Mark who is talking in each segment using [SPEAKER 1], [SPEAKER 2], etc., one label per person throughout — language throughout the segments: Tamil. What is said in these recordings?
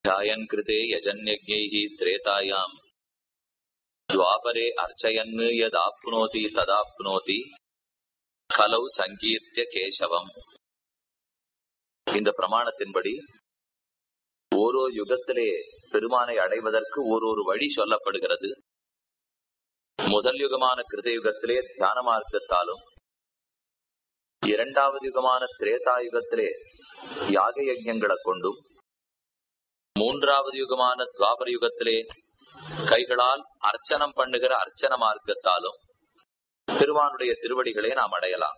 [SPEAKER 1] ध्यायन् कृते यजन्यज्ञैः त्रेतायाम् द्वापरे अर्चयन् यदाप्नोति तदाप्नोति கலௌ சங்கீர்த்திய கேசவம் இந்த பிரமாணத்தின்படி ஓரோ யுகத்திலே பெருமானை அடைவதற்கு ஓரொரு வழி சொல்லப்படுகிறது முதல் யுகமான கிருத யுகத்திலே தியான மார்க்கத்தாலும் இரண்டாவது யுகமான திரேதா யுகத்திலே யாக யஜ்யங்களை கொண்டும் மூன்றாவது யுகமான துவாபர யுகத்திலே கைகளால் அர்ச்சனம் பண்ணுகிற அர்ச்சன மார்க்கத்தாலும் பெருமானுடைய திருவடிகளை நாம் அடையலாம்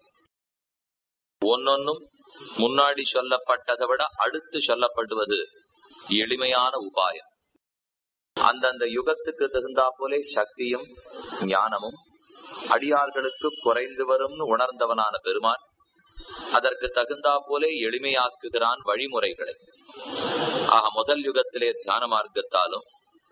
[SPEAKER 1] ஒன்னொன்னும் முன்னாடி சொல்லப்பட்டதை விட அடுத்து சொல்லப்படுவது எளிமையான உபாயம் அந்தந்த யுகத்துக்கு தகுந்தா போலே சக்தியும் ஞானமும் அடியார்களுக்கு குறைந்து வரும்னு உணர்ந்தவனான பெருமான் அதற்கு தகுந்தா போலே எளிமையாக்குகிறான் வழிமுறைகளை ஆக முதல் யுகத்திலே தியான மார்க்கத்தாலும்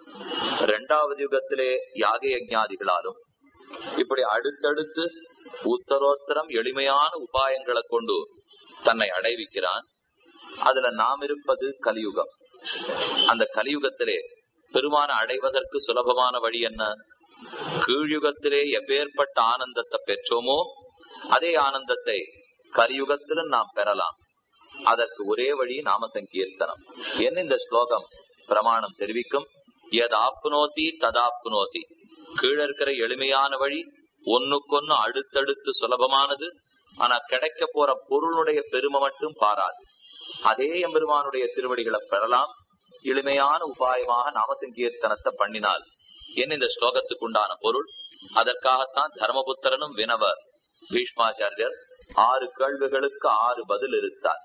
[SPEAKER 1] இரண்டாவது யுகத்திலே யாக யஜ்ஞாதிகளாலும் இப்படி அடுத்தடுத்து உத்தரோத்தரம் எளிமையான உபாயங்களை கொண்டு தன்னை அடைவிக்கிறான் அதுல நாம் இருப்பது கலியுகம் அந்த கலியுகத்திலே பெருமான அடைவதற்கு சுலபமான வழி என்ன கீழ்யுகத்திலே எப்பேற்பட்ட ஆனந்தத்தை பெற்றோமோ அதே ஆனந்தத்தை கலியுகத்திலும் நாம் பெறலாம் அதற்கு ஒரே வழி நாம சங்கீர்த்தனம் என்ன இந்த ஸ்லோகம் பிரமாணம் தெரிவிக்கும் எதாப்னோதி ததாப்னோதி கீழே இருக்கிற எளிமையான வழி ஒன்னுக்கொன்னு அடுத்தடுத்து சுலபமானது ஆனா கிடைக்க போற பொருளுடைய பெருமை மட்டும் பாராது அதே எம்பெருமானுடைய திருவடிகளை பெறலாம் எளிமையான உபாயமாக நாம சங்கீர்த்தனத்தை பண்ணினால் என்ன இந்த ஸ்லோகத்துக்கு உண்டான பொருள் அதற்காகத்தான் தர்மபுத்திரனும் வினவர் பீஷ்மாச்சாரியர் ஆறு கேள்விகளுக்கு ஆறு பதில் இருந்தார்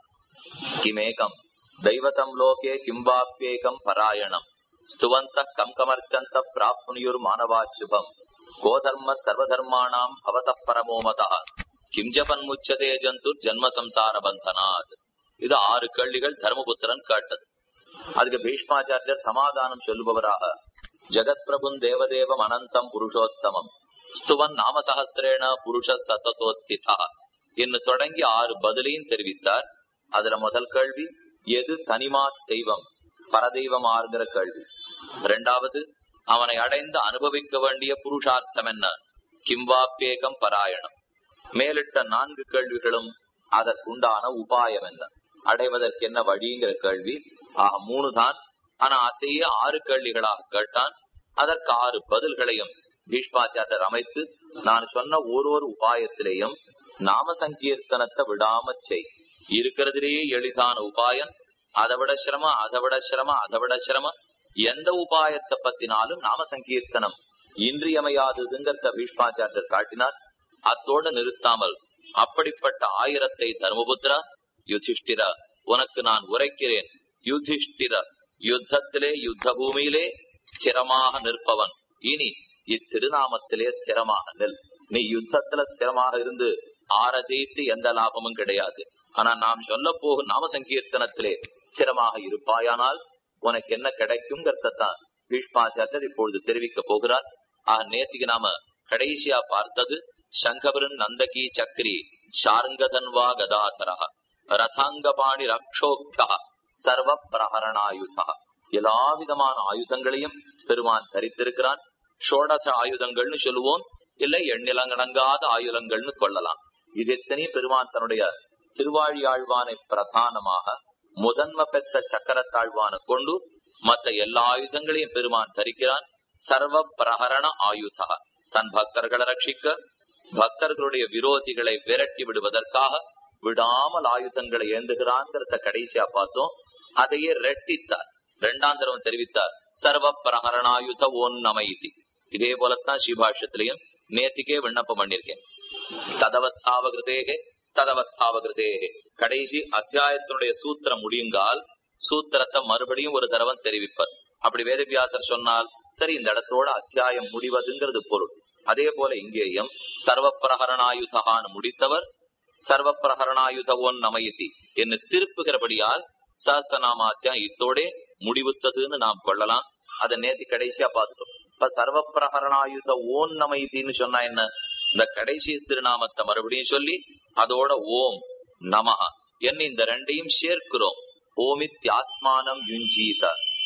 [SPEAKER 1] கிமேகம் தெய்வதம் லோகே கிம்பாப்யேகம் பராயணம் ஸ்துவந்த கம் கமர்ச்சந்த பிராப்னுயுர் மானவா சுபம் கோதர்ம சர்வதர்மாணாம் பவத பரமோமதா கிம் ஜபன் முச்சதே ஜந்து ஜன்ம சம்சார பந்தனாத் இது ஆறு கேள்விகள் தர்மபுத்திரன் கேட்டது அதுக்கு பீஷ்மாச்சாரியர் சமாதானம் சொல்லுபவராக ஜெகத் பிரபுன் தேவதேவம் அனந்தம் புருஷோத்தமம் ஸ்துவன் நாம சகஸ்திரேன புருஷ சத்ததோத்திதா என்று தொடங்கி ஆறு பதிலையும் தெரிவித்தார் அதுல முதல் கேள்வி எது தனிமா தெய்வம் பரதெய்வம் ஆறுகிற கேள்வி இரண்டாவது அவனை அடைந்து அனுபவிக்க வேண்டிய புருஷார்த்தம் என்ன கிம்வாப்பேகம் பராயணம் மேலிட்ட நான்கு கேள்விகளும் அதற்குண்டான உபாயம் என்ன அடைவதற்கு என்ன வழிங்கிற கேள்வி ஆக மூணு தான் ஆனா அதையே ஆறு கேள்விகளாக கேட்டான் அதற்கு ஆறு பதில்களையும் பீஷ்மாச்சாரியர் அமைத்து நான் சொன்ன ஒரு ஒரு உபாயத்திலேயும் நாம சங்கீர்த்தனத்தை விடாம செய் இருக்கிறதுலேயே எளிதான உபாயம் அதை விட சிரமம் அதை விட சிரமம் அதை விட சிரமம் எந்த உபாயத்தை பத்தினாலும் நாம சங்கீர்த்தனம் இன்றியமையாததுங்கிறத பீஷ்மாச்சாரியர் காட்டினார் அத்தோடு நிறுத்தாமல் அப்படிப்பட்ட ஆயிரத்தை தர்மபுத்திரா யுதிஷ்டிரா உனக்கு நான் உரைக்கிறேன் யுதிஷ்டிர யுத்தத்திலே யுத்த பூமியிலே ஸ்திரமாக நிற்பவன் இனி இத்திருநாமத்திலே ஸ்திரமாக நில் நீ யுத்தத்துல ஸ்திரமாக இருந்து ஆற ஜெயித்து எந்த லாபமும் கிடையாது ஆனா நாம் சொல்ல போகும் நாம சங்கீர்த்தனத்திலே ஸ்திரமாக இருப்பாயானால் உனக்கு என்ன கிடைக்கும்ங்கிறதான் பீஷ்மாச்சாரியர் இப்பொழுது தெரிவிக்க போகிறார் ஆக நேத்திக்கு நாம கடைசியா பார்த்தது சங்கபரன் நந்தகி சக்ரி ஷார்ங்கதன்வா கதாதரா ரதாங்கபாணி ரக்ஷோக்தா சர்வ பிரகரணாயுதா எல்லா விதமான ஆயுதங்களையும் பெருமான் தரித்திருக்கிறான் ஷோடச ஆயுதங்கள்னு சொல்லுவோம் இல்லை எண்ணிலங்கடங்காத ஆயுதங்கள்னு கொள்ளலாம் இது எத்தனை பெருமான் தன்னுடைய திருவாழியாழ்வானை பிரதானமாக முதன்ம பெற்ற சக்கரத்தாழ்வான கொண்டு மற்ற எல்லா ஆயுதங்களையும் பெருமான் தரிக்கிறான் சர்வ பிரகரண ஆயுதா தன் பக்தர்களை ரட்சிக்க பக்தர்களுடைய விரோதிகளை விரட்டி விடுவதற்காக விடாமல் ஆயுதங்களை ஏந்துகிறான்ங்கிறத கடைசியா பார்த்தோம் அதையே ரெட்டித்தார் இரண்டாம் தரம் தெரிவித்தார் சர்வ பிரகரணாயுத ஓன் நமைதி இதே போலத்தான் ஸ்ரீபாஷ்யத்திலையும் நேத்திக்கே விண்ணப்பம் பண்ணிருக்கேன் ததவஸ்தாவகிருதேகே ததவஸ்தாவகிருதேகே கடைசி அத்தியாயத்தினுடைய சூத்திரம் முடியுங்கால் சூத்திரத்தை மறுபடியும் ஒரு தடவை தெரிவிப்பார் அப்படி வேதவியாசர் சொன்னால் சரி இந்த இடத்தோட அத்தியாயம் முடிவதுங்கிறது பொருள் அதே போல இங்கேயும் சர்வ பிரகரணாயுதான்னு முடித்தவர் சர்வ பிரகரணாயுத ஒன் நமயத்தி என்று திருப்புகிறபடியால் சஹசநாமாத்தியம் இத்தோடே முடிவுத்ததுன்னு நாம் கொள்ளலாம் அதை நேத்து கடைசியா பார்த்துட்டோம் இப்ப சர்வ பிரகரணாயுத ஓம் நமைத்தின்னு சொன்னா என்ன இந்த கடைசி திருநாமத்தை மறுபடியும் சொல்லி அதோட ஓம் நமஹ என்ன இந்த ரெண்டையும் சேர்க்கிறோம் ஓமித்யாத்மானம் யுஞ்சீத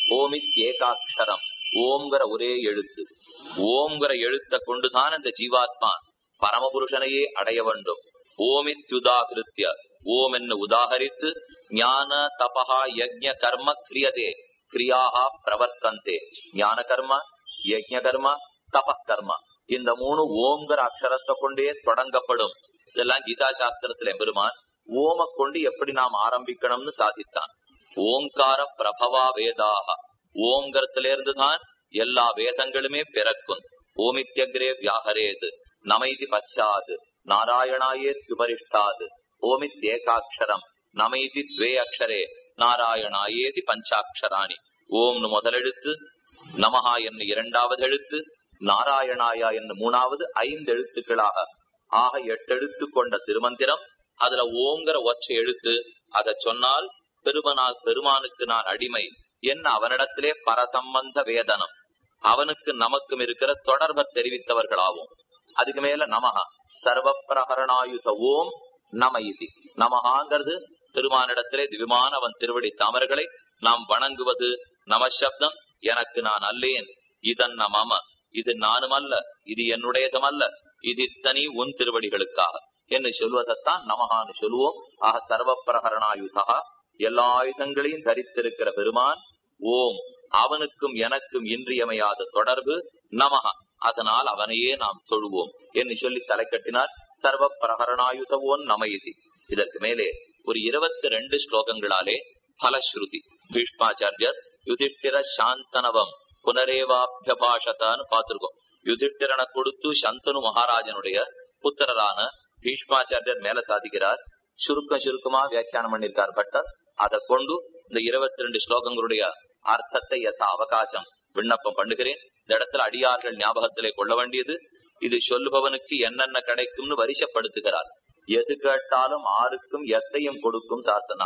[SPEAKER 1] ஓமித் ஏகாட்சரம் ஓம்ங்கிற ஒரே எழுத்து ஓம்ங்கிற எழுத்தை கொண்டுதான் இந்த ஜீவாத்மா பரமபுருஷனையே அடைய வேண்டும் ஓமித்யுதாகிருத்திய ஓம் என்று உதாகரித்து ஞான தபஹா யஜ்ஞ கர்ம கிரியதே கிரியாக பிரவர்த்தந்தே ஞான கர்ம யஜ்ஞ கர்ம தப கர்ம இந்த மூணு ஓம்ங்கிற அக்ஷரத்தை கொண்டே தொடங்கப்படும் இதெல்லாம் கீதா சாஸ்திரத்துல பெருமான் ஓம கொண்டு எப்படி நாம் ஆரம்பிக்கணும்னு சாதித்தான் ஓங்கார பிரபவா வேதாக ஓங்கிறதுல இருந்துதான் எல்லா வேதங்களுமே பிறக்கும் ஓமித்யக்ரே வியாகரேது நமைதி பஷாது நாராயணாயே துபரிஷ்டாது ஓமித் ஏகாட்சரம் நமைதி துவே அக்ஷரே நாராயணாயேதி பஞ்சாட்சராணி ஓம்னு முதலெழுத்து நமஹா என்ன இரண்டாவது எழுத்து நாராயணாயா என்ன மூணாவது ஐந்து எழுத்துக்களாக ஆக எட்டு எழுத்து கொண்ட திருமந்திரம் அதுல ஓங்கிற ஒற்றை எழுத்து அதை சொன்னால் பெருமனா பெருமானுக்கு நான் அடிமை என்ன அவனிடத்திலே பரசம்பந்த வேதனம் அவனுக்கு நமக்கும் இருக்கிற தொடர்பை தெரிவித்தவர்களாகும் அதுக்கு மேல நமகா சர்வ பிரகரணாயுத ஓம் நம இது நமகாங்கிறது பெருமானிடத்திலே திவ்யமான அவன் திருவடி தாமர்களை நாம் வணங்குவது நமசப்தம் எனக்கு நான் அல்லேன் இதன் நமம இது நானும் அல்ல இது என்னுடையதும் அல்ல இது இத்தனி உன் திருவடிகளுக்காக என்று சொல்வதைத்தான் நமகான்னு சொல்லுவோம் ஆக சர்வ பிரகரணாயுதா எல்லா ஆயுதங்களையும் தரித்திருக்கிற பெருமான் ஓம் அவனுக்கும் எனக்கும் இன்றியமையாத தொடர்பு நமகா அதனால் அவனையே நாம் தொழுவோம் என்று சொல்லி தலை கட்டினார் சர்வ பிரகரணாயுத ஓன் நமையுதி இதற்கு மேலே ஒரு இருபத்தி ரெண்டு ஸ்லோகங்களாலே பலஸ்ருதி பீஷ்மாச்சாரியர் யுதிஷ்டிர சாந்தனவம் புனரேவாபியபாஷத்தான்னு பார்த்திருக்கோம் யுதிஷ்டிரனை கொடுத்து சந்தனு மகாராஜனுடைய புத்திரரான பீஷ்மாச்சாரியர் மேல சாதிக்கிறார் சுருக்கம் சுருக்கமா வியாக்கியானம் பண்ணிருக்கார் பட்டர் அதை கொண்டு இந்த இருபத்தி ரெண்டு ஸ்லோகங்களுடைய அர்த்தத்தை யசா அவகாசம் விண்ணப்பம் பண்ணுகிறேன் இந்த இடத்துல அடியார்கள் ஞாபகத்திலே கொள்ள வேண்டியது இது சொல்லுபவனுக்கு என்னென்ன கிடைக்கும்னு வரிசப்படுத்துகிறார் எது கேட்டாலும் ஆருக்கும் எத்தையும் கொடுக்கும் சாசனா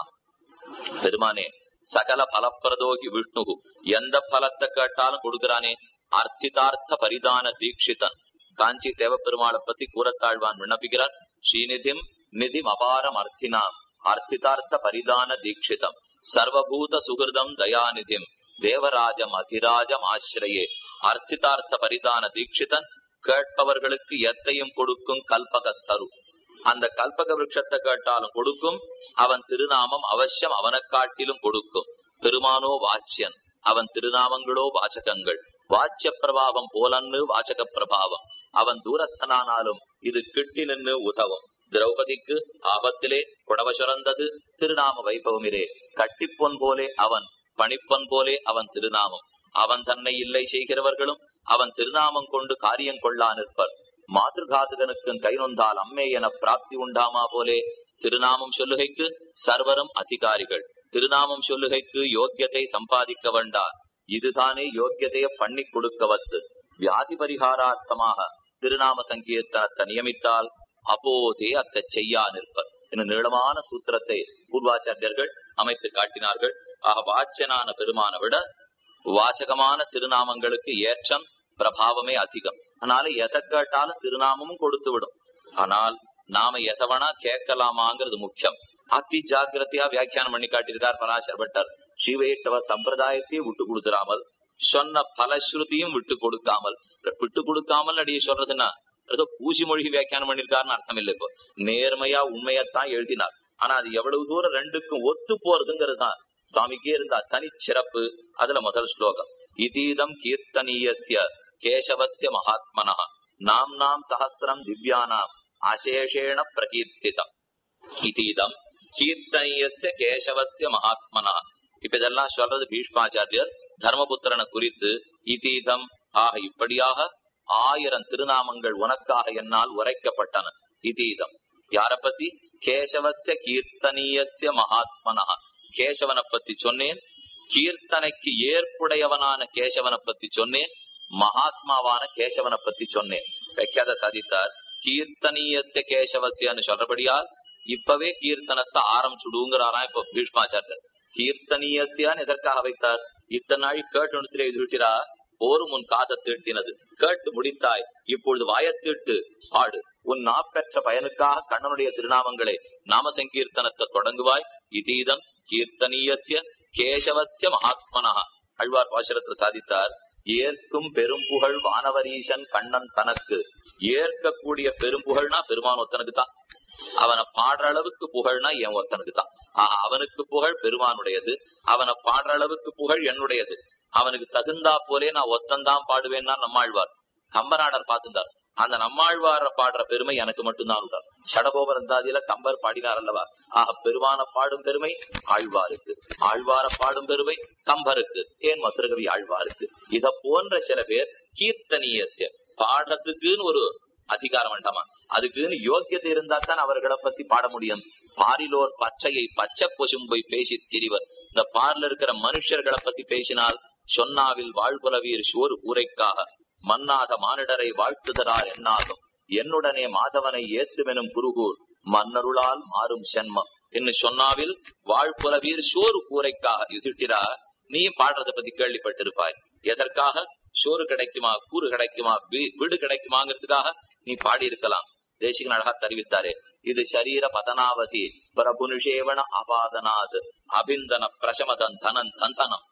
[SPEAKER 1] பெருமானே சகல பலப்பிரதோகி விஷ்ணு எந்த பலத்தை கேட்டாலும் கொடுக்கிறானே அர்த்திதார்த்த பரிதான தீட்சிதன் காஞ்சி தேவப்பெருமாளை பத்தி கூறத்தாழ்வான் விண்ணப்பிக்கிறார் ஸ்ரீநிதிம் நிதிம் அபாரம் அர்த்தினாம் அர்த்திதார்த்த பரிதான தீட்சிதம் சர்வபூத சுகிருதம் தயாநிதிம் தேவராஜம் அதிராஜம் ஆசிரியே அர்த்திதார்த்த பரிதான தீட்சிதன் கேட்பவர்களுக்கு எத்தையும் கொடுக்கும் கல்பக தரு அந்த கல்பக விருட்சத்தை கேட்டாலும் கொடுக்கும் அவன் திருநாமம் அவசியம் அவனை காட்டிலும் கொடுக்கும் பெருமானோ வாச்சியன் அவன் திருநாமங்களோ வாச்சகங்கள் வாச்சிய பிரபாவம் போலன்னு வாச்சக பிரபாவம் அவன் தூரஸ்தனானாலும் இது கிட்டி நின்று உதவும் திரௌபதிக்கு ஆபத்திலே புடவ சுரந்தது திருநாம வைபவமிலே கட்டிப்பொன் போலே அவன் பணிப்பொன் போலே அவன் திருநாமம் அவன் தன்னை இல்லை செய்கிறவர்களும் அவன் திருநாமம் கொண்டு காரியம் கொள்ளா நிற்பர் மாதృகாதகனுக்கும் கை நொந்தால் அம்மே என பிராப்தி உண்டாமா போலே திருநாமம் சொல்லுகைக்கு சர்வரும் அதிகாரிகள் திருநாமம் சொல்லுகைக்கு யோக்கியத்தை சம்பாதிக்க வேண்டார் இதுதானே யோக்கியதைய பண்ணி கொடுக்க வத்து வியாதி பரிகாரார்த்தமாக திருநாம சங்கீர்த்தனத்தை நியமித்தால் அப்போதே அத்தை செய்யா நிற்பர் என நீளமான சூத்திரத்தை பூர்வாச்சாரியர்கள் அமைத்து காட்டினார்கள் ஆக வாச்சனான பெருமான விட வாச்சகமான திருநாமங்களுக்கு ஏற்றம் பிரபாவமே அதிகம் அதனால எதை கேட்டாலும் திருநாமமும் கொடுத்து விடும் ஆனால் நாம எதவனா கேட்கலாமாங்கிறது முக்கியம் அத்தி ஜாக்கிரதையா வியாக்கியானம் பண்ணி காட்டியிருக்கார் பராசர் பட்டர் ஸ்ரீவைஷ்ணவ சம்பிரதாயத்தையே விட்டு கொடுத்துடாமல் சொன்ன பலஸ்ருதியும் விட்டு கொடுக்காமல் விட்டு கொடுக்காமல் அடிய சொல்றதுன்னா ஏதோ பூசி மொழி வியாக்கியானம் பண்ணிருக்காருன்னு அர்த்தம் இல்லை இப்போ நேர்மையா உண்மையத்தான் எழுதினார் ஆனா அது எவ்வளவு தூரம் ரெண்டுக்கும் ஒத்து போறதுங்கிறது தான் சுவாமிக்கே இருந்தா தனி சிறப்பு அதுல முதல் ஸ்லோகம் இதீதம் கீர்த்தனீயஸ்ய கேசவஸ்ய மகாத்மனா நாம் நாம் சஹசிரம் திவ்யானாம் அசேஷேண பிரகீர்த்திதம் இதீதம் கீர்த்தனீயஸ்ய கேசவஸ்ய மகாத்மனா இப்ப இதெல்லாம் சொல்றது பீஷ்மாச்சாரியர் தர்மபுத்திரனை குறித்து இதீதம் ஆக இப்படியாக ஆயிரம் திருநாமங்கள் உனக்காக என்னால் உரைக்கப்பட்டன இதீதம் யார பத்தி கேசவஸ்ய கீர்த்தனீயஸ்ய மகாத்மனா கேசவனை பத்தி சொன்னேன் கீர்த்தனைக்கு ஏற்புடையவனான கேசவனை பத்தி சொன்னேன் மகாத்மாவான கேசவனை பத்தி சொன்னேன் வைக்காத சாதித்தார் கீர்த்தனீயஸ்ய கேசவசியன்னு சொல்றபடியால் இப்பவே கீர்த்தனத்தை ஆரம்பிச்சுடுங்கிறாராம் இப்ப பீஷ்மாச்சாரியர் கீர்த்தனீயசியான்னு எதற்காக வைத்தார் இத்தனை நாள் கேட்டு நிறுத்திலே எதிர்க்கிறா போரும் உன் காதை தீட்டினது கேட்டு முடித்தாய் இப்பொழுது வாயத்தீட்டு பாடு உன் நாப்பெற்ற பயனுக்காக கண்ணனுடைய திருநாமங்களை நாம சங்கீர்த்தனத்தை தொடங்குவாய் இதீதம் கீர்த்தனீயசிய கேசவசிய மகாத்மனா அழ்வார் பாசுரத்தில் சாதித்தார் ஏற்கும் பெரும்புகழ் வானவரீசன் கண்ணன் தனக்கு ஏற்கக்கூடிய பெரும்புகழ்னா பெருமான் ஒத்தனுக்கு தான் அவனை பாடுற அளவுக்கு புகழ்னா என் ஒருத்தனுக்கு தான் ஆஹ் அவனுக்கு புகழ் பெருமானுடையது அவனை பாடுற அளவுக்கு புகழ் என்னுடையது அவனுக்கு தகுந்தா போலே நான் ஒத்தந்தான் பாடுவேன்னா நம்மாழ்வார் கம்பநாடர் பார்த்துட்டார் அந்த நம்மாழ்வார பாடுற பெருமை எனக்கு மட்டும்தான் உண்டா சடகோபரந்தாதியில கம்பர் பாடினார் அல்லவா ஆக பெருமான பாடும் பெருமை ஆழ்வாருக்கு ஆழ்வார பாடும் பெருமை கம்பருக்கு ஏன் மதுரகவி ஆழ்வாருக்கு இத போன்ற சில பேர் கீர்த்தனீயத்திய பாடுறதுக்குன்னு ஒரு அதிகாரம் வேண்டாமா அதுக்குன்னு யோக்கியதை இருந்தா தான் அவர்களை பத்தி பாட முடியும் பாரிலோர் பச்சையை பச்சை பொசும்பை பேசி திரிவர் இந்த பார்ல இருக்கிற மனுஷர்களை பத்தி பேசினால் சொன்னாவில் வாழ்புலவீர் சோறு ஊரைக்காக மன்னாத மானிடரை வாழ்த்துதரார் என்னாகும் என்னுடனே மாதவனை ஏத்துமெனும் குருகூர் மன்னருளால் மாறும் சென்மம் என்று சொன்னாவில் வாழ்புலவீர் சோறு கூரைக்காக யுதிட்டிரா நீ பாடுறத பத்தி கேள்விப்பட்டிருப்பாய் எதற்காக சோறு கிடைக்குமா கூறு கிடைக்குமா வீ- வீடு கிடைக்குமாங்கிறதுக்காக நீ பாடி இருக்கலாம் தேசிகன் அழகா தெரிவித்தாரே இது சரீர பதனாவதி பிரபுனுஷேவன அபாதனாத் அபிந்தன பிரசமதன் தனன் தந்தனம்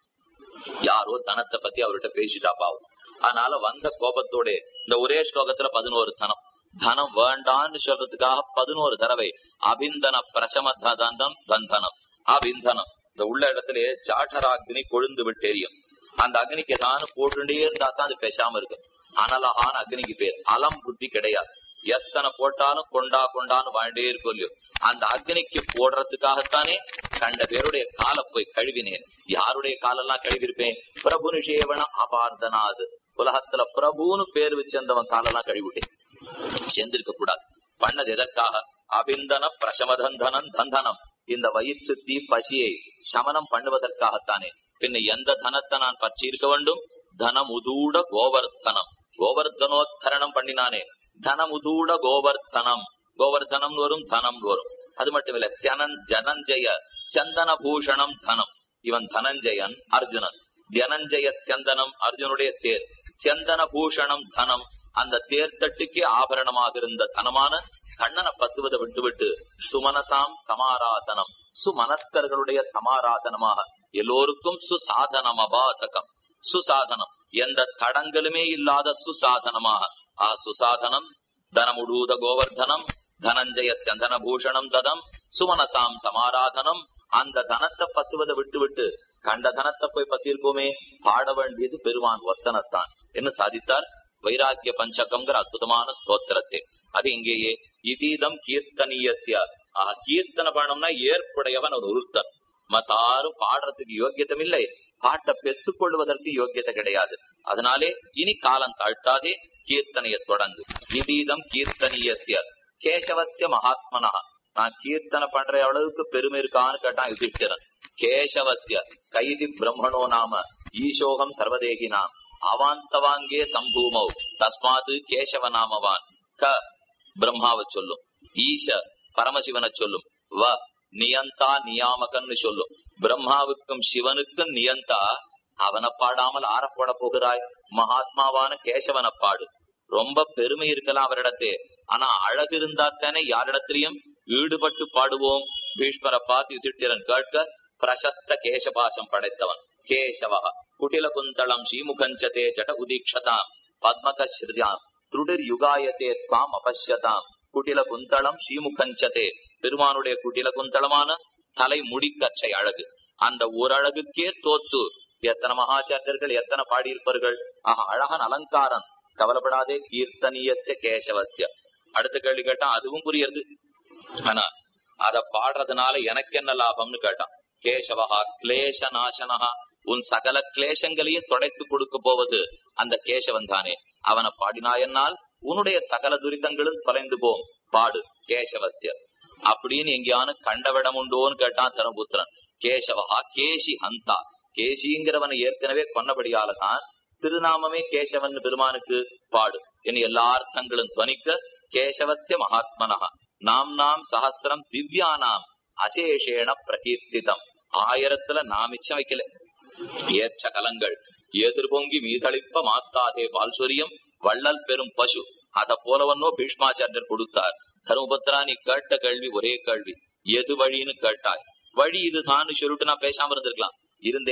[SPEAKER 1] யாரோ தனத்தை பத்தி அவர்கிட்ட பேசிட்டா பாவம் அதனால வந்த கோபத்தோட இந்த ஒரே ஸ்லோகத்துல பதினோரு தனம் தனம் வேண்டான்னு சொல்றதுக்காக பதினோரு தடவை அபிந்தன பிரசம தந்தம் தந்தனம் அபிந்தனம் இந்த உள்ள இடத்திலே ஜாட்டராக்னி கொழுந்து விட்டு எரியும் அந்த அக்னிக்கு ஏதாவது போட்டுட்டே இருந்தா தான் அது பேசாம இருக்கும் அனலகான அக்னிக்கு பேர் அலம் புத்தி கிடையாது எத்தனை போட்டாலும் கொண்டா கொண்டான்னு வாழ்ந்தே இருக்கும் இல்லையோ அந்த அக்னிக்கு போடுறதுக்காகத்தானே கண்ட பேருடைய காலை போய் கழுவினேன் யாருடைய காலெல்லாம் கழுவிருப்பேன் பிரபு நிஷேவன அபார்த்தனாது உலகத்துல பிரபுன்னு பேர் வச்சிருந்தவன் காலெல்லாம் கழுவிட்டேன் சேர்ந்திருக்க கூடாது பண்ணது எதற்காக அபிந்தன பிரசமதந்தனம் தந்தனம் இந்த வயிற்று தீ பசியை சமனம் பண்ணுவதற்காகத்தானே பின்ன எந்த தனத்தை நான் பற்றி இருக்க வேண்டும் தனமுதூட கோவர்த்தனம் கோவர்த்தனோத்தரணம் பண்ணினானே தனமுதூட கோவர்த்தனம் கோவர்த்தனம் வரும் தனம் வரும் அது மட்டும் இல்ல சனன் ஜனஞ்சய சந்தன பூஷணம் தனம் இவன் தனஞ்சயன் அர்ஜுனன் ஜனஞ்சய சந்தனம் அர்ஜுனுடைய தேர் சந்தன பூஷணம் தனம் அந்த தேர்தட்டுக்கு ஆபரணமாக இருந்த தனமான கண்ணனை பத்துவதை விட்டுவிட்டு சுமனசாம் சமாராதனம் சுமனஸ்கர்களுடைய சமாராதனமாக எல்லோருக்கும் சுசாதனம் அபாதகம் சுசாதனம் எந்த தடங்களுமே இல்லாத சுசாதனமாக ஆ சுசாதனம் தனமுடூத கோவர்தனம் தனஞ்சய சந்தன பூஷணம் ததம் சுமனசாம் சமாராதனம் அந்த தனத்தை பத்துவதை விட்டுவிட்டு கண்ட தனத்தை போய் பத்திருக்கோமே பாட வேண்டியது பெருமான் ஒத்தனத்தான் என்ன சாதித்தார் வைராக்கிய பஞ்சகம்ங்கிற அற்புதமான ஸ்தோத்திரத்தை அது இங்கேயே இதீதம் கீர்த்தனீயசிய ஆஹ் கீர்த்தன பண்ணம்னா ஏற்புடையவன் ஒரு ஒருத்தன் மத்தாரும் பாடுறதுக்கு யோக்கியத்தம் இல்லை பாட்டை பெற்றுக் கொள்வதற்கு யோக்கியத்தை கிடையாது அதனாலே இனி காலம் தாழ்த்தாதே கீர்த்தனைய தொடங்கு இதீதம் கீர்த்தனீயசிய கேசவசிய மகாத்மனா நான் கீர்த்தனை பண்ற அளவுக்கு பெருமை இருக்கான்னு கேட்டான் யுதிஷ்டிரன் கேசவசிய கைதி பிரம்மணோ நாம ஈசோகம் சர்வதேகினாம் அவாந்தவாங்கே சம்பூமௌ தஸ்மாது கேசவ நாமவான் க பிரம்மாவை சொல்லும் ஈச பரமசிவனை சொல்லும் வ நியந்தா நியாமகன்னு சொல்லும் பிரம்மாவுக்கும் சிவனுக்கும் நியந்தா அவனை பாடாமல் ஆற போட போகிறாய் மகாத்மாவான கேசவனை பாடு ரொம்ப பெருமை இருக்கலாம் அவரிடத்தே ஆனா அழகு இருந்தா தானே யாரிடத்திலையும் ஈடுபட்டு பாடுவோம் பீஷ்மரை பார்த்து யுதிஷ்டிரன் கேட்க பிரசஸ்த கேசபாசம் படைத்தவன் கேசவ குட்டில குந்தளம் ஸ்ரீமுகஞ்சதே ஜட உதீக்ஷதாம் பத்மக ஸ்ருதியாம் துடிர் யுகாயத்தே துவாம் அபஷ்யதாம் குட்டில குந்தளம் ஸ்ரீமுகஞ்சதே பெருமானுடைய குட்டில குந்தளமான தலை முடிக்கச்சை அழகு அந்த ஒரு அழகுக்கே தோத்து எத்தனை மகாச்சாரியர்கள் எத்தனை பாடியிருப்பார்கள் ஆஹா அழகன் அலங்காரன் கவலைப்படாதே கீர்த்தனியஸ்ய கேசவஸ்ய அடுத்த கேள்வி கேட்டான் அதுவும் புரியுது ஆனா அத பாடுறதுனால எனக்கு என்ன லாபம்னு கேட்டான் கேசவஹா கிளேச நாசனஹா உன் சகல கிளேசங்களையும் தொடைத்து கொடுக்க போவது அந்த கேசவன் தானே அவனை பாடினாயென்னால் உன்னுடைய சகல துரிதங்களும் தொலைந்து போம் பாடு கேசவஸ்ய அப்படின்னு எங்கேயானு கண்டவிடம் உண்டோன்னு கேட்டான் தரபுத்திரன் கேசவஹா கேசி ஹந்தா கேசிங்கிறவனை ஏற்கனவே கொன்னபடியாலதான் திருநாமமே கேசவன் பெருமானுக்கு பாடு என் எல்லா அர்த்தங்களும் துவனிக்க கேசவசிய மகாத்மனஹா நாம் நாம் சஹசிரம் திவ்யானாம் அசேஷேன பிரகீர்த்திதம் ஆயிரத்துல நாம் மிச்சம் வைக்கல ஏற்ற கலங்கள் எதிர்பொங்கி மீதளிப்ப மாத்தாதே பால்சொரியம் வள்ளல் பெரும் பசு அத போலவன்னோ பீஷ்மாச்சாரியர் கொடுத்தார் தருமபுத்திரா நீ கேட்ட கேள்வி ஒரே கேள்வி எது வழின்னு கேட்டாய் வழி இதுதான் சொல்லிட்டு நான் பேசாம இருந்திருக்கலாம் இருந்தேனா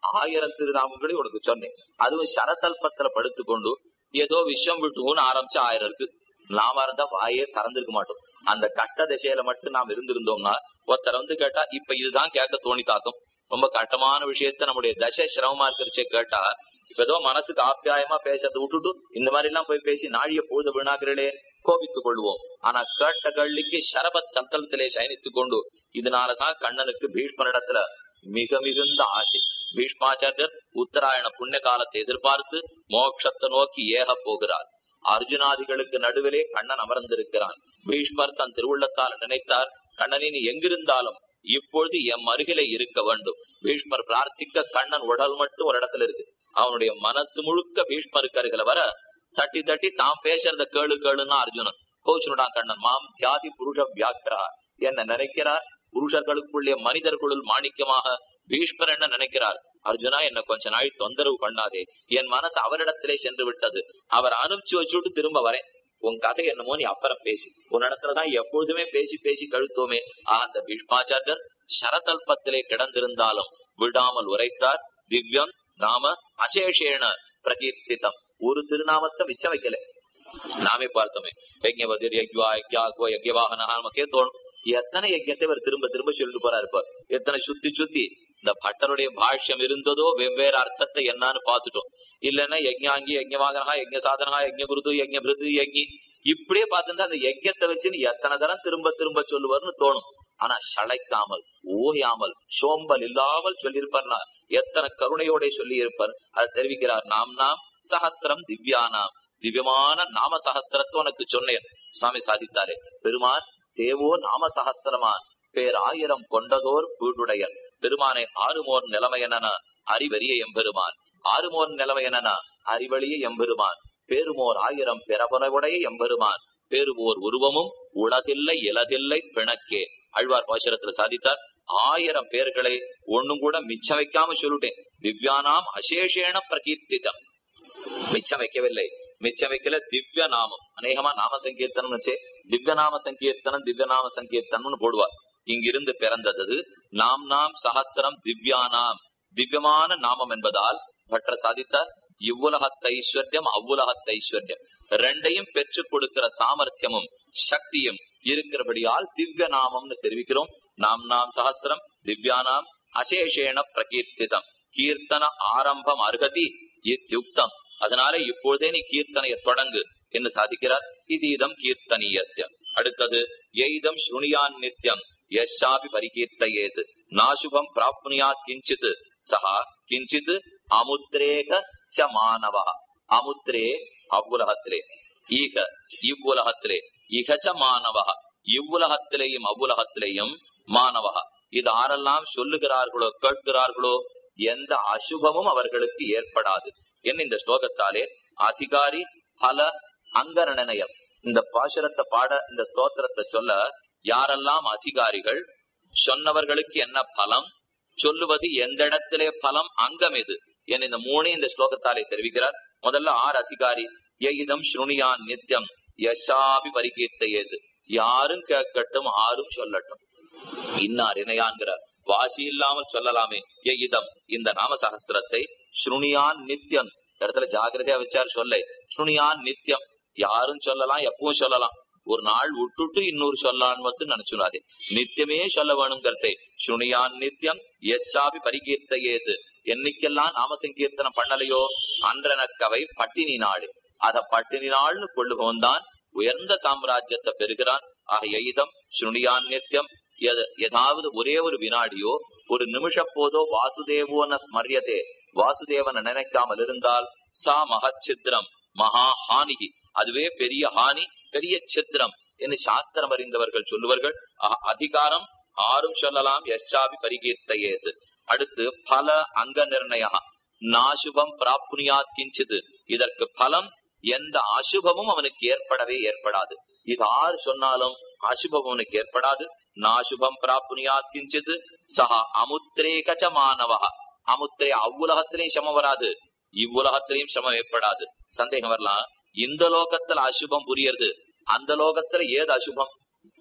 [SPEAKER 1] ஆயிரம் திருநாமங்களையும் உனக்கு சொன்னேன் அதுவும் சரதல்பத்துல படுத்துக்கொண்டு ஏதோ விஷம் விட்டுன்னு ஆரம்பிச்சு ஆயிரம் இருக்கு நாம இருந்தா வாயே திறந்திருக்க மாட்டோம் அந்த கட்ட திசையில மட்டும் நாம் இருந்திருந்தோம்னா ஒருத்தர் வந்து கேட்டா இப்ப இதுதான் கேட்க தோணி தாக்கும் ரொம்ப கட்டமான விஷயத்த நம்முடைய தசை சிரமமா இருக்கிறச்சே கேட்டா இப்ப ஏதோ மனசுக்கு ஆப்பியாயமா பேசுறதை விட்டுட்டு இந்த மாதிரி எல்லாம் போய் பேசி நாழிய பொழுது வீணாகிறே கோபித்துக் கொள்வோம் ஆனா கேட்ட கள்ளிக்கு சரபத் சந்தலத்திலே சயனித்துக் கொண்டு இதனாலதான் கண்ணனுக்கு பீஷ்மனிடத்துல மிக மிகுந்த ஆசை பீஷ்மாச்சாரியர் உத்தராயண புண்ணிய காலத்தை எதிர்பார்த்து மோட்சத்தை நோக்கி ஏக போகிறார் அர்ஜுனாதிகளுக்கு நடுவிலே கண்ணன் அமர்ந்திருக்கிறான் பீஷ்மர் தன் திருவுள்ளத்தால் நினைத்தார் கண்ணனே நீ எங்கிருந்தாலும் இப்பொழுது எம் அருகிலே இருக்க வேண்டும் பீஷ்மர் பிரார்த்திக்க கண்ணன் உடல் மட்டும் ஒரு இடத்துல இருக்கு அவனுடைய மனசு முழுக்க பீஷ்மருக்கு அருகில வர தட்டி தட்டி தான் பேசுறத கேளு கேளுன்னா அர்ஜுனன் கோச்சுனுடான் கண்ணன் மாம் தியாதி புருஷ வியாக்கிரா என்ன நினைக்கிறார் புருஷர்களுக்குள்ளே மனிதர்களுள் மாணிக்கமாக பீஷ்மர் என்ன நினைக்கிறார் அர்ஜுனா என்ன கொஞ்ச நாள் தொந்தரவு பண்ணாதே என் மனசு அவரிடத்திலே சென்று விட்டது அவர் அனுப்பிச்சு வச்சுட்டு திரும்ப வரேன் உன் கதை என்னமோ நீ அப்புறம் பேசி உன் இடத்துலதான் எப்பொழுதுமே பேசி பேசி கழுத்தோமே ஆஹ் அந்த பீஷ்மாச்சாரியர் சரதல்பத்திலே கிடந்திருந்தாலும் விடாமல் உரைத்தார் திவ்யம் நாம அசேஷேன பிரகீர்த்திதம் ஒரு திருநாமத்தை மிச்சம் வைக்கல நாமே பார்த்தோமே யஜ்ஞபதிர் யஜ்வா யஜ்யாகுவ யஜ்யவாகனா நமக்கே தோணும் எத்தனை யஜ்யத்தை இவர் திரும்ப திரும்ப சொல்லிட்டு போறாரு இப்ப எத்தனை சுத்தி சுத்தி இந்த பட்டருடைய பாஷ்யம் இருந்ததோ வெவ்வேறு அர்த்தத்தை என்னன்னு பார்த்துட்டோம் இல்லைன்னா யஜ்ஞாங்கி யஜ்ஞவாகனா யஜ்ஞ சாதனா யஜ்ஞ குருது யஜ்ஞ பிருது யஜ்ஞி இப்படியே பார்த்துட்டு அந்த யஜ்யத்தை வச்சுன்னு எத்தனை தரம் திரும்ப திரும்ப சொல்லுவார்னு தோணும் ஆனா சளைக்காமல் ஓயாமல் சோம்பல் இல்லாமல் சொல்லியிருப்பார்னா எத்தனை கருணையோட சொல்லி இருப்பார் அதை தெரிவிக்கிறார் நாம் நாம் சஹசிரம் திவ்யானாம் திவ்யமான நாம சகஸ்திரத்தை உனக்கு சொன்னேன் சுவாமி சாதித்தாரே பெருமான் தேவோ நாம சகஸ்திரமான் பேர் ஆயிரம் கொண்டதோர் வீடுடையன் பெருமானை ஆறுமோர் நிலைமையன அறிவறிய எம்பெருமான் ஆறுமோர் நிலைமையன அறிவழிய எம்பெருமான் பேருமோர் ஆயிரம் பிறபுறவுடைய எம்பெருமான் பேருவோர் உருவமும் உலகில்லை இலதில்லை பிணக்கே அழ்வார் பாசுரத்துல சாதித்தார் ஆயிரம் பேர்களை ஒண்ணும் கூட மிச்சம் வைக்காம சொல்லிட்டேன் திவ்யானாம் அசேஷேன பிரகீர்த்திதம் மிச்சம் வைக்கவில்லை மிச்சம் வைக்கல திவ்ய நாமம் அநேகமா நாம சங்கீர்த்தனம் வச்சே திவ்ய நாம சங்கீர்த்தனம் திவ்ய நாம சங்கீர்த்தனம்னு போடுவார் இங்கிருந்து பிறந்தது நாம் நாம் சகசிரம் திவ்யானாம் திவ்யமான நாமம் என்பதால் பற்ற சாதித்தார் இவ்வுலகத்த ஐஸ்வர்யம் அவ்வுலகத்த ஐஸ்வர்யம் ரெண்டையும் பெற்றுக் கொடுக்கிற சாமர்த்தியமும் சக்தியும் இருக்கிறபடியால் திவ்ய நாமம்னு தெரிவிக்கிறோம் நாம் நாம் சகசிரம் திவ்யானாம் அசேஷேன பிரகீர்த்திதம் கீர்த்தன ஆரம்பம் அருகதி இத்தியுக்தம் அதனால இப்பொழுதே நீ கீர்த்தனையை தொடங்கு என்று சாதிக்கிறார் இது இதம் கீர்த்தனீயஸ்ய அடுத்தது எய்தம் ஸ்ருணியான் நித்யம் யஷாபி பரிகீர்த்தையேது நாசுபம் பிராப்னுயாத் கிஞ்சித் சஹா கிஞ்சித் அமுத்ரேக ச மாணவா அமுத்ரே அவ்வுலகத்திலே ஈக இவ்வுலகத்திலே இகச்ச மாணவா இவ்வுலகத்திலேயும் அவ்வுலகத்திலேயும் மாணவா இது ஆரெல்லாம் சொல்லுகிறார்களோ கேட்கிறார்களோ எந்த அசுபமும் அவர்களுக்கு ஏற்படாது என்ன இந்த ஸ்லோகத்தாலே அதிகாரி பல அங்கரணயம் இந்த பாசுரத்தை பாட இந்த ஸ்தோத்திரத்தை சொல்ல யாரெல்லாம் அதிகாரிகள் சொன்னவர்களுக்கு என்ன பலம் சொல்லுவது எந்த இடத்திலே பலம் அங்கம் எது என இந்த மூணே இந்த ஸ்லோகத்தாலே தெரிவிக்கிறார் முதல்ல ஆறு அதிகாரி எயிதம் ஸ்ருணியான் நித்தியம் யசாபி பரிகீர்த்தையது யாரும் கேட்கட்டும் ஆரும் சொல்லட்டும் இன்னார் இணையான்கிறார் வாசி இல்லாமல் சொல்லலாமே எயிதம் இந்த நாம சகஸ்திரத்தை ஸ்ருணியான் நித்தியம் இடத்துல ஜாகிரதையா வச்சார் சொல்ல ஸ்ருணியான் நித்தியம் யாரும் சொல்லலாம் எப்பவும் சொல்லலாம் ஒரு நாள் விட்டுட்டு இன்னொரு சொல்லான்னு வந்து நினைச்சுடாதே நித்தியமே சொல்ல வேணுங்கிறதை ஸ்ருணியான் நித்தியம் எஸ்ஸாபி பரிகீர்த்தையேது என்னைக்கெல்லாம் நாம சங்கீர்த்தனம் பண்ணலையோ அன்றனக்கவை பட்டினி நாடு அத பட்டினி நாள்னு கொள்ளுபவன் தான் உயர்ந்த சாம்ராஜ்யத்தை பெறுகிறான் ஆக எய்தம் ஸ்ருணியான் நித்தியம் ஏதாவது ஒரே ஒரு வினாடியோ ஒரு நிமிஷ போதோ வாசுதேவோன ஸ்மரியதே வாசுதேவனை நினைக்காமல் இருந்தால் சா மகச்சித்திரம் மகா ஹானிகி அதுவே பெரிய ஹானி பெரிய சித்திரம் என்று சாஸ்திரம் அறிந்தவர்கள் சொல்லுவார்கள் அதிகாரம் ஆறும் சொல்லலாம் யஷாபி பரிகீர்த்தையேது அடுத்து பல அங்க நிர்ணய நாசுபம் பிராப்னுயாத் கிஞ்சிது இதற்கு பலம் எந்த அசுபமும் அவனுக்கு ஏற்படவே ஏற்படாது இது ஆறு சொன்னாலும் அசுபம் அவனுக்கு ஏற்படாது நாசுபம் பிராப்னுயாத் கிஞ்சிது சஹா அமுத்திரேகச்ச மாணவா அமுத்திரே அவ்வுலகத்திலையும் சமம் வராது இவ்வுலகத்திலையும் சமம் ஏற்படாது சந்தேகம் வரலாம் இந்த லோகத்துல அசுபம் புரியறது அந்த லோகத்துல ஏது அசுபம்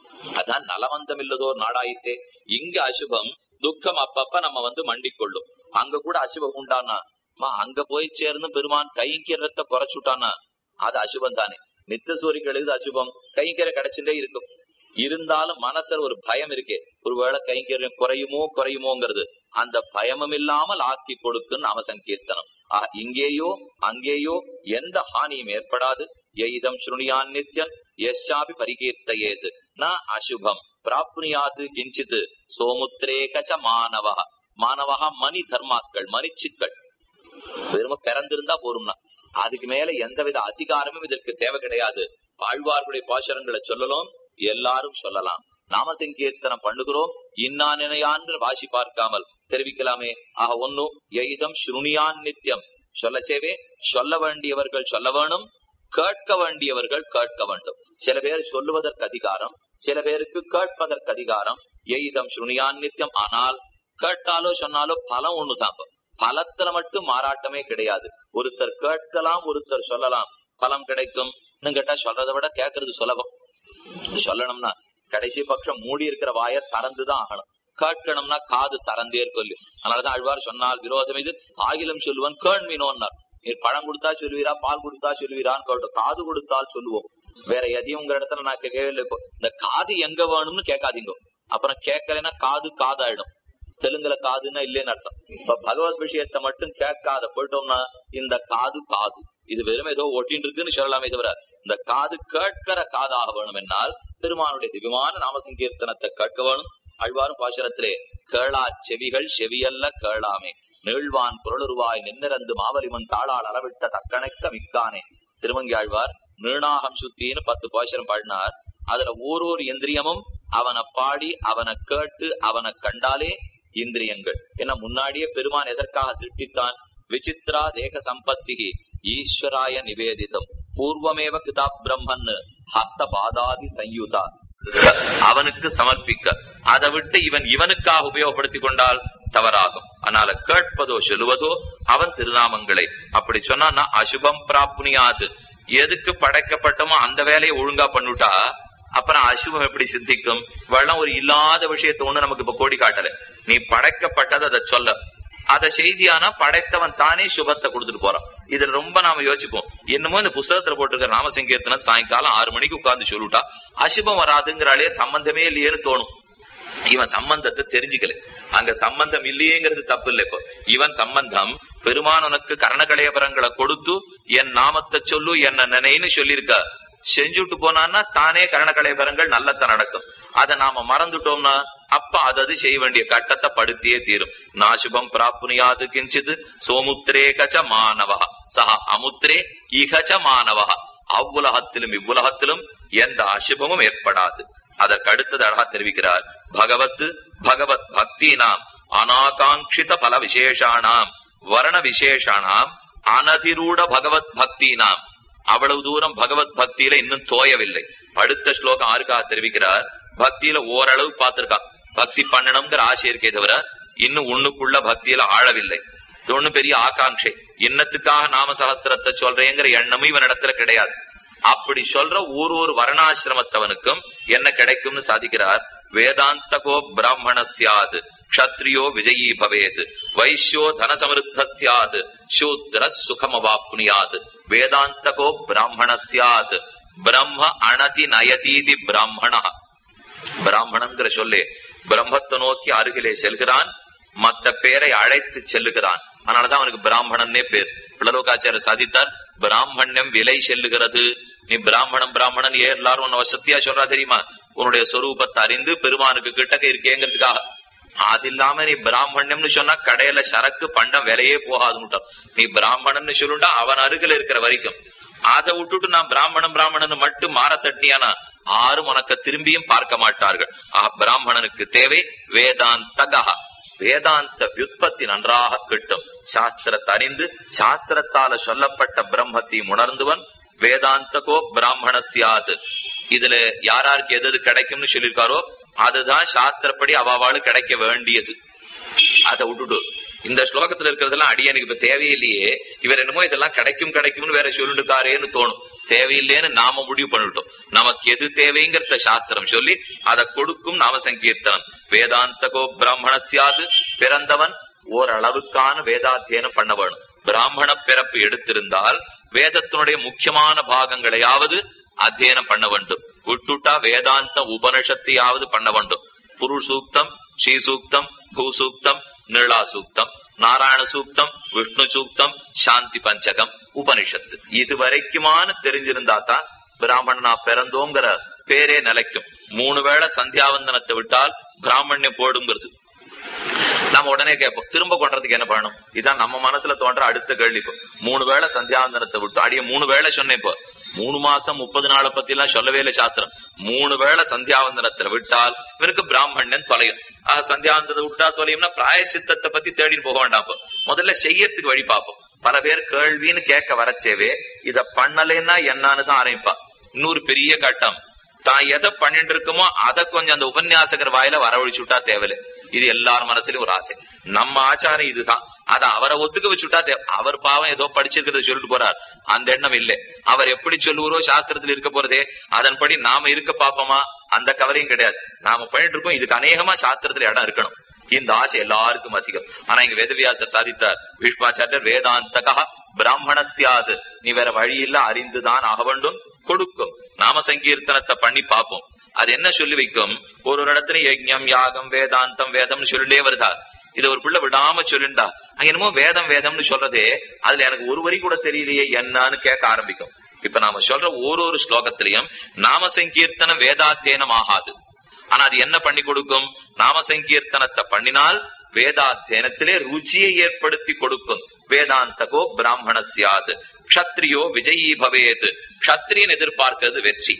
[SPEAKER 1] அதான் நலவந்தம் இல்லதோர் நாடாயித்தே இங்க அசுபம் துக்கம் அப்பப்ப நம்ம வந்து மண்டிக்கொள்ளும் அங்க கூட அசுபம் உண்டானா அம்மா, அங்க போய் சேர்ந்து பெருமான் கைங்கிறத குறைச்சுட்டானா அது அசுபம் தானே நித்த சூரிகள் இது அசுபம் கைங்கரை கிடைச்சுட்டே இருக்கும் இருந்தாலும் மனசுல ஒரு பயம் இருக்கே ஒருவேளை கைங்கரியம் குறையுமோ குறையுமோங்கிறது அந்த பயமும் இல்லாமல் ஆக்கி கொடுக்குன்னு நாம சங்கீர்த்தனம் ஆக, இங்கேயோ அங்கேயோ எந்த ஹானியும் ஏற்படாது எய்தம் ஸ்ருணியான் நித்யம் யஷாபி பரிகீர்த்தையேது ந அசுபம் பிராப்னியாது கிஞ்சித் சோமுத்ரேகச்ச மாணவா மாணவா மணி தர்மாக்கள் மணிச்சிக்கள் வெறும பிறந்திருந்தா போரும்னா அதுக்கு மேல எந்தவித அதிகாரமும் இதற்கு தேவை கிடையாது ஆழ்வார்களுடைய பாசரங்களை சொல்லலாம் எல்லாரும் சொல்லலாம் நாம சங்கீர்த்தனம் பண்ணுகிறோம் இன்னா நினையான்ற வாசி பார்க்காமல் தெரிவிக்கலாமே ஆக ஒன்னு எய்தம் ஸ்ருணியான் நித்தியம் சொல்லச்சேவே சொல்ல வேண்டியவர்கள் சொல்ல வேணும் கேட்க வேண்டியவர்கள் கேட்க வேண்டும் சில பேர் சொல்லுவதற்கு அதிகாரம் சில பேருக்கு கேட்பதற்கு அதிகாரம் எய்தம் ஸ்ருணியான் நித்தியம் ஆனால் கேட்டாலோ சொன்னாலோ பலம் ஒண்ணுதான் பலத்துல மட்டும் மாறாட்டமே கிடையாது ஒருத்தர் கேட்கலாம் ஒருத்தர் சொல்லலாம் பலம் கிடைக்கும் இன்னும் கேட்டா சொல்றதை விட கேட்கறது சுலபம் சொல்லணும்னா கடைசி பட்சம் மூடி இருக்கிற வாய திறந்துதான் ஆகணும் கேட்கணும்னா காது திறந்தே சொல்லு அதனாலதான் அழ்வார் சொன்னால் விரோதம் இது ஆகிலம் சொல்லுவன் கேண் மீனோன்னார் நீர் பழம் கொடுத்தா சொல்லுவீரா பால் கொடுத்தா சொல்லுவீரான்னு கேட்டோம் காது கொடுத்தால் சொல்லுவோம் வேற எதையும் உங்க இடத்துல நான் கேட்கவே இல்லை இப்போ. இந்த காது எங்க வேணும்னு கேட்காதீங்க அப்புறம் கேட்கலைன்னா காது காதாயிடும் தெலுங்குல காதுன்னா இல்லைன்னு அர்த்தம் இப்ப பகவத் விஷயத்தை மட்டும் கேட்காத போயிட்டோம்னா இந்த காது காது இது வெறும் ஏதோ ஒட்டின்னு இருக்குன்னு சொல்லலாமே தவிர இந்த காது கேட்கிற காதாக வேணும் என்னால் பெருமானுடைய திவ்யமான நாம சங்கீர்த்தனத்தை கேட்க வேணும் அழ்வாரும் பாசுரத்திலே கேளா செவிகள் செவியல்ல கேளாமே நீழ்வான் பொருளுருவாய் நின்னிறந்து மாவலிமன் தாளால் அளவிட்ட தக்கணைக்க மிக்கானே திருமங்கி ஆழ்வார் நீணாகம் சுத்தின்னு பத்து பாசுரம் பாடினார் அதுல ஓரோரு இந்திரியமும் அவனை பாடி அவனை கேட்டு அவனை கண்டாலே இந்திரியங்கள் ஏன்னா முன்னாடியே பெருமான் எதற்காக சிருஷ்டித்தான் விசித்ரா தேக சம்பத்தி ஈஸ்வராய நிவேதிதம் பூர்வமேவ கிதா பிரம்மன் ஹஸ்த பாதாதி சயுதா அவனுக்கு சமர்ப்பிக்க அதை விட்டு இவன் இவனுக்காக உபயோகப்படுத்திக் கொண்டால் தவறாகும் அதனால கேட்பதோ சொல்லுவதோ அவன் திருநாமங்களை அப்படி சொன்னா அசுபம் பிராப்னியாது எதுக்கு படைக்கப்பட்டமோ அந்த வேலையை ஒழுங்கா பண்ணுட்டா அப்புறம் அசுபம் எப்படி சித்திக்கும் வெள்ளம் ஒரு இல்லாத விஷயத்தை ஒண்ணு நமக்கு இப்ப கோடி காட்டல நீ படைக்கப்பட்டது அதை சொல்ல அத செய்தியானா படைத்தவன் தானே சுபத்தை கொடுத்துட்டு போறான் இதுல ரொம்ப நாம யோசிப்போம் என்னமோ இந்த புஸ்தகத்துல போட்டிருக்கிற ராமசங்கீர்த்தனம் சாயங்காலம் ஆறு மணிக்கு உட்கார்ந்து சொல்லிட்டா அசுபம் வராதுங்கிறாலே சம்பந்தமே இல்லையேன்னு தோணும் இவன் சம்பந்தத்தை தெரிஞ்சுக்கல அங்க சம்பந்தம் இல்லையேங்கிறது தப்பு இல்லை இப்போ இவன் சம்பந்தம் பெருமான் உனக்கு கரணகலையபரங்களை கொடுத்து என் நாமத்தை சொல்லு என்ன நினைன்னு சொல்லியிருக்க செஞ்சுட்டு போனான்னா தானே கரணகலையபரங்கள் நல்லத்த நடக்கும் அதை நாம மறந்துட்டோம்னா அப்ப அதது செய்ய வேண்டிய கட்டத்தை படுத்தியே தீரும் நாசுபம் பிராப்னுயாது கிஞ்சித் சோமுத்திரே கச்ச மாணவா சஹா அமுத்திரே இகச்ச மாணவா அவ்வுலகத்திலும் இவ்வுலகத்திலும் எந்த அசுபமும் ஏற்படாது அதற்கு அடுத்தது அழகா தெரிவிக்கிறார் பகவத் பகவத் பக்தி நாம் அனாகாங்கித பல விசேஷானாம் வர்ண விசேஷானாம் அனதிரூட பகவத் பக்தி நாம் அவ்வளவு தூரம் பகவத் பக்தியில இன்னும் தோயவில்லை அடுத்த ஸ்லோகம் ஆருக்காக தெரிவிக்கிறார் பக்தியில ஓரளவு பார்த்திருக்கான் பக்தி பண்ணணுங்கிற ஆசை இருக்கே தவிர இன்னும் உன்னுக்குள்ள பக்தியில ஆழவில்லை இது ஒண்ணு பெரிய ஆகாங்ஷை இன்னத்துக்காக நாம சகஸ்திரத்தை சொல்றேங்கிற எண்ணமும் இவனிடத்துல கிடையாது அப்படி சொல்ற ஒரு ஒரு வர்ணாசிரமத்தவனுக்கும் என்ன கிடைக்கும்னு சாதிக்கிறார் வேதாந்தகோ பிராமண சியாது க்ஷத்ரியோ விஜயீ பவேத் வைஷ்யோ தன சமிருத்த சியாது சூத்ர சுகமவாப்னுயாத் வேதாந்தகோ பிராமண சியாது பிரம்ம அணதி நயதீதி பிராமண பிராமணங்கிற சொல்லே பிரம்மத்தை நோக்கி அருகிலே செல்கிறான் மத்த பேரை அழைத்து செல்லுகிறான் அதனாலதான் அவனுக்கு பிராமணன்னே பேர் பிள்ளலோகாச்சார சாதித்தார் பிராமணியம் விலை செல்லுகிறது நீ பிராமணம் பிராமணன் ஏன் எல்லாரும் உன்னை வசத்தியா சொல்றா தெரியுமா உன்னுடைய சொரூபத்தை அறிந்து பெருமானுக்கு கிட்டக்க இருக்கேங்கிறதுக்காக அது இல்லாம நீ பிராமணியம்னு சொன்னா கடையில சரக்கு பண்டம் விலையே போகாதுன்னு நீ பிராமணன்னு சொல்லுண்டா அவன் அருகில் இருக்கிற வரைக்கும் அதை விட்டுட்டு நான் பிராமணன் பிராமணன் மட்டும் மாற தட்டியானா ஆரும் உனக்கு திரும்பியும் பார்க்க மாட்டார்கள் ஆ பிராமணனுக்கு தேவை வேதாந்தகா வேதாந்த வியுற்பத்தி நன்றாக கிட்டும் சாஸ்திரத்தை அறிந்து சாஸ்திரத்தால சொல்லப்பட்ட பிரம்மத்தையும் உணர்ந்துவன் வேதாந்தகோ பிராமண சியாது இதுல யாராருக்கு எது எது கிடைக்கும்னு சொல்லியிருக்காரோ அதுதான் சாஸ்திரப்படி அவாவாளு கிடைக்க வேண்டியது அதை விட்டுட்டு இந்த ஸ்லோகத்துல இருக்கிறதெல்லாம் அடியனுக்கு இப்ப தேவையில்லையே இவர் என்னமோ இதெல்லாம் கிடைக்கும் கிடைக்கும்னு வேற சொல்லிட்டுக்காரேன்னு தோணும் தேவையில்லைன்னு நாம முடிவு பண்ணிட்டோம் நமக்கு எது தேவைங்கிறத சாஸ்திரம் சொல்லி அதை கொடுக்கும் நாம சங்கீர்த்தனம் வேதாந்தகோ பிராமண சியாது பிறந்தவன் ஓரளவுக்கான வேதாத்தியனம் பண்ண வேணும் பிராமண பிறப்பு எடுத்திருந்தால் வேதத்தினுடைய முக்கியமான பாகங்களையாவது அத்தியனம் பண்ண வேண்டும் விட்டுட்டா வேதாந்த உபனிஷத்தையாவது பண்ண வேண்டும் புருஷ் சூக்தம் ஸ்ரீ சூக்தம் பூ சூக்தம் நிர்லா சூக்தம் நாராயண சூக்தம் விஷ்ணு சூக்தம் சாந்தி பஞ்சகம் உபனிஷத்து இது வரைக்குமான தெரிஞ்சிருந்தா தான் பிராமணனா பிறந்தோங்கிற பேரே நிலைக்கும் மூணு வேளை சந்தியாவந்தனத்தை விட்டால் பிராமணியம் போடுங்கிறது நம்ம உடனே கேட்போம் திரும்ப கொண்டதுக்கு என்ன பண்ணணும் இதான் நம்ம மனசுல தோன்ற அடுத்த கேள்வி இப்போ மூணு வேளை சந்தியாவந்தனத்தை விட்டு அடிய மூணு வேளை சொன்னேன் இப்போ மூணு மாசம் முப்பது நாளை பத்தி எல்லாம் சொல்லவே இல்லை சாத்திரம் மூணு வேளை சந்தியாவந்தனத்துல விட்டால் இவருக்கு பிராமணன் தொலையும் ஆஹ் சந்தியாவந்தத்தை விட்டா தொலையும்னா பிராயசித்தத்தை பத்தி தேடிட்டு போக வேண்டாம் இப்போ. முதல்ல செய்யறதுக்கு வழி பார்ப்போம் பல பேர் கேள்வின்னு கேட்க வரச்சேவே இத பண்ணலைன்னா என்னன்னு தான் ஆரம்பிப்பா இன்னொரு பெரிய கட்டம் தான் எதை பண்ணிட்டு இருக்கோமோ அதை கொஞ்சம் அந்த உபன்யாசகர் வாயில வரவழிச்சு விட்டா தேவையில்லை இது எல்லார் மனசுலயும் ஒரு ஆசை நம்ம ஆச்சாரம் இதுதான் அத அவரை ஒத்துக்க வச்சுட்டா தேவை அவர் பாவம் ஏதோ படிச்சிருக்கிறத சொல்லிட்டு போறார் அந்த எண்ணம் இல்லை அவர் எப்படி சொல்லுவாரோ சாஸ்திரத்தில் இருக்க போறதே அதன்படி நாம இருக்க பாப்போமா அந்த கவலையும் கிடையாது நாம பண்ணிட்டு இருக்கோம் இதுக்கு அநேகமா சாஸ்திரத்துல இடம் இருக்கணும் இந்த ஆசை எல்லாருக்கும் அதிகம் ஆனா இங்க வேதவியாசர் சாதித்தார் பீஷ்மாச்சாரியர் வேதாந்தகா பிராமணசியாது நீ வேற வழி இல்ல அறிந்துதான் ஆக வேண்டும் கொடுக்கும் நாம சங்கீர்த்தனத்தை பண்ணி பார்ப்போம் அது என்ன சொல்லி வைக்கும் ஒரு ஒரு இடத்துல யஜ்ஞம் யாகம் வேதாந்தம் வேதம்னு சொல்லிட்டே வருதா இது ஒரு பிள்ளை விடாம சொல்லிண்டா அங்க என்னமோ வேதம் வேதம்னு சொல்றதே அதுல எனக்கு ஒரு வரி கூட தெரியலையே என்னன்னு கேட்க ஆரம்பிக்கும் இப்ப நாம சொல்ற ஒரு ஒரு ஸ்லோகத்திலையும் நாம சங்கீர்த்தனம் வேதாத்தியனம் ஆகாது ஆனா அது என்ன பண்ணி கொடுக்கும் நாம சங்கீர்த்தனத்தை பண்ணினால் வேதாத்தியனத்திலே ருச்சியை ஏற்படுத்தி கொடுக்கும் வேதாந்தகோ பிராமணசியாது க்ஷத்ரியோ விஜயீ பவேத் க்ஷத்ரியன் எதிர்பார்க்கிறது வெற்றி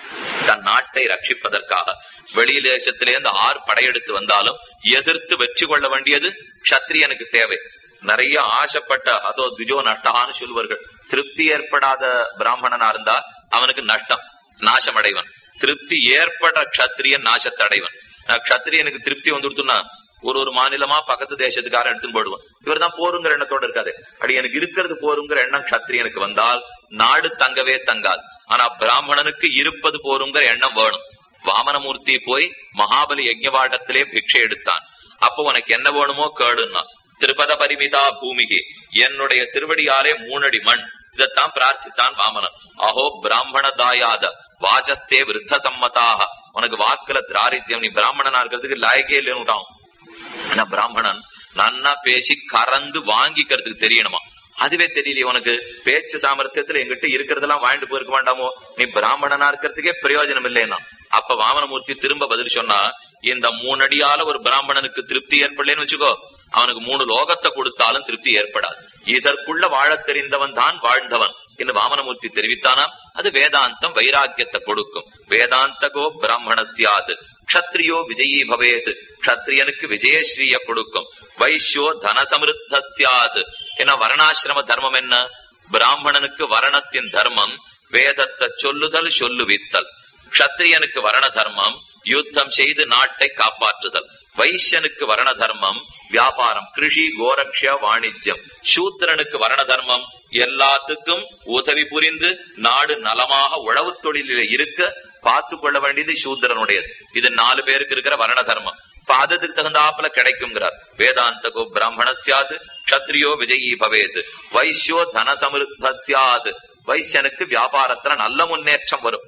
[SPEAKER 1] தன் நாட்டை ரட்சிப்பதற்காக வெளி தேசத்திலிருந்து ஆறு படையெடுத்து வந்தாலும் எதிர்த்து வெற்றி கொள்ள வேண்டியது க்ஷத்ரியனுக்கு தேவை நிறைய ஆசைப்பட்ட அதோ துஜோ நஷ்டான்னு சொல்லுவார்கள் திருப்தி ஏற்படாத பிராமணனா இருந்தா அவனுக்கு நஷ்டம் நாசமடைவன் திருப்தி ஏற்பட க்ஷத்திரியன் நாசத்தடைவன் அஹ் க்ஷத்திரியனுக்கு திருப்தி வந்துடுத்துன்னா ஒரு ஒரு மாநிலமா பக்கத்து தேசத்துக்காரன் எடுத்துன்னு போடுவான் இவர் தான் போருங்கிற எண்ணத்தோட இருக்காது அப்படி எனக்கு இருக்கிறது போருங்கிற எண்ணம் க்ஷத்திரியனுக்கு வந்தால் நாடு தங்கவே தங்காது ஆனா பிராமணனுக்கு இருப்பது போருங்கிற எண்ணம் வேணும் வாமனமூர்த்தி போய் மகாபலி யஜ்ஞவாடத்திலே பிக்ஷை எடுத்தான் அப்போ உனக்கு என்ன வேணுமோ கேடுன்னா திருப்பத பரிமிதா பூமிகி என்னுடைய திருவடியாலே மூணடி மண் இதைத்தான் பிரார்த்தித்தான் வாமனன் அஹோ பிராமண தாயாத வாஜஸ்தே விருத்த சம்மதாக உனக்கு வாக்குல திராரித்யம் நீ பிராமணனா இருக்கிறதுக்கு லாயக்கே இல்லைன்னுட்டான் ஆனா பிராமணன் நன்னா பேசி கறந்து வாங்கிக்கிறதுக்கு தெரியணுமா அதுவே தெரியலையே உனக்கு பேச்சு சாமர்த்தியத்துல எங்கிட்ட இருக்கிறதெல்லாம் வாழ்ந்து போயிருக்க வேண்டாமோ நீ பிராமணனா இருக்கிறதுக்கே பிரயோஜனம் இல்லைன்னா அப்ப வாமனமூர்த்தி திரும்ப பதில் சொன்னா இந்த மூணு அடியால ஒரு பிராமணனுக்கு திருப்தி ஏற்படலன்னு வச்சுக்கோ அவனுக்கு மூணு லோகத்தை கொடுத்தாலும் திருப்தி ஏற்படாது இதற்குள்ள வாழத் தெரிந்தவன் தான் வாழ்ந்தவன் என்று வாமனமூர்த்தி தெரிவித்தானா அது வேதாந்தம் வைராக்கியத்தை கொடுக்கும் வேதாந்தகோ பிராமணசியாது க்ஷத்ரியோ விஜயீ பவேத் க்ஷத்ரியனுக்கு விஜயஸ்ரீய கொடுக்கும் வைஷ்யோ தன சமிருத்த சியாத் என வர்ணாசிரம தர்மம் என்ன பிராமணனுக்கு வர்ணத்தின் தர்மம் வேதத்தை சொல்லுதல் சொல்லுவித்தல் க்ஷத்ரியனுக்கு வர்ண தர்மம் யுத்தம் செய்து நாட்டை காப்பாற்றுதல் வைஷ்யனுக்கு வர்ண தர்மம் வியாபாரம் கிருஷி கோரக்ஷ வாணிஜ்யம் சூத்திரனுக்கு வர்ண தர்மம் எல்லாத்துக்கும் உதவி புரிந்து நாடு நலமாக உழவு தொழிலில் இருக்க பார்த்து கொள்ள வேண்டியது சூத்திரனுடையது இது நாலு பேருக்கு இருக்கிற வர்ண தர்மம் பாதத்துக்கு தகுந்தாப்புல கிடைக்குங்கிறார் வேதாந்தகோ பிராமண சியாது க்ஷத்ரியோ விஜயீ பவேத் வைஷ்யோ தன சமிருத்த சியாது வைஷ்யனுக்கு வியாபாரத்துல நல்ல முன்னேற்றம் வரும்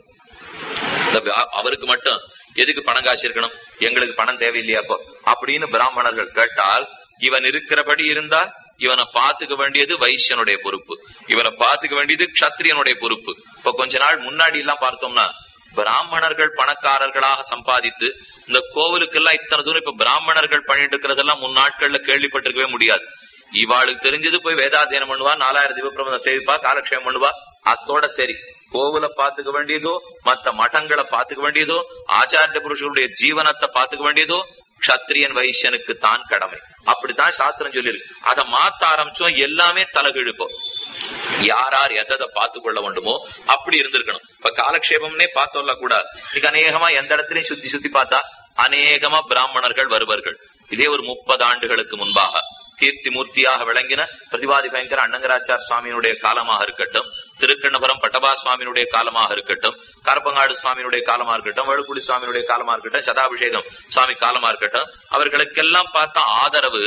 [SPEAKER 1] இந்த வியா- அவருக்கு மட்டும் எதுக்கு பணம் காசு இருக்கணும் எங்களுக்கு பணம் தேவையில்லையா அப்போ அப்படின்னு பிராமணர்கள் கேட்டால் இவன் இருக்கிறபடி இருந்தா இவனை பாத்துக்க வேண்டியது வைசியனுடைய பொறுப்பு இவனை பாத்துக்க வேண்டியது க்ஷத்ரியனுடைய பொறுப்பு இப்ப கொஞ்ச நாள் முன்னாடி எல்லாம் பார்த்தோம்னா பிராமணர்கள் பணக்காரர்களாக சம்பாதித்து இந்த கோவிலுக்கெல்லாம் இத்தனை தூரம் இப்ப பிராமணர்கள் பண்ணிட்டு இருக்கிறதெல்லாம் முன்னாட்கள்ல கேள்விப்பட்டிருக்கவே முடியாது இவாளுக்கு தெரிஞ்சது போய் வேதாத்தியனம் பண்ணுவா நாலாயிரம் திவப்பிரபந்தம் சேவிப்பா காலக்ஷேபம் பண்ணுவா அத்தோட சரி கோவில பாத்துக்க வேண்டியதோ மத்த மഠங்களை பாத்துக்க வேண்டியதோ ஆச்சாரிய புருஷர்களுடைய ஜீவனத்தை பாத்துக்க வேண்டியதோ க்ஷத்ரியன் வைசியனுக்கு தான் கடமை அப்படித்தான் சாஸ்திரம் சொல்லியிருக்கு அதை மாத்த ஆரம்பிச்சோம் எல்லாமே தலகிழுப்போம் யார் யார் எதை பார்த்து கொள்ள வேண்டுமோ அப்படி இருந்திருக்கணும் இப்ப காலக்ஷேபம்னே பார்த்தோம்ல கூட இன்னைக்கு அநேகமா எந்த இடத்துலயும் சுத்தி சுத்தி பார்த்தா அநேகமா பிராமணர்கள் வருவார்கள் இதே ஒரு முப்பது ஆண்டுகளுக்கு முன்பாக கீர்த்தி மூர்த்தியாக விளங்கின பிரதிவாதி பயங்கர அண்ணங்கராச்சார் சுவாமியினுடைய காலமாக இருக்கட்டும் திருக்கண்ணபுரம் பட்டபா சுவாமியினுடைய காலமாக இருக்கட்டும் கரப்பங்காடு சுவாமியினுடைய காலமா இருக்கட்டும் வழுக்குடி சுவாமியினுடைய காலமா இருக்கட்டும் சதாபிஷேகம் சுவாமி காலமா இருக்கட்டும் அவர்களுக்கெல்லாம் பார்த்த ஆதரவு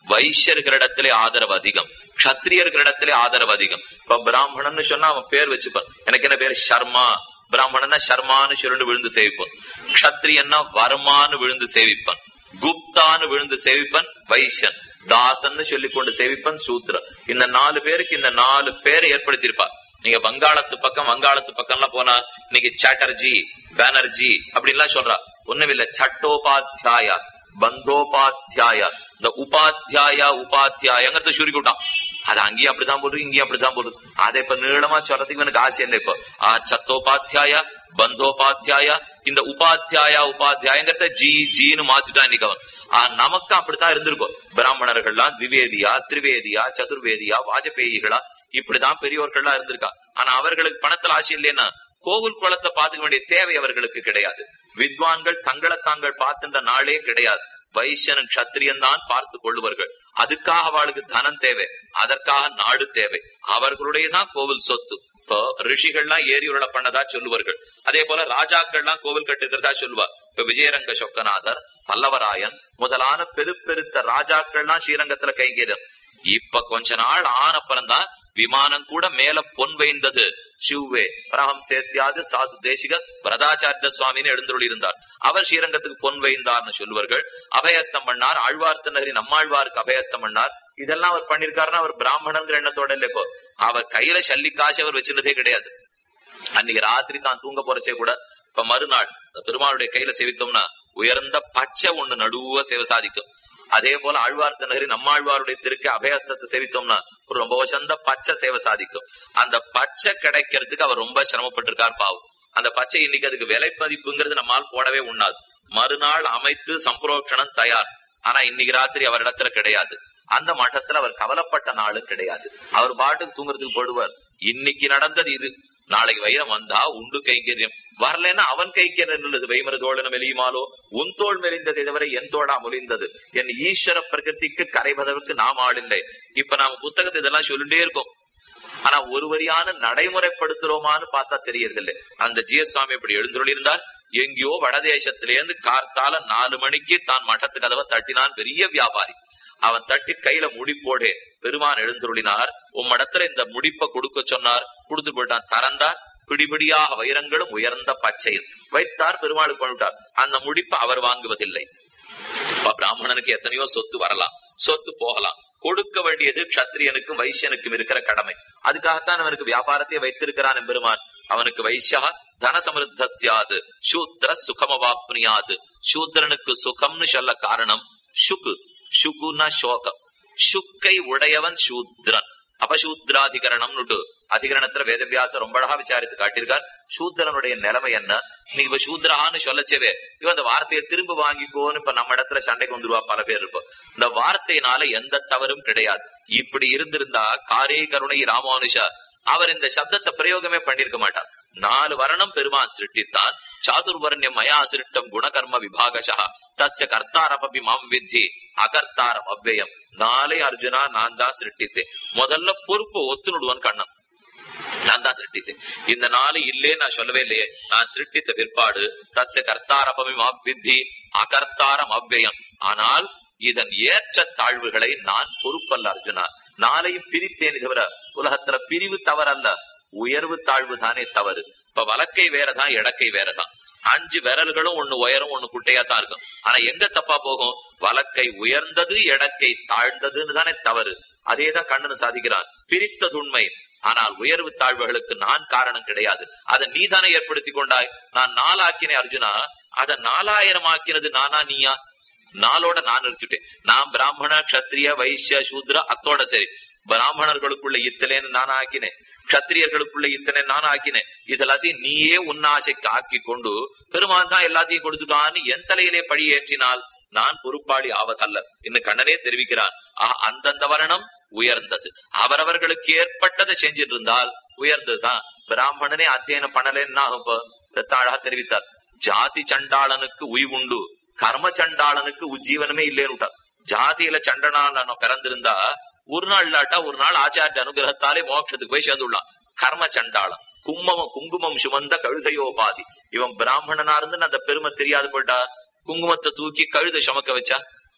[SPEAKER 1] வைஷ்யர்களிடத்திலே ஆதரவு அதிகம் க்ஷத்திரியர்களிடத்திலே ஆதரவு அதிகம் இப்ப பிராமணன்னு சொன்னா அவன் பேர் வச்சுப்பான் எனக்கு என்ன பேர் சர்மா பிராமணன்னா சர்மான்னு சொல்லிட்டு விழுந்து சேவிப்பான் க்ஷத்ரியன்னா வர்மான்னு விழுந்து சேவிப்பான் குப்தான்னு விழுந்து சேவிப்பன் வைஷ்யன் தாசன்னு சொல்லி கொண்டு சேவிப்பன் சூத்ரன் இந்த நாலு பேருக்கு இந்த நாலு பேரை ஏற்படுத்தியிருப்பா நீங்க வங்காளத்து பக்கம் வங்காளத்து பக்கம்லாம் போனா இன்னைக்கு சாட்டர்ஜி பானர்ஜி அப்படின்லாம் சொல்றா ஒண்ணுமில்ல சட்டோபாத்தியாயா பந்தோபாத்தியாயா இந்த உபாத்தியாயா உபாத்தியாயங்கிறத சுருக்கிவிட்டான் அது அங்கேயும் அப்படிதான் போடுது இங்கேயும் அப்படிதான் போடுது அதை இப்ப நீளமா சொல்றதுக்கு எனக்கு ஆசை இல்லை இப்போ ஆ சத்தோபாத்தியாயா பந்தோபாத்தியாயா இந்த உபாத்தியாயா உபாத்தியாயங்கிறத ஜி ஜின்னு மாத்திட்டான் இன்னைக்கு அவன் ஆ நமக்கு அப்படித்தான் இருந்திருக்கும் பிராமணர்கள்லாம் திவேதியா திரிவேதியா சதுர்வேதியா வாஜபேயிகளா இப்படிதான் பெரியோர்கள்லாம் இருந்திருக்கா ஆனா அவர்களுக்கு பணத்துல ஆசை இல்லைன்னா கோவில் குளத்தை பாத்துக்க வேண்டிய தேவை அவர்களுக்கு கிடையாது வித்வான்கள் தங்களை தாங்கள் பார்த்துன்ற நாளே கிடையாது வைஷ்யனும் கத்திரியன் தான் பார்த்து கொள்ளுவார்கள் அதுக்காக அவளுக்கு தனம் தேவை அதற்காக நாடு தேவை அவர்களுடைய தான் கோவில் சொத்து இப்போ ரிஷிகள்லாம் ஏரியுருள பண்ணதா சொல்லுவார்கள் அதே போல ராஜாக்கள்லாம் கோவில் கட்டுக்கிறதா சொல்லுவா இப்ப விஜயரங்க சொக்கநாதர் பல்லவராயன் முதலான பெரு பெருத்த ராஜாக்கள்லாம் ஸ்ரீரங்கத்துல கைங்கேறும் இப்ப கொஞ்ச நாள் ஆனப்புறம்தான் விமானம் கூட மேல பொன் வைந்தது சிவ்வே பரகம் சேர்த்தியாது சாது தேசிக பிரதாச்சாரிய சுவாமின்னு எழுந்தருள் இருந்தார் அவர் ஸ்ரீரங்கத்துக்கு பொன் வைந்தார்னு சொல்லுவார்கள் அபயஸ்தம் பண்ணார் ஆழ்வார்த்த நகரி நம்மாழ்வாருக்கு அபயஸ்தம் பண்ணார் இதெல்லாம் அவர் பண்ணிருக்காருன்னா அவர் பிராமணங்கிற எண்ணத்தோட இல்லைக்கோ அவர் கையில சல்லி காசு அவர் வச்சிருந்ததே கிடையாது அன்னைக்கு ராத்திரி தான் தூங்க போறச்சே கூட இப்ப மறுநாள் பெருமாளுடைய கையில செவித்தோம்னா உயர்ந்த பச்சை ஒண்ணு நடுவ சேவை சாதிக்கும் அதே போல ஆழ்வார்த்த நகரி நம்மாழ்வாருடைய திருக்கு அபயஸ்தத்தை சேவித்தோம்னா ஒரு ரொம்ப வசந்த பச்சை சேவை சாதிக்கும் அந்த பச்சை கிடைக்கிறதுக்கு அவர் ரொம்ப சிரமப்பட்டிருக்கார் பாவம் அந்த பச்சை இன்னைக்கு அதுக்கு விலை மதிப்புங்கிறது நம்மால் போடவே உண்ணாது மறுநாள் அமைத்து சம்பரோக்ஷணம் தயார் ஆனா இன்னைக்கு ராத்திரி அவரிடத்துல கிடையாது அந்த மட்டத்துல அவர் கவலைப்பட்ட நாளும் கிடையாது அவர் பாட்டுக்கு தூங்குறதுக்கு போடுவார் இன்னைக்கு நடந்தது இது நாளைக்கு வைரம் வந்தா உண்டு கைங்கரியம் வரலன்னா அவன் கைக்கரியம் உள்ளது வைமர தோழன மெலியுமாலோ உன் தோல் மெலிந்ததை தவிர என் தோடா முலிந்தது என் ஈஸ்வர பிரகிருதிக்கு கரைபதற்கு நாம் ஆள் இல்லை இப்ப நாம புஸ்தகத்தை இதெல்லாம் சொல்லிட்டே இருக்கோம் ஆனா ஒரு வரியான நடைமுறைப்படுத்துறோமான்னு பார்த்தா தெரியறது இல்லை அந்த ஜிஎஸ் சுவாமி இப்படி எழுந்துள்ளிருந்தார் எங்கேயோ வடதேசத்திலேருந்து கார்த்தால நாலு மணிக்கு தான் மட்டத்து கதவை தட்டினான் பெரிய வியாபாரி அவன் தட்டி கையில முடிப்போடே பெருமான் எழுந்துருளினார் உம்மிடத்துல இந்த முடிப்பை கொடுக்க சொன்னார் கொடுத்து போயிட்டான் தரந்தார் பிடிபிடியாக வைரங்களும் உயர்ந்த பச்சையில் வைத்தார் பெருமாளுக்கு பண்ணிவிட்டார் அந்த முடிப்பை அவர் வாங்குவதில்லை இப்ப பிராமணனுக்கு எத்தனையோ சொத்து வரலாம் சொத்து போகலாம் கொடுக்க வேண்டியது கத்திரியனுக்கும் வைசியனுக்கும் இருக்கிற கடமை அதுக்காகத்தான் அவனுக்கு வியாபாரத்தை வைத்திருக்கிறான் பெருமான் அவனுக்கு வைசியா தன சமிருத்தசியாது சூத்திர சுகமவாப்னியாது சூத்திரனுக்கு சுகம்னு சொல்ல காரணம் சுக்கு சுகுன சோகம் சுக்கை உடையவன் சூத்ரன் அபசூத்ராதிகரணம் அதிகரணத்துல வேதவியாச ரொம்ப அழகா விசாரித்து காட்டியிருக்கார் சூத்திரனுடைய நிலைமை என்ன நீ இப்ப சூத்ரஹான்னு சொல்லச்சவே இவன் அந்த வார்த்தையை திரும்ப வாங்கிக்கோன்னு இப்ப நம்ம இடத்துல சண்டைக்கு வந்துருவா பல பேர் இருப்போம் இந்த வார்த்தையினால எந்த தவறும் கிடையாது இப்படி இருந்திருந்தா காரே கருணை ராமானுஷா அவர் இந்த சப்தத்தை பிரயோகமே பண்ணிருக்க மாட்டார் நாலு வர்ணம் பெருமான் சிருஷ்டித்தான் சாதுர்வர்ணியம் மயா சிருஷ்டம் குணகர்ம விபாகசா தஸ்ய கர்த்தாரபி மாம் வித்தி அகர்த்தாரம் அவ்வயம் நாளை அர்ஜுனா நான் தான் சிருஷ்டித்தேன் முதல்ல பொறுப்பு ஒத்துனுடுவான் கண்ணன் நான் தான் சிருஷ்டித்தேன் இந்த நாள் இல்லே நான் சொல்லவே இல்லையே நான் சிருஷ்டித்த பிற்பாடு தஸ்ய கர்த்தாரபமி மாம் வித்தி அகர்த்தாரம் அவ்வயம் ஆனால் இதன் ஏற்ற தாழ்வுகளை நான் பொறுப்பல்ல அர்ஜுனா நாளையும் பிரித்தேன் தவிர உலகத்துல பிரிவு தவறல்ல உயர்வு தாழ்வு தானே தவறு இப்ப வலக்கை வேறதான் இடக்கை வேறதான் அஞ்சு விரல்களும் ஒண்ணு உயரம் ஒண்ணு குட்டையா தான் இருக்கும் ஆனா எங்க தப்பா போகும் வலக்கை உயர்ந்தது இடக்கை தாழ்ந்ததுன்னு தானே தவறு அதேதான் கண்ணன் சாதிக்கிறான் பிரித்தது உண்மை ஆனால் உயர்வு தாழ்வுகளுக்கு நான் காரணம் கிடையாது அதை நீ தானே ஏற்படுத்தி கொண்டாய் நான் நாலாக்கினேன் அர்ஜுனா அதை நாலாயிரம் ஆக்கினது நானா நீயா நாளோட நான் நிறுத்திட்டேன் நான் பிராமண கத்திரிய வைசிய சூத்ர அத்தோட சரி பிராமணர்களுக்குள்ள இத்தனைன்னு நான் ஆக்கினேன் கத்திரியர்களுக்குள்ள இத்தனை நான் ஆக்கினேன் இது எல்லாத்தையும் நீயே உன்னாசைக்கு ஆக்கி கொண்டு பெருமான் தான் எல்லாத்தையும் கொடுத்துட்டான்னு என் தலையிலே பழி ஏற்றினால் நான் பொறுப்பாளி ஆவதல்ல இன்னும் கண்ணனே தெரிவிக்கிறான் அந்தந்த வரணம் உயர்ந்தது அவரவர்களுக்கு ஏற்பட்டதை செஞ்சிட்டு இருந்தால் உயர்ந்ததுதான் பிராமணனே அத்தியனம் பண்ணலன்னா அழகா தெரிவித்தார் ஜாதி சண்டாளனுக்கு உய்வுண்டு கர்ம சண்டாளனுக்கு உஜ்ஜீவனமே இல்லைன்னு ஜாதியில சண்டனால பிறந்திருந்தா ஒரு நாள் இல்லாட்டா ஒரு நாள் ஆச்சாரிய அனுகிரகத்தாலே மோட்சத்துக்கு போய் சேர்ந்துள்ளான் கர்ம சண்டாளம் கும்மம் குங்குமம் சுமந்த கழுதையோபாதி இவன் பிராமணனா இருந்து அந்த பெருமை தெரியாது போயிட்டா குங்குமத்தை தூக்கி கழுதை சுமக்க வச்சா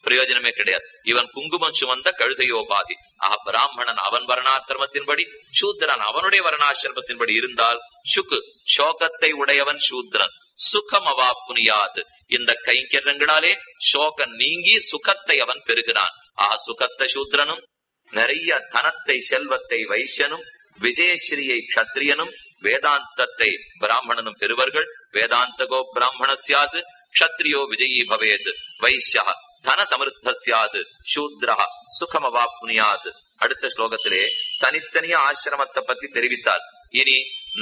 [SPEAKER 1] பிரயோஜனமே கிடையாது இவன் குங்குமம் சுமந்த கழுதையோபாதி ஆக பிராமணன் அவன் வர்ணாசிரமத்தின்படி சூத்ரன் அவனுடைய வர்ணாசிரமத்தின்படி இருந்தால் சுக்கு சோகத்தை உடையவன் சூத்ரன் சுகம் அவாப்புனியாது இந்த கைங்கரங்களாலே சோகம் நீங்கி சுகத்தை அவன் பெறுகிறான் ஆ சுகத்த சூத்ரனும் நிறைய தனத்தை செல்வத்தை வைசியனும் விஜயஸ்ரீயை கத்திரியனும் வேதாந்தத்தை பிராமணனும் பெறுவர்கள் வேதாந்தகோ பிராமண சியாது க்ஷத்ரியோ விஜயீ பவேத் வைசியா தன சமிருத்த சியாது சூத்ரா சுகமவாப்னுயாத் அடுத்த ஸ்லோகத்திலே தனித்தனிய ஆசிரமத்தை பத்தி தெரிவித்தார் இனி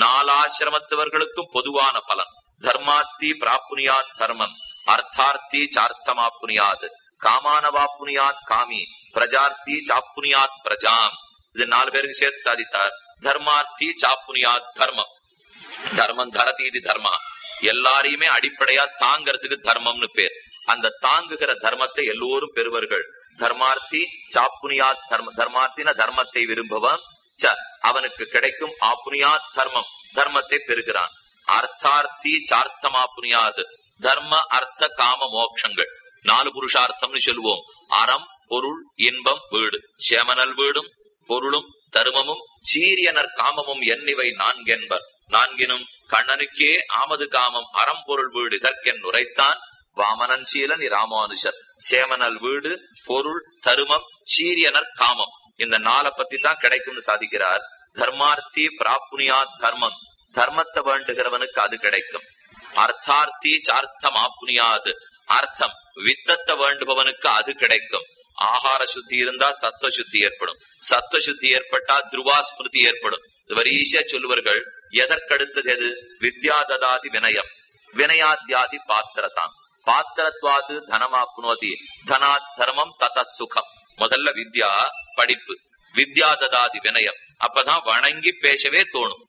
[SPEAKER 1] நாலாசிரமத்தவர்களுக்கும் பொதுவான பலன் தர்மார்த்தி பிராப்புனியாத் தர்மம் அர்த்தார்த்தி சார்த்தமாப்புனியாத் காமானவாப்புனியாத் காமி பிரஜார்த்தி சாப்புனியாத் பிரஜாம் இது நாலு பேருக்கு சேர்த்து சாதித்தார் தர்மார்த்தி சாப்புனியாத் தர்மம் தர்மம் தரதி இது தர்மா எல்லாரையுமே அடிப்படையா தாங்கிறதுக்கு தர்மம்னு பேர் அந்த தாங்குகிற தர்மத்தை எல்லோரும் பெறுவர்கள் தர்மார்த்தி சாப்புனியாத் தர்ம தர்மார்த்தின தர்மத்தை விரும்புவன் ச அவனுக்கு கிடைக்கும் ஆப்புனியாத் தர்மம் தர்மத்தை பெறுகிறான் அர்த்தார்த்தி சார்த்தமாப்புனியாது தர்ம அர்த்த காம மோட்சங்கள் நாலு புருஷார்த்தம்னு சொல்லுவோம் அறம் பொருள் இன்பம் வீடு சேமனல் வீடும் பொருளும் தருமமும் சீரியனர் காமமும் என்னிவை நான்கென்பர் நான்கினும் கண்ணனுக்கே ஆமது காமம் அறம் பொருள் வீடு இதற்கென் உரைத்தான் வாமனன் சீலன் ராமானுஷர் சேமனல் வீடு பொருள் தருமம் சீரியனர் காமம் இந்த நாளை பத்தி தான் கிடைக்கும்னு சாதிக்கிறார் தர்மார்த்தி பிராப்புனியா தர்மம் தர்மத்தை வேண்டுகிறவனுக்கு அது கிடைக்கும் அர்த்தார்த்தி சார்த்தம் ஆப்புனியாது அர்த்தம் வித்தத்தை வேண்டுபவனுக்கு அது கிடைக்கும் ஆகார சுத்தி இருந்தா சத்துவ சுத்தி ஏற்படும் சத்துவ சுத்தி ஏற்பட்டா துருவா ஸ்மிருதி ஏற்படும் வரிசையா சொல்லுவார்கள் எதற்கடுத்தது எது வித்யாததாதி வினயம் வினயாத்யாதி பாத்திரதாம் பாத்திரத்வாது தனமாப்னோதி தனாத் தர்மம் தத சுகம் முதல்ல வித்யா படிப்பு வித்யாததாதி வினயம் அப்பதான் வணங்கி பேசவே தோணும்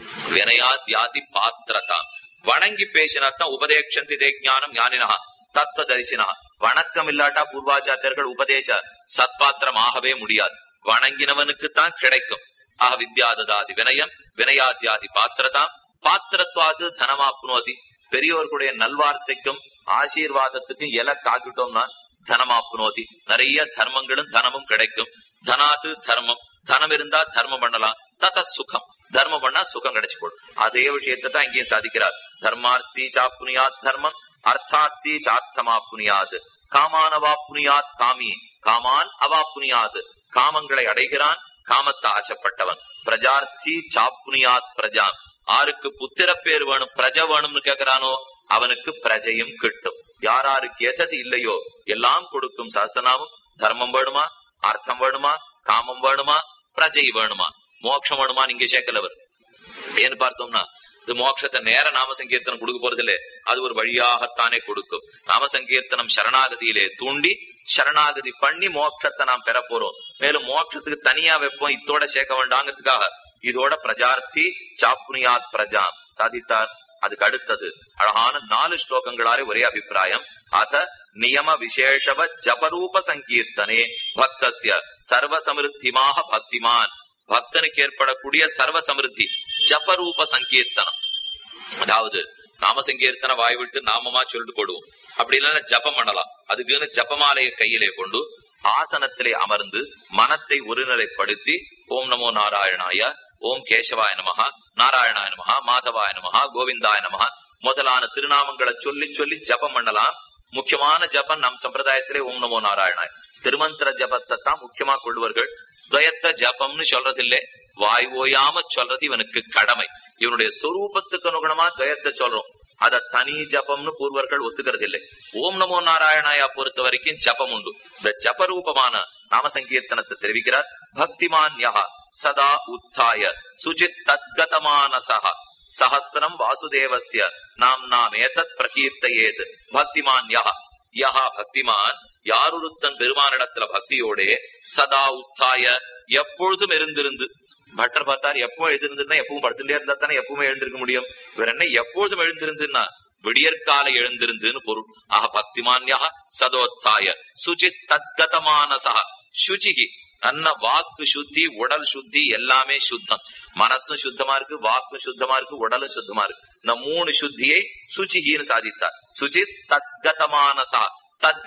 [SPEAKER 1] வினயாத்யாதி பாத்திரதாம் வணங்கி பேசினாத்தான் உபதேக்ஷந்தி தேஜானம் ஞானினா தத்துவ தரிசினா வணக்கம் இல்லாட்டா பூர்வாச்சாரியர்கள் உபதேச சத்பாத்திரம் ஆகவே முடியாது வணங்கினவனுக்கு தான் கிடைக்கும் ஆக வித்யாததாதி வினயம் வினயாத்யாதி பாத்திரதாம் பாத்திரத்வாது தனமாப்னோதி பெரியோர்களுடைய நல்வார்த்தைக்கும் ஆசீர்வாதத்துக்கும் எல காக்கிட்டோம்னா தனமாப்னோதி நிறைய தர்மங்களும் தனமும் கிடைக்கும் தனாது தர்மம் தனம் இருந்தா தர்மம் பண்ணலாம் தத சுகம் தர்மம் பண்ணா சுகம் கிடைச்சு போடும் அதே விஷயத்தை தான் இங்கேயும் சாதிக்கிறார் தர்மார்த்தி சாப்புனியாத் தர்மம் அர்த்தார்த்தி சார்த்தமாப்புனியாது காமானவாப்புனியாத் காமி காமான் அவாப்புனியாது காமங்களை அடைகிறான் காமத்தை ஆசைப்பட்டவன் பிரஜார்த்தி சாப்புனியாத் பிரஜாம் ஆருக்கு புத்திர பேர் வேணும் பிரஜ வேணும்னு கேக்குறானோ அவனுக்கு பிரஜையும் கிட்டும் யாராருக்கு எதது இல்லையோ எல்லாம் கொடுக்கும் சாசனாவும் தர்மம் வேணுமா அர்த்தம் வேணுமா காமம் வேணுமா பிரஜை வேணுமா மோட்சம் வேணுமா நீங்க சேர்க்கலவர் ஏன்னு பார்த்தோம்னா இது மோட்சத்தை நேர நாம சங்கீர்த்தனம் கொடுக்க போறது இல்ல அது ஒரு வழியாகத்தானே கொடுக்கும் நாம சங்கீர்த்தனம் சரணாகதியிலே தூண்டி சரணாகதி பண்ணி மோட்சத்தை நாம் பெற போறோம் மேலும் மோட்சத்துக்கு தனியா வைப்போம் இத்தோட சேர்க்க வேண்டாங்கிறதுக்காக இதோட பிரஜார்த்தி சாப்புனியாத் பிரஜாம் சாதித்தார் அதுக்கு அடுத்தது அழகான நாலு ஸ்லோகங்களாலே ஒரே அபிப்பிராயம் அத நியம விசேஷவ ஜபரூப சங்கீர்த்தனே பக்தஸ்ய சர்வ சமிருத்திமாக பக்திமான் பக்தனுக்கு ஏற்படக்கூடிய சர்வ சமிருத்தி ஜபரூப சங்கீர்த்தனம் அதாவது நாம சங்கீர்த்தன வாய் விட்டு நாமமா சொல்லிட்டு போடுவோம் அப்படி இல்லைன்னா ஜபம் பண்ணலாம் அதுக்குன்னு ஜபமாலையை கையிலே கொண்டு ஆசனத்திலே அமர்ந்து மனத்தை ஒருநிலைப்படுத்தி ஓம் நமோ நாராயணாய ஓம் கேசவாய நமஹா நாராயணாய நமஹா மாதவாய நமஹா கோவிந்தாய நமஹா முதலான திருநாமங்களை சொல்லி சொல்லி ஜபம் பண்ணலாம் முக்கியமான ஜபம் நம் சம்பிரதாயத்திலே ஓம் நமோ நாராயணாய் திருமந்திர ஜபத்தை தான் முக்கியமா கொள்வார்கள் துவயத்த ஜபம்னு சொல்றதில்லை வாய் ஓயாம சொல்றது இவனுக்கு கடமை இவனுடைய சொரூபத்துக்கு அனுகுணமா துவயத்தை சொல்றோம் அத தனி ஜபம்னு பூர்வர்கள் ஒத்துக்கிறது இல்லை ஓம் நமோ நாராயணாயா பொறுத்த வரைக்கும் ஜபம் உண்டு இந்த ஜப ரூபமான நாம சங்கீர்த்தனத்தை தெரிவிக்கிறார் பக்திமான் யஹா சதா உத்தாய சுஜித் தத்கதமானசா சஹசிரம் வாசுதேவசிய நாம் நாம் ஏதத் பிரகீர்த்தையேது பக்திமான் யஹா யஹா பக்திமான் யாருருத்தன் பெருமானிடத்துல பக்தியோட சதா உத்தாய எப்பொழுதும் இருந்திருந்து பட்டர் பார்த்தார் எப்போ எழுந்திருந்தா எப்பவும் படுத்துட்டே இருந்தா தானே எப்பவுமே எழுந்திருக்க முடியும் இவர் என்ன எப்பொழுதும் எழுந்திருந்துன்னா விடியற்கால எழுந்திருந்துன்னு பொருள் ஆக பக்திமான்யா சதோத்தாய சுச்சி தத்கதமானசா சுச்சிகி நல்ல வாக்கு சுத்தி உடல் சுத்தி எல்லாமே சுத்தம் மனசும் சுத்தமா இருக்கு வாக்கும் சுத்தமா இருக்கு உடலும் சுத்தமா இருக்கு இந்த மூணு சுத்தியை சுச்சிகின்னு சாதித்தார் சுச்சி தத்கதமானசா தத்கத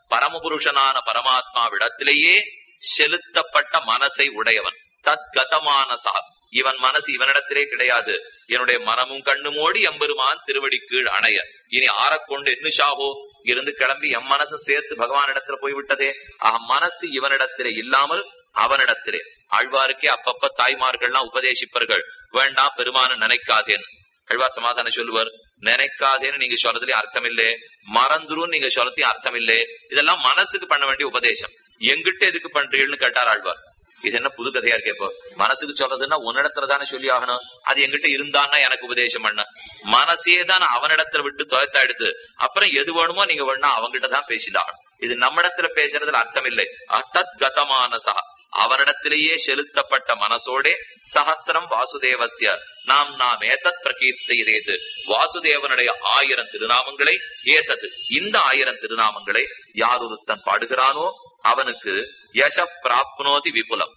[SPEAKER 1] பரமபுருஷனான பரமாத்மாவிடத்திலேயே செலுத்தப்பட்ட மனசை உடையவன் தத்கதமானசா இவன் மனசு இவனிடத்திலே கிடையாது என்னுடைய மனமும் கண்ணு மூடி எம்பெருமான் திருவடி கீழ் அணைய இனி ஆறக்கொண்டு என்னுஷாகோ இருந்து கிளம்பி எம் மனசு சேர்த்து பகவான் இடத்துல போய்விட்டதே ஆக மனசு இவனிடத்திலே இல்லாமல் அவனிடத்திலே ஆழ்வாருக்கே அப்பப்ப தாய்மார்கள்லாம் உபதேசிப்பார்கள் வேண்டாம் பெருமான நினைக்காதேன்னு ஆழ்வார் சமாதானம் சொல்லுவார் நினைக்காதேன்னு நீங்க சொல்றதுலயும் அர்த்தம் இல்லே மறந்துரும் நீங்க சொல்றதையும் அர்த்தம் இல்லே இதெல்லாம் மனசுக்கு பண்ண வேண்டிய உபதேசம் எங்கிட்ட எதுக்கு பண்றீங்கன்னு கேட்டார் ஆழ்வார் இது என்ன புது கதையா இருக்கே இப்போ மனசுக்கு சொல்றதுன்னா உன்னிடத்துல தானே சொல்லி ஆகணும் அது எங்கிட்ட இருந்தான்னா எனக்கு உபதேசம் பண்ண மனசே தான் அவனிடத்துல விட்டு தொலைத்தா எடுத்து அப்புறம் எது வேணுமோ நீங்க வேணா அவங்கிட்ட தான் பேசிதான் இது நம்மிடத்துல பேசுறதுல அர்த்தம் இல்லை அத்தத் கதமானசா அவனிடத்திலேயே செலுத்தப்பட்ட மனசோடே சஹசிரம் வாசுதேவசிய நாம் நாம் ஏத்தத் பிரகீர்த்தியதேது வாசுதேவனுடைய ஆயிரம் திருநாமங்களை ஏத்தது இந்த ஆயிரம் திருநாமங்களை யார் ஒருத்தன் பாடுகிறானோ அவனுக்கு யச பிராப்னோதி விபுலம்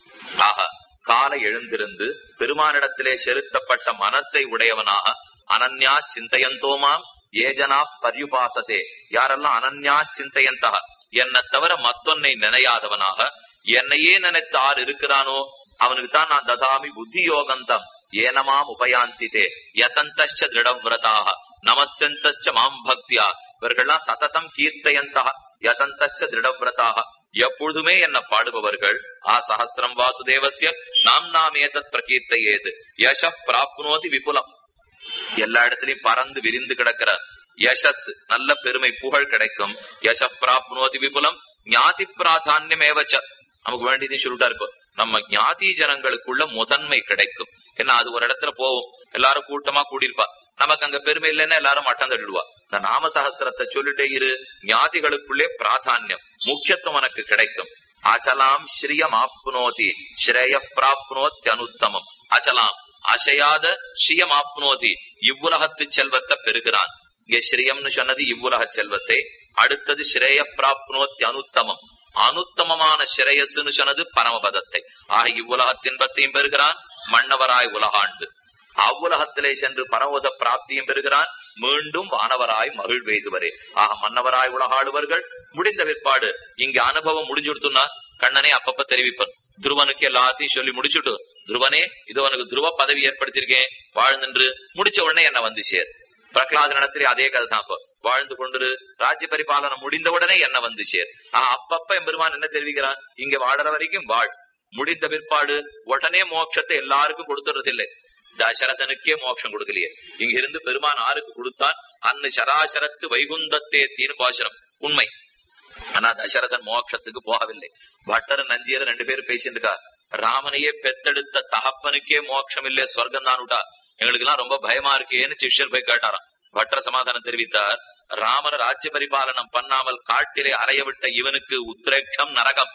[SPEAKER 1] ஆக காலை எழுந்திருந்து பெருமானிடத்திலே செலுத்தப்பட்ட மனசை உடையவனாக அனன்யா சிந்தையந்தோமாம் ஏஜனா பர்யுபாசதே யாரெல்லாம் அனன்யா சிந்தையந்தா என்னை தவிர மத்தொன்னை நினையாதவனாக என்னையே நினைத்து ஆறு இருக்கிறானோ அவனுக்கு தான் நான் ததாமி புத்தி யோகந்தம் ஏனமாம் உபயாந்திதே யதந்தச்ச திருடவிரதாக நமஸ்யந்தச்ச மாம் பக்தியா இவர்கள்லாம் சததம் கீர்த்தயந்தா யதந்தச்ச திருடவிரதாக எப்பொழுதுமே என்ன பாடுபவர்கள் ஆ சஹசிரம் வாசுதேவசிய நாம் நாம் ஏதத் பிரகீர்த்தையேது யச பிராப்னோதி விபுலம் எல்லா இடத்திலையும் பறந்து விரிந்து கிடக்கிற யசஸ் நல்ல பெருமை புகழ் கிடைக்கும் யச பிராப்னோதி விபுலம் ஞாதி பிராதான்யமேவச்ச நமக்கு வேண்டியதையும் சொல்லிட்டா இருக்கும் நம்ம ஞாதி ஜனங்களுக்குள்ள முதன்மை கிடைக்கும் ஏன்னா அது ஒரு இடத்துல போவோம் எல்லாரும் கூட்டமா கூடியிருப்பா நமக்கு அங்க பெருமை இல்லைன்னா எல்லாரும் மட்டம் தட்டிடுவா இந்த நாம சகஸ்திரத்தை சொல்லிட்டே இரு ஞாதிகளுக்குள்ளே பிராதான்யம் முக்கியத்துவம் உனக்கு கிடைக்கும் அச்சலாம் ஸ்ரீயம் ஆப்னோதி ஸ்ரேய பிராப்னோத்தி அனுத்தமம் அச்சலாம் அசையாத ஸ்ரீயம் ஆப்னோதி இவ்வுலகத்து செல்வத்தை பெறுகிறான் இங்க ஸ்ரீயம்னு சொன்னது இவ்வுலக செல்வத்தை அடுத்தது ஸ்ரேய பிராப்னோத்தி அனுத்தமம் அனுத்தமமான ஸ்ரேயஸ்ன்னு சொன்னது பரமபதத்தை ஆக இவ்வுலகத்தின்பத்தையும் பெறுகிறான் மன்னவராய் உலகாண்டு அவ்வுலகத்திலே சென்று பரமபத பிராப்தியும் பெறுகிறான் மீண்டும் வானவராய் மகிழ்வெய்துவரே ஆக மன்னவராய் உலகாடுவர்கள் முடிந்த பிற்பாடு இங்க அனுபவம் முடிஞ்சுடுத்துனா கண்ணனே அப்பப்ப தெரிவிப்பன் துருவனுக்கு எல்லாத்தையும் சொல்லி முடிச்சுட்டு துருவனே இது உனக்கு துருவ பதவி ஏற்படுத்தியிருக்கேன் வாழ்ந்துன்று முடிச்ச உடனே என்ன வந்து சேர் பிரகலாத நடத்திலே அதே கதை தான் இப்போ வாழ்ந்து கொண்டு ராஜ்ய பரிபாலனம் முடிந்த உடனே என்ன வந்து சேர் ஆஹ் அப்பப்ப எம்பெருமான் என்ன தெரிவிக்கிறான் இங்க வாழற வரைக்கும் வாழ் முடிந்த பிற்பாடு உடனே மோட்சத்தை எல்லாருக்கும் கொடுத்துறது இல்லை தசரதனுக்கே மோட்சம் கொடுக்கலையே இங்க இருந்து பெருமான் ஆருக்கு கொடுத்தான் அன்னு சராசரத்து வைகுந்தத்தேத்தின்னு பாசுரம் உண்மை ஆனா தசரதன் மோட்சத்துக்கு போகவில்லை பட்டர் நஞ்சியர் ரெண்டு பேரும் பேசியிருக்கா ராமனையே பெத்தெடுத்த தகப்பனுக்கே மோட்சம் இல்லையே சொர்க்கம் தான் விட்டா எங்களுக்கு எல்லாம் ரொம்ப பயமா இருக்கேன்னு சிஷ்யர் போய் கேட்டாராம் பட்டர் சமாதானம் தெரிவித்தார் ராமர் ராஜ்ய பரிபாலனம் பண்ணாமல் காட்டிலே அறைய விட்ட இவனுக்கு உத்ரேட்சம் நரகம்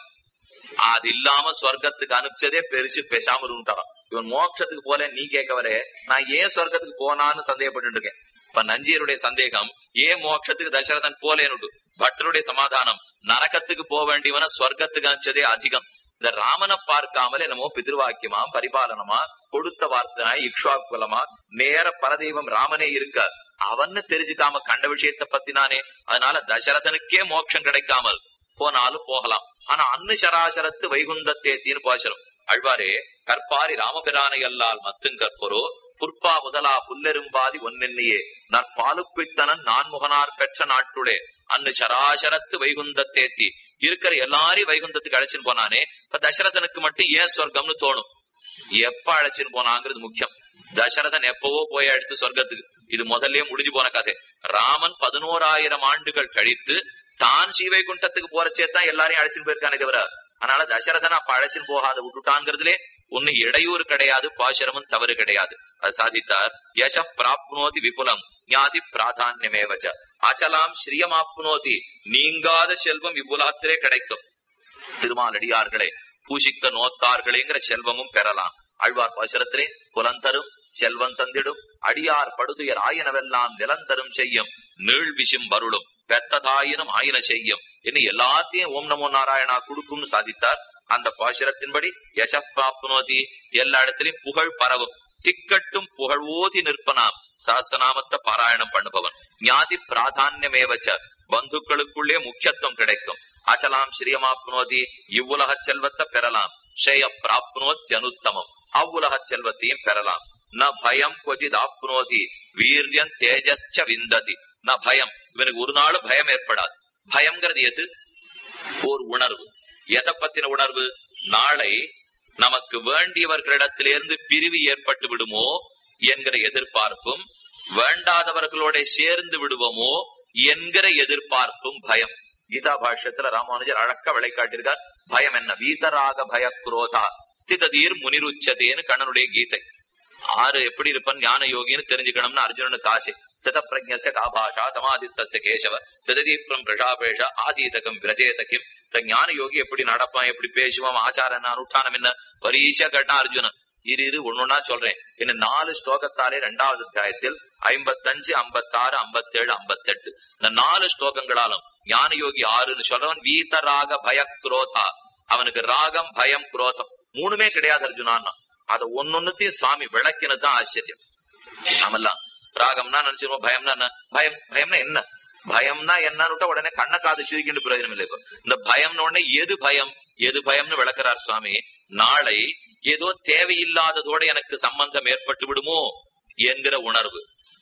[SPEAKER 1] அது இல்லாம சொர்க்கத்துக்கு அனுப்பிச்சதே பெருசு பேசாம இருந்துட்டாராம் இவன் மோட்சத்துக்கு போல நீ கேட்கவரே நான் ஏன் சொர்க்கத்துக்கு போனான்னு சந்தேகப்பட்டு இருக்கேன் இப்ப நஞ்சியருடைய சந்தேகம் ஏன் மோட்சத்துக்கு தசரதன் போலேன்னு பட்டருடைய சமாதானம் நரகத்துக்கு போக வேண்டியவன சொர்க்கத்துக்கு அனுப்பிச்சதே அதிகம் இந்த ராமனை பார்க்காமலே என்னமோ பிதிர்வாக்கியமா பரிபாலனமா கொடுத்த வார்த்தை இக்ஷா குலமா நேர பரதெய்வம் ராமனே இருக்க அவன்னு தெரிஞ்சுக்காம கண்ட விஷயத்தை பத்தினானே அதனால தசரதனுக்கே மோட்சம் கிடைக்காமல் போனாலும் போகலாம் ஆனா அன்னு சராசரத்து வைகுந்தத்தேத்தின்னு பாசரம் அழ்வாரே கற்பாரி ராமபிரானை அல்லால் மத்துங் கற்பரோ புற்பா முதலா புல்லெரும்பாதி ஒன்னென்னியே நற்பாலுக்குத்தனன் நான்முகனார் பெற்ற நாட்டுளே அன்னு சராசரத்து வைகுந்தத்தேத்தி இருக்கிற எல்லாரையும் வைகுந்தத்துக்கு அழைச்சின்னு போனானே இப்ப தசரதனுக்கு மட்டும் ஏன் சொர்க்கம்னு தோணும் எப்ப அழைச்சின்னு போனாங்கிறது முக்கியம் தசரதன் எப்பவோ போய் அடித்து சொர்க்கத்துக்கு இது முதல்லயே முடிஞ்சு போன கதை ராமன் பதினோராயிரம் ஆண்டுகள் கழித்து தான் ஸ்ரீவைகுண்டத்துக்கு போறச்சே தான் எல்லாரையும் அழைச்சின்னு போயிருக்கானே தவிர அதனால தசரதன் அப்ப அழைச்சின்னு போகாத விட்டுட்டாங்கிறதுலே ஒண்ணு இடையூறு கிடையாது பாசுரமும் தவறு கிடையாது அது சாதித்தார் யச பிராப்னோதி விபுலம் ஞாதி பிராதான்யமேவச்ச அச்சலாம் ஸ்ரீயமாப்னோதி நீங்காத செல்வம் இவ்வுலகத்திலே கிடைக்கும் திருமாலடியார்களை பூசிக்க நோத்தார்களேங்கிற செல்வமும் பெறலாம் ஆழ்வார் பாசுரத்திலே புலந்தரும் செல்வம் தந்திடும் அடியார் படுதுயர் ஆயனவெல்லாம் நிலந்தரும் செய்யும் நீள் விசும் வருளும் பெத்ததாயினும் ஆயின செய்யும் இன்னும் எல்லாத்தையும் ஓம் நமோ நாராயணா கொடுக்கும்னு சாதித்தார் அந்த பாசுரத்தின்படி யசப்பாப்னோதி எல்லா இடத்திலையும் புகழ் பரவும் திக்கட்டும் புகழ் ஓதி நிற்பனாம் சாஸ்திரநாமத்தை பாராயணம் பண்ணுபவன் ஞாதி பிராதான்யமேவச்ச பந்துக்களுக்குள்ளே முக்கியத்துவம் கிடைக்கும் அச்சலாம் ஸ்ரீயமாப்னோதி இவ்வுலக செல்வத்தை பெறலாம் ஷேய பிராப்னோத்யனுத்தமம் அவ்வுலக செல்வத்தையும் பெறலாம் ந பயம் கொஜித் ஆப்னோதி வீரியன் தேஜஸ்ச விந்ததி ந பயம் இவனுக்கு ஒரு நாள் பயம் ஏற்படாது பயம்ங்கிறது எது ஒரு உணர்வு எதை பத்தின உணர்வு நாளை நமக்கு வேண்டியவர்களிடத்திலிருந்து பிரிவு ஏற்பட்டு விடுமோ என்கிற எதிர்பார்ப்பும் வேண்டாதவர்களோட சேர்ந்து விடுவோமோ என்கிற எதிர்பார்ப்பும் பயம் கீதா பாஷ்யத்துல ராமானுஜர் அழக்க விளைக்காட்டியிருக்கார் பயம் என்ன வீதராக பய குரோதா ஸ்திததீர் முனிருச்சதேன்னு கண்ணனுடைய கீதை ஆறு எப்படி இருப்பன் ஞான யோகின்னு தெரிஞ்சுக்கணும்னு அர்ஜுனனுக்கு ஆசை ஸ்தித பிரஜ்ய காபாஷா சமாதிஸ்தஸ்ய கேசவ ஸ்திததீப்ரம் பிரஷாபேஷ ஆசீதகம் விரஜேதகிம் இந்த ஞான யோகி எப்படி நடப்பான் எப்படி பேசுவான் ஆச்சாரம் என்ன அனுஷ்டானம் என்ன பரீஷா கேட்டான் அர்ஜுனன் இரு இரு ஒன்னொன்னா சொல்றேன் இன்னும் நாலு ஸ்லோகத்தாலே இரண்டாவது அத்தியாயத்தில் ஐம்பத்தஞ்சு ஐம்பத்தாறு ஐம்பத்தேழு ஐம்பத்தெட்டு இந்த நாலு ஸ்லோகங்களாலும் ஞான யோகி ஆறுன்னு சொல்றவன் வீத ராக பய குரோதா அவனுக்கு ராகம் பயம் குரோதம் மூணுமே கிடையாது அர்ஜுனான்னா அத ஒன்னொன்னுத்தையும் சுவாமி விளக்கினதுதான் ஆச்சரியம் நாமெல்லாம் ராகம்னா நினைச்சிருவோம் பயம்னா என்ன பயம் பயம்னா என்ன பயம்னா என்னன்னு உடனே கண்ண காது சுருக்கிட்டு பிரயோஜனம் இல்லை இப்போ இந்த பயம்னு உடனே எது பயம் எது பயம்னு விளக்குறார் சுவாமி நாளை ஏதோ தேவையில்லாததோட எனக்கு சம்பந்தம் ஏற்பட்டு விடுமோ என்கிற உணர்வு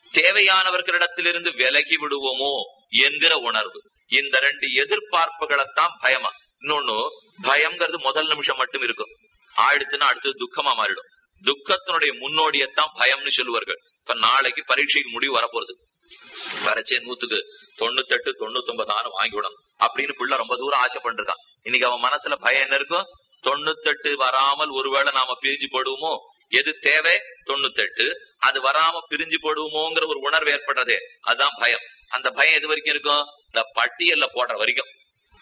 [SPEAKER 1] தேவையானவர்களிடத்திலிருந்து விலகி விடுவோமோ என்கிற உணர்வு இந்த ரெண்டு எதிர்பார்ப்புகளைத்தான் பயமா இன்னொன்னு பயம்ங்கிறது முதல் நிமிஷம் மட்டும் இருக்கும் ஆயிடுத்துன்னா அடுத்தது துக்கமா மாறிடும் துக்கத்தினுடைய முன்னோடியத்தான் பயம்னு சொல்லுவார்கள் இப்ப நாளைக்கு பரீட்சைக்கு முடிவு வரப்போறது வரைச்சே நூத்துக்கு தொண்ணூத்தெட்டு தொண்ணூத்தி ஒன்பது ஆறு வாங்கிவிடும் அப்படின்னு பிள்ளை ரொம்ப தூரம் ஆசைப்பட்டிருக்கான் இன்னைக்கு அவன் மனசுல பயம் என்ன இருக்கும் தொண்ணூத்தெட்டு வராமல் ஒருவேளை நாம பிரிஞ்சு போடுவோமோ எது தேவை தொண்ணூத்தெட்டு அது வராம பிரிஞ்சு போடுவோமோங்கிற ஒரு உணர்வு ஏற்படுறதே அதுதான் பயம் அந்த பயம் எது வரைக்கும் இருக்கும் இந்த பட்டியல்ல போடுற வரைக்கும்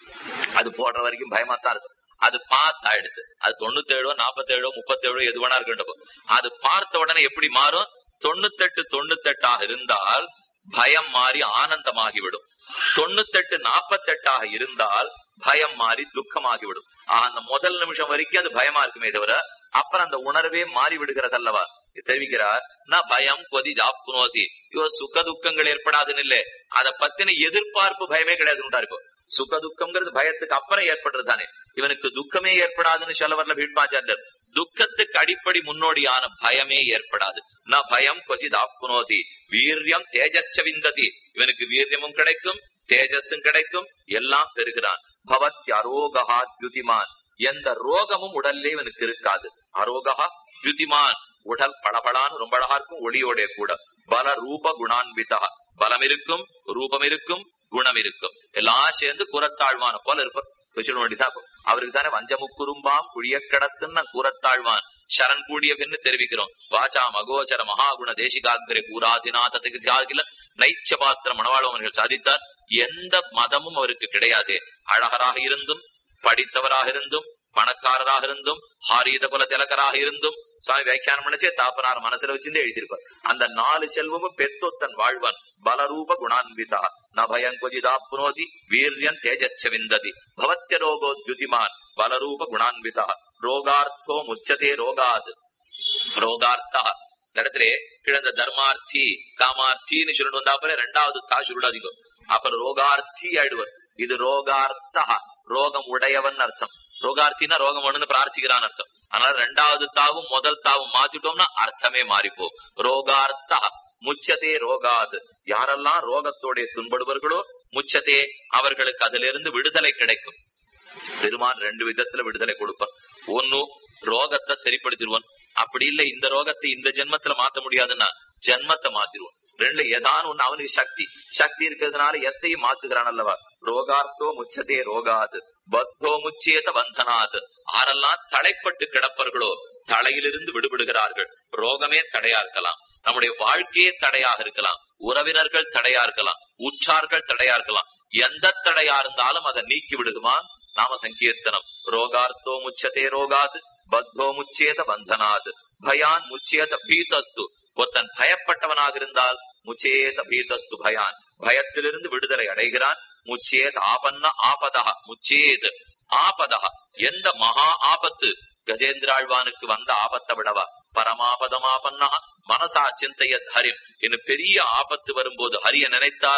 [SPEAKER 1] அது போடுற வரைக்கும் பயமா தான் இருக்கும் அது பார்த்து ஆயிடுச்சு அது தொண்ணூத்தேழோ நாற்பத்தேழோ முப்பத்தேழோ எது வேணா இருக்கட்டும் அது பார்த்த உடனே எப்படி மாறும் தொண்ணூத்தெட்டு தொண்ணூத்தெட்டாக இருந்தால் பயம் மாறி ஆனந்தமாகிவிடும் தொண்ணூத்தெட்டு நாற்பத்தெட்டாக இருந்தால் பயம் மாறி துக்கமாகிவிடும் ஆஹ் அந்த முதல் நிமிஷம் வரைக்கும் அது பயமா இருக்குமே தவிர அப்புறம் அந்த உணர்வே மாறி விடுகிறது அல்லவா தெரிவிக்கிறார் நான் பயம் கொதி ஜாப்புனோதி இவ சுக துக்கங்கள் ஏற்படாதுன்னு இல்ல அதை பத்தின எதிர்பார்ப்பு பயமே கிடையாதுன்னு இப்போ சுக துக்கம்ங்கிறது பயத்துக்கு அப்புறம் ஏற்படுறது தானே இவனுக்கு துக்கமே ஏற்படாதுன்னு சொல்ல வரல பீட்மாச்சாரியர் துக்கத்துக்கு அடிப்படை முன்னோடியான பயமே ஏற்படாது ந பயம் கொஜித் ஆப்னோதி வீரியம் தேஜஸ்ச விந்ததி இவனுக்கு வீரியமும் கிடைக்கும் தேஜஸும் கிடைக்கும் எல்லாம் பெறுகிறான் பவத் அரோகா துதிமான் எந்த ரோகமும் உடல்லே இவனுக்கு இருக்காது அரோகா துதிமான் உடல் பளபளான்னு ரொம்ப அழகா இருக்கும் ஒளியோட கூட பல ரூப குணான்விதா பலம் இருக்கும் ரூபம் இருக்கும் குணம் இருக்கும் எல்லாம் சேர்ந்து குரத்தாழ்வான போல இருப்பார் சொல்ல வேண்டியதான் அவருக்கு தானே வஞ்சமுக்குறும்பாம் குழிய கடத்துன்னு கூறத்தாழ்வான் சரண் கூடியவன்னு தெரிவிக்கிறோம் வாச்சா மகோச்சர மகாகுண தேசிகாகிர கூராதிநாதத்துக்கு நைச்ச பாத்திர மணவாளவர்கள் சாதித்தார் எந்த மதமும் அவருக்கு கிடையாது அழகராக இருந்தும் படித்தவராக இருந்தும் பணக்காரராக இருந்தும் ஹாரீத குல திலக்கராக இருந்தும் சுவாமி வியாக்கியானம் பண்ணிச்சே தாப்பனார் மனசுல வச்சிருந்து எழுதியிருப்பார் அந்த நாலு செல்வமும் பெத்தொத்தன் வாழ்வன் பலரூப குணான்விதா நபயம் கொஜிதாப்னோதி வீரியன் தேஜஸ்ச விந்ததி பவத்திய ரோகோ துதிமான் பலரூப குணான்விதா ரோகார்த்தோ முச்சதே ரோகாது ரோகார்த்தா இந்த இடத்துல கிழந்த தர்மார்த்தி காமார்த்தின்னு சொல்லிட்டு வந்தாப்புல ரெண்டாவது தா சுருடாதிக்கும் அப்புறம் ரோகார்த்தி ஆயிடுவர் இது ரோகார்த்தா ரோகம் உடையவன் அர்த்தம் ரோகார்த்தினா ரோகம் ஒண்ணு பிரார்த்திக்கிறான் அர்த்தம் அதனால ரெண்டாவது தாவும் முதல் தாவும் மாத்திட்டோம்னா அர்த்தமே மாறிப்போ ரோகார்த்தா முச்சதே ரோகாது யாரெல்லாம் ரோகத்தோட துன்படுவார்களோ முச்சதே அவர்களுக்கு அதிலிருந்து விடுதலை கிடைக்கும் பெருமான் ரெண்டு விதத்துல விடுதலை கொடுப்பான் ஒன்னு ரோகத்தை சரிப்படுத்திடுவான் அப்படி இல்ல இந்த ரோகத்தை இந்த ஜென்மத்துல மாத்த முடியாதுன்னா ஜென்மத்தை மாத்திடுவான் ரெண்டுல ஏதான ஒண்ணு அவனுக்கு சக்தி சக்தி இருக்கிறதுனால எத்தையும் மாத்துகிறான் அல்லவா ரோகார்த்தோ முச்சதே ரோகாது பத்தோ முச்சேத வந்தனாது ஆரெல்லாம் தலைப்பட்டு கிடப்பர்களோ தலையிலிருந்து விடுபடுகிறார்கள் ரோகமே தடையா இருக்கலாம் நம்முடைய வாழ்க்கையே தடையாக இருக்கலாம் உறவினர்கள் தடையா இருக்கலாம் உற்றார்கள் தடையா இருக்கலாம் எந்த தடையா இருந்தாலும் அதை நீக்கி விடுகுமா நாம சங்கீர்த்தனம் ரோகார்த்தோ முச்சதே ரோகாது பத்தோ முச்சேத பந்தனாது பயான் முச்சேத பீதஸ்து ஒருத்தன் பயப்பட்டவனாக இருந்தால் முச்சேத பீதஸ்து பயான் பயத்திலிருந்து விடுதலை அடைகிறான் முச்சேத் ஆபன்ன ஆபதா முச்சேத் ஆபதா எந்த மகா ஆபத்து கஜேந்திராழ்வானுக்கு வந்த ஆபத்தை விடவா பரமாபதமாபன்னா மனசா சிந்தைய ஹரிம் இன்னும் பெரிய ஆபத்து வரும்போது ஹரிய நினைத்தால்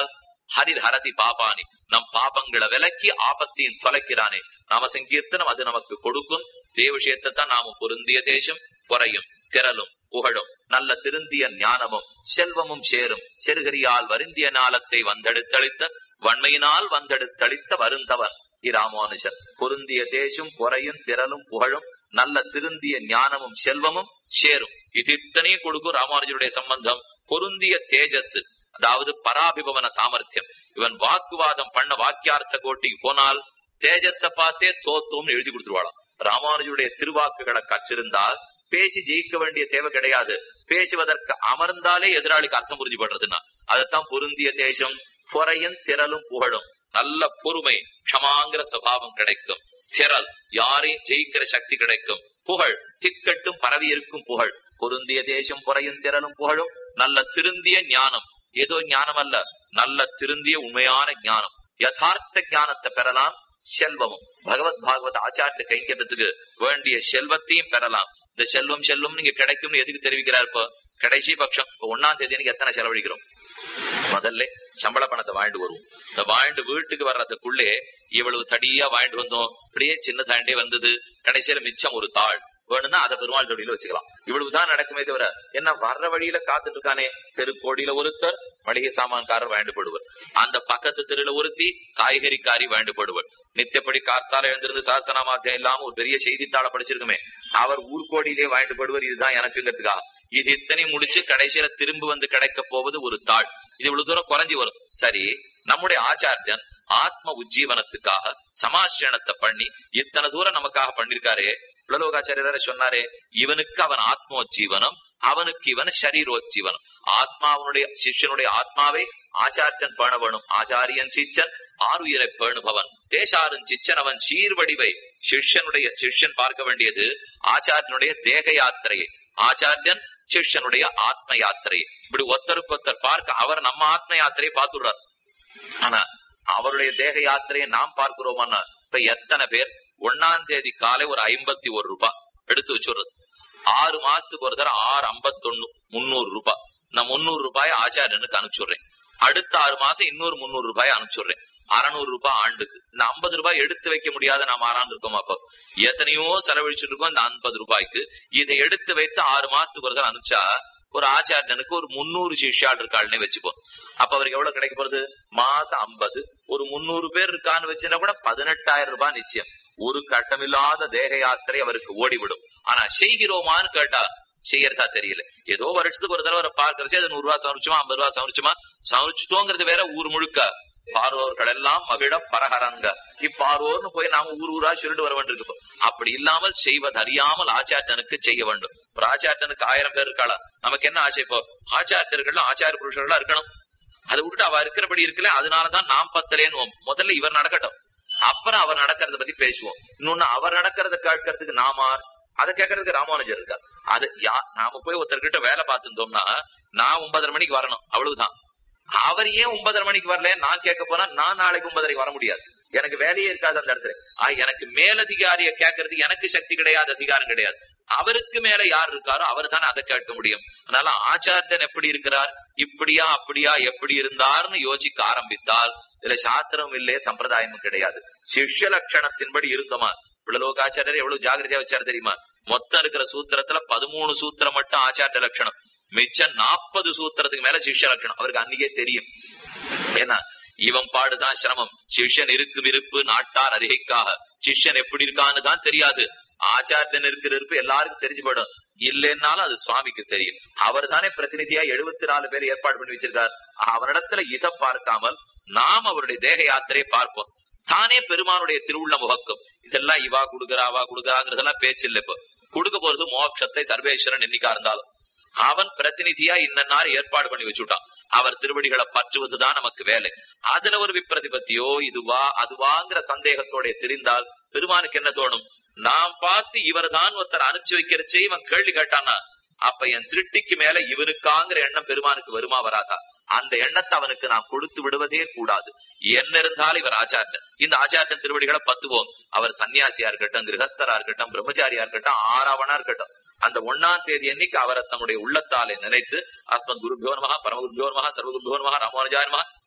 [SPEAKER 1] ஹரிர் ஹரதி பாபானி நம் பாபங்களை விலக்கி ஆபத்தையும் தொலைக்கிறானே நாம சங்கீர்த்தனம் அது நமக்கு கொடுக்கும் தே விஷயத்தை தான் நாம பொருந்திய தேசம் குறையும் திரளும் புகழும் நல்ல திருந்திய ஞானமும் செல்வமும் சேரும் செருகரியால் வருந்திய ஞாலத்தை வந்தெடுத்தளித்த வன்மையினால் வந்தெடுத்தளித்த வருந்தவன் இராமானுஜன் பொருந்திய தேசும் பொறையும் திரளும் புகழும் நல்ல திருந்திய ஞானமும் செல்வமும் சேரும் இது இத்தனையும் கொடுக்கும் ராமானுஜருடைய சம்பந்தம் பொருந்திய தேஜஸ் அதாவது பராபிபவன சாமர்த்தியம் இவன் வாக்குவாதம் பண்ண வாக்கியார்த்த கோட்டிக்கு போனால் தேஜஸ பார்த்தே தோத்தோம்னு எழுதி கொடுத்துருவாளாம் ராமானுஜருடைய திருவாக்குகளை கற்றிருந்தால் பேசி ஜெயிக்க வேண்டிய தேவை கிடையாது பேசுவதற்கு அமர்ந்தாலே எதிராளிக்கு அர்த்தம் புரிஞ்சுபடுறதுன்னா அதைத்தான் பொருந்திய தேசம் பொறையும் திரளும் புகழும் நல்ல பொறுமை க்ஷமாங்கிற சுபாவம் கிடைக்கும் திரள் யாரையும் ஜெயிக்கிற சக்தி கிடைக்கும் புகழ் திக்கட்டும் பரவி இருக்கும் புகழ் பொருந்திய தேசம் புறையும் திரளும் புகழும் நல்ல திருந்திய ஞானம் ஏதோ ஞானம் அல்ல நல்ல திருந்திய உண்மையான ஞானம் யதார்த்த ஞானத்தை பெறலாம் செல்வமும் பகவத் பாகவத் ஆச்சாரிய கைங்கரியத்துக்கு வேண்டிய செல்வத்தையும் பெறலாம் இந்த செல்வம் செல்வம் நீங்க கிடைக்கும்னு எதுக்கு தெரிவிக்கிறார் இப்போ கடைசி பட்சம் இப்போ ஒன்னாம் தேதி அன்னைக்கு எத்தனை செலவழிக்கிறோம் முதல்ல சம்பள பணத்தை வாங்கிட்டு வருவோம் இந்த வாங்கிட்டு வீட்டுக்கு வர்றதுக்குள்ளே இவ்வளவு தடியா வாங்கிட்டு வந்தோம் இப்படியே சின்ன தாண்டே வந்தது கடைசியில மிச்சம் ஒரு தாள் வேணும்னா அதை பெருமாள் தொடியில வச்சுக்கலாம் இவ்வளவுதான் நடக்குமே தவிர என்ன வர்ற வழியில காத்துட்டு இருக்கானே தெருக்கோடியில ஒருத்தர் மளிகை சாமான்காரர் வேண்டுபடுவர் அந்த பக்கத்து தெருல ஒருத்தி காய்கறிக்காரி வேண்டுபடுவர் நித்தியப்படி காத்தால எழுந்திருந்து சாசனமாத்தியம் இல்லாம ஒரு பெரிய செய்தித்தாள படிச்சிருக்குமே அவர் ஊர்கோடியிலே வேண்டுபடுவர் இதுதான் எனக்குங்கிறதுக்காக இது இத்தனை முடிச்சு கடைசியில திரும்ப வந்து கிடைக்க போவது ஒரு தாள் இது இவ்வளவு தூரம் குறைஞ்சி வரும் சரி நம்முடைய ஆச்சாரியன் ஆத்ம உஜ்ஜீவனத்துக்காக சமாசிரணத்தை பண்ணி இத்தனை தூரம் நமக்காக பண்ணிருக்காரே உலலோகாச்சாரியர் சொன்னாரே இவனுக்கு அவன் ஆத்மோஜீவனம் அவனுக்கு இவன் சரீரோஜீவனம் ஆத்மாவனுடைய சிஷ்யனுடைய ஆத்மாவை ஆச்சாரியன் பேண வேணும் ஆச்சாரியன் சிச்சன் ஆறுயிரை பேணுபவன் தேசாரும் சிச்சன் அவன் சீர்வடிவை சிஷ்யனுடைய சிஷ்யன் பார்க்க வேண்டியது ஆச்சாரியனுடைய தேக யாத்திரையை ஆச்சாரியன் சிஷ்யனுடைய ஆத்ம யாத்திரை இப்படி ஒருத்தருக்கு ஒருத்தர் பார்க்க அவர் நம்ம ஆத்ம யாத்திரையை பார்த்துடுறார் ஆனா அவருடைய தேக யாத்திரையை நாம் பார்க்கிறோம்னா இப்ப எத்தனை பேர் ஒன்னாம் தேதி காலை ஒரு ஐம்பத்தி ஒரு ரூபாய் எடுத்து வச்சுடுறது ஆறு மாசத்துக்கு ஒரு தடவை ஆறு ஐம்பத்தொன்னு முன்னூறு ரூபாய் நான் முன்னூறு ரூபாய் ஆச்சாரியனுக்கு அனுப்பிச்சுடுறேன் அடுத்த ஆறு மாசம் இன்னொரு முன்னூறு ரூபாய் அனுப்பிச்சுடுறேன் அறநூறு ரூபாய் ஆண்டுக்கு இந்த ஐம்பது ரூபாய் எடுத்து வைக்க முடியாத நாம ஆறாந்து இருக்கோம் அப்போ எத்தனையோ செலவழிச்சுட்டு இருக்கோம் இந்த ஐம்பது ரூபாய்க்கு இதை எடுத்து வைத்து ஆறு மாசத்துக்கு ஒரு தடவை அனுப்பிச்சா ஒரு ஆச்சாரியனுக்கு ஒரு முன்னூறு சிஷ்யாள் இருக்காள்னே வச்சுப்போம் அப்ப அவருக்கு எவ்வளவு கிடைக்க போறது மாசம் ஐம்பது ஒரு முன்னூறு பேர் இருக்கான்னு வச்சுன்னா கூட பதினெட்டாயிரம் ரூபாய் நிச்சயம் ஒரு கட்டமில்லாத தேக யாத்திரை அவருக்கு ஓடிவிடும் ஆனா செய்கிறோமான்னு கேட்டா செய்யறதா தெரியல ஏதோ வருஷத்துக்கு ஒரு தடவை பார்க்கறச்சு அது நூறு ரூபாய் சமரிச்சுமா ஐம்பது ரூபாய் சமரிச்சுமா சமரிச்சுட்டோங்கிறது வேற ஊர் முழுக்க பார்வோர்கள் எல்லாம் மகிழ பரஹரங்க இப்பாரோர்னு போய் நாம ஊர் ஊரா சொல்லிட்டு வர வேண்டியிருக்கு அப்படி இல்லாமல் செய்வது அறியாமல் ஆச்சாரியனுக்கு செய்ய வேண்டும் ஒரு ஆச்சாரியனுக்கு ஆயிரம் பேர் இருக்கலாம் நமக்கு என்ன ஆசை இப்போ ஆச்சாரியர்கள் ஆச்சார புருஷர்களா இருக்கணும் அதை விட்டுட்டு அவ இருக்கிறபடி இருக்கல அதனாலதான் நாம் பத்தலேன்னு முதல்ல இவர் நடக்கட்டும் அப்புறம் அவர் நடக்கிறத பத்தி பேசுவோம் இன்னொன்னு அவர் நடக்கிறத கேட்கறதுக்கு நாமார் அதை கேட்கறதுக்கு ராமானுஜர் இருக்கார் அது யா நாம போய் ஒருத்தர்கிட்ட வேலை பார்த்துட்டோம்னா நான் ஒன்பதரை மணிக்கு வரணும் அவ்வளவுதான் அவர் ஏன் ஒன்பதரை மணிக்கு வரல நான் கேட்க போனா நான் நாளைக்கு ஒன்பதரைக்கு வர முடியாது எனக்கு வேலையே இருக்காது அந்த இடத்துல ஆஹ் எனக்கு மேலதிகாரிய கேட்கறதுக்கு எனக்கு சக்தி கிடையாது அதிகாரம் கிடையாது அவருக்கு மேல யார் இருக்காரோ அவர் தானே அதை கேட்க முடியும் அதனால ஆச்சாரியன் எப்படி இருக்கிறார் இப்படியா அப்படியா எப்படி இருந்தார்னு யோசிக்க ஆரம்பித்தால் இதுல சாஸ்திரம் இல்லையே சம்பிரதாயமும் கிடையாது சிஷ்ய லட்சணத்தின்படி இருந்தோமா பிள்ளலோகாச்சாரியர் எவ்வளவு ஜாகிரதையா வச்சாரு தெரியுமா மொத்தம் இருக்கிற சூத்திரத்துல பதிமூணு சூத்திரம் மட்டும் ஆச்சாரிய லட்சணம் மிச்சம் நாற்பது சூத்திரத்துக்கு மேல சிஷ்ய லட்சணம் அவருக்கு அன்னைக்கே தெரியும் ஏன்னா இவன் பாடுதான் சிரமம் சிஷ்யன் இருக்கும் இருப்பு நாட்டார் அறிகைக்காக சிஷ்யன் எப்படி இருக்கான்னு தான் தெரியாது ஆச்சாரியன் இருக்கிற இருப்பு எல்லாருக்கும் தெரிஞ்சு போயிடும் இல்லைன்னாலும் அது சுவாமிக்கு தெரியும் அவர் தானே பிரதிநிதியா எழுபத்தி நாலு பேர் ஏற்பாடு பண்ணி வச்சிருக்கார் அவரிடத்துல இதை பார்க்காமல் நாம் அவருடைய தேக யாத்திரையை பார்ப்போம் தானே பெருமானுடைய திருவுள்ள முகக்கும் இதெல்லாம் இவா கொடுக்குறா அவா கொடுக்குறாங்கிறதெல்லாம் பேச்சு இல்லை இப்போ கொடுக்க போறது மோட்சத்தை சர்வேஸ்வரன் என்னைக்கா இருந்தாலும் அவன் பிரதிநிதியா இன்னன்னார் ஏற்பாடு பண்ணி வச்சுட்டான் அவர் திருவடிகளை பற்றுவதுதான் நமக்கு வேலை அதுல ஒரு விப்ரதிபத்தியோ இதுவா அதுவாங்கிற சந்தேகத்தோட தெரிந்தால் பெருமானுக்கு என்ன தோணும் நாம் பார்த்து இவர் தான் ஒருத்தர் அனுப்பிச்சு வைக்கிறச்சே இவன் கேள்வி கேட்டானா அப்ப என் சிருஷ்டிக்கு மேல இவனுக்காங்கிற எண்ணம் பெருமானுக்கு வருமா வராதா அந்த எண்ணத்தை அவனுக்கு நாம் கொடுத்து விடுவதே கூடாது என்ன இருந்தாலும் இவர் ஆச்சாரியன் இந்த ஆச்சாரியன் திருவடிகளை பத்துவோம் அவர் சன்னியாசியா இருக்கட்டும் கிரகஸ்தரா இருக்கட்டும் பிரம்மச்சாரியா இருக்கட்டும் ஆறாவனா இருக்கட்டும் அந்த ஒன்னாம் தேதி அன்னைக்கு அவரை தன்னுடைய உள்ளத்தாலே நினைத்து அஸ்மத் குருபியோ நமகா பரமகுருபியோ நமகா சர்வகுருபியோ நமகா ராமானுஜாய நமகா இந்தார்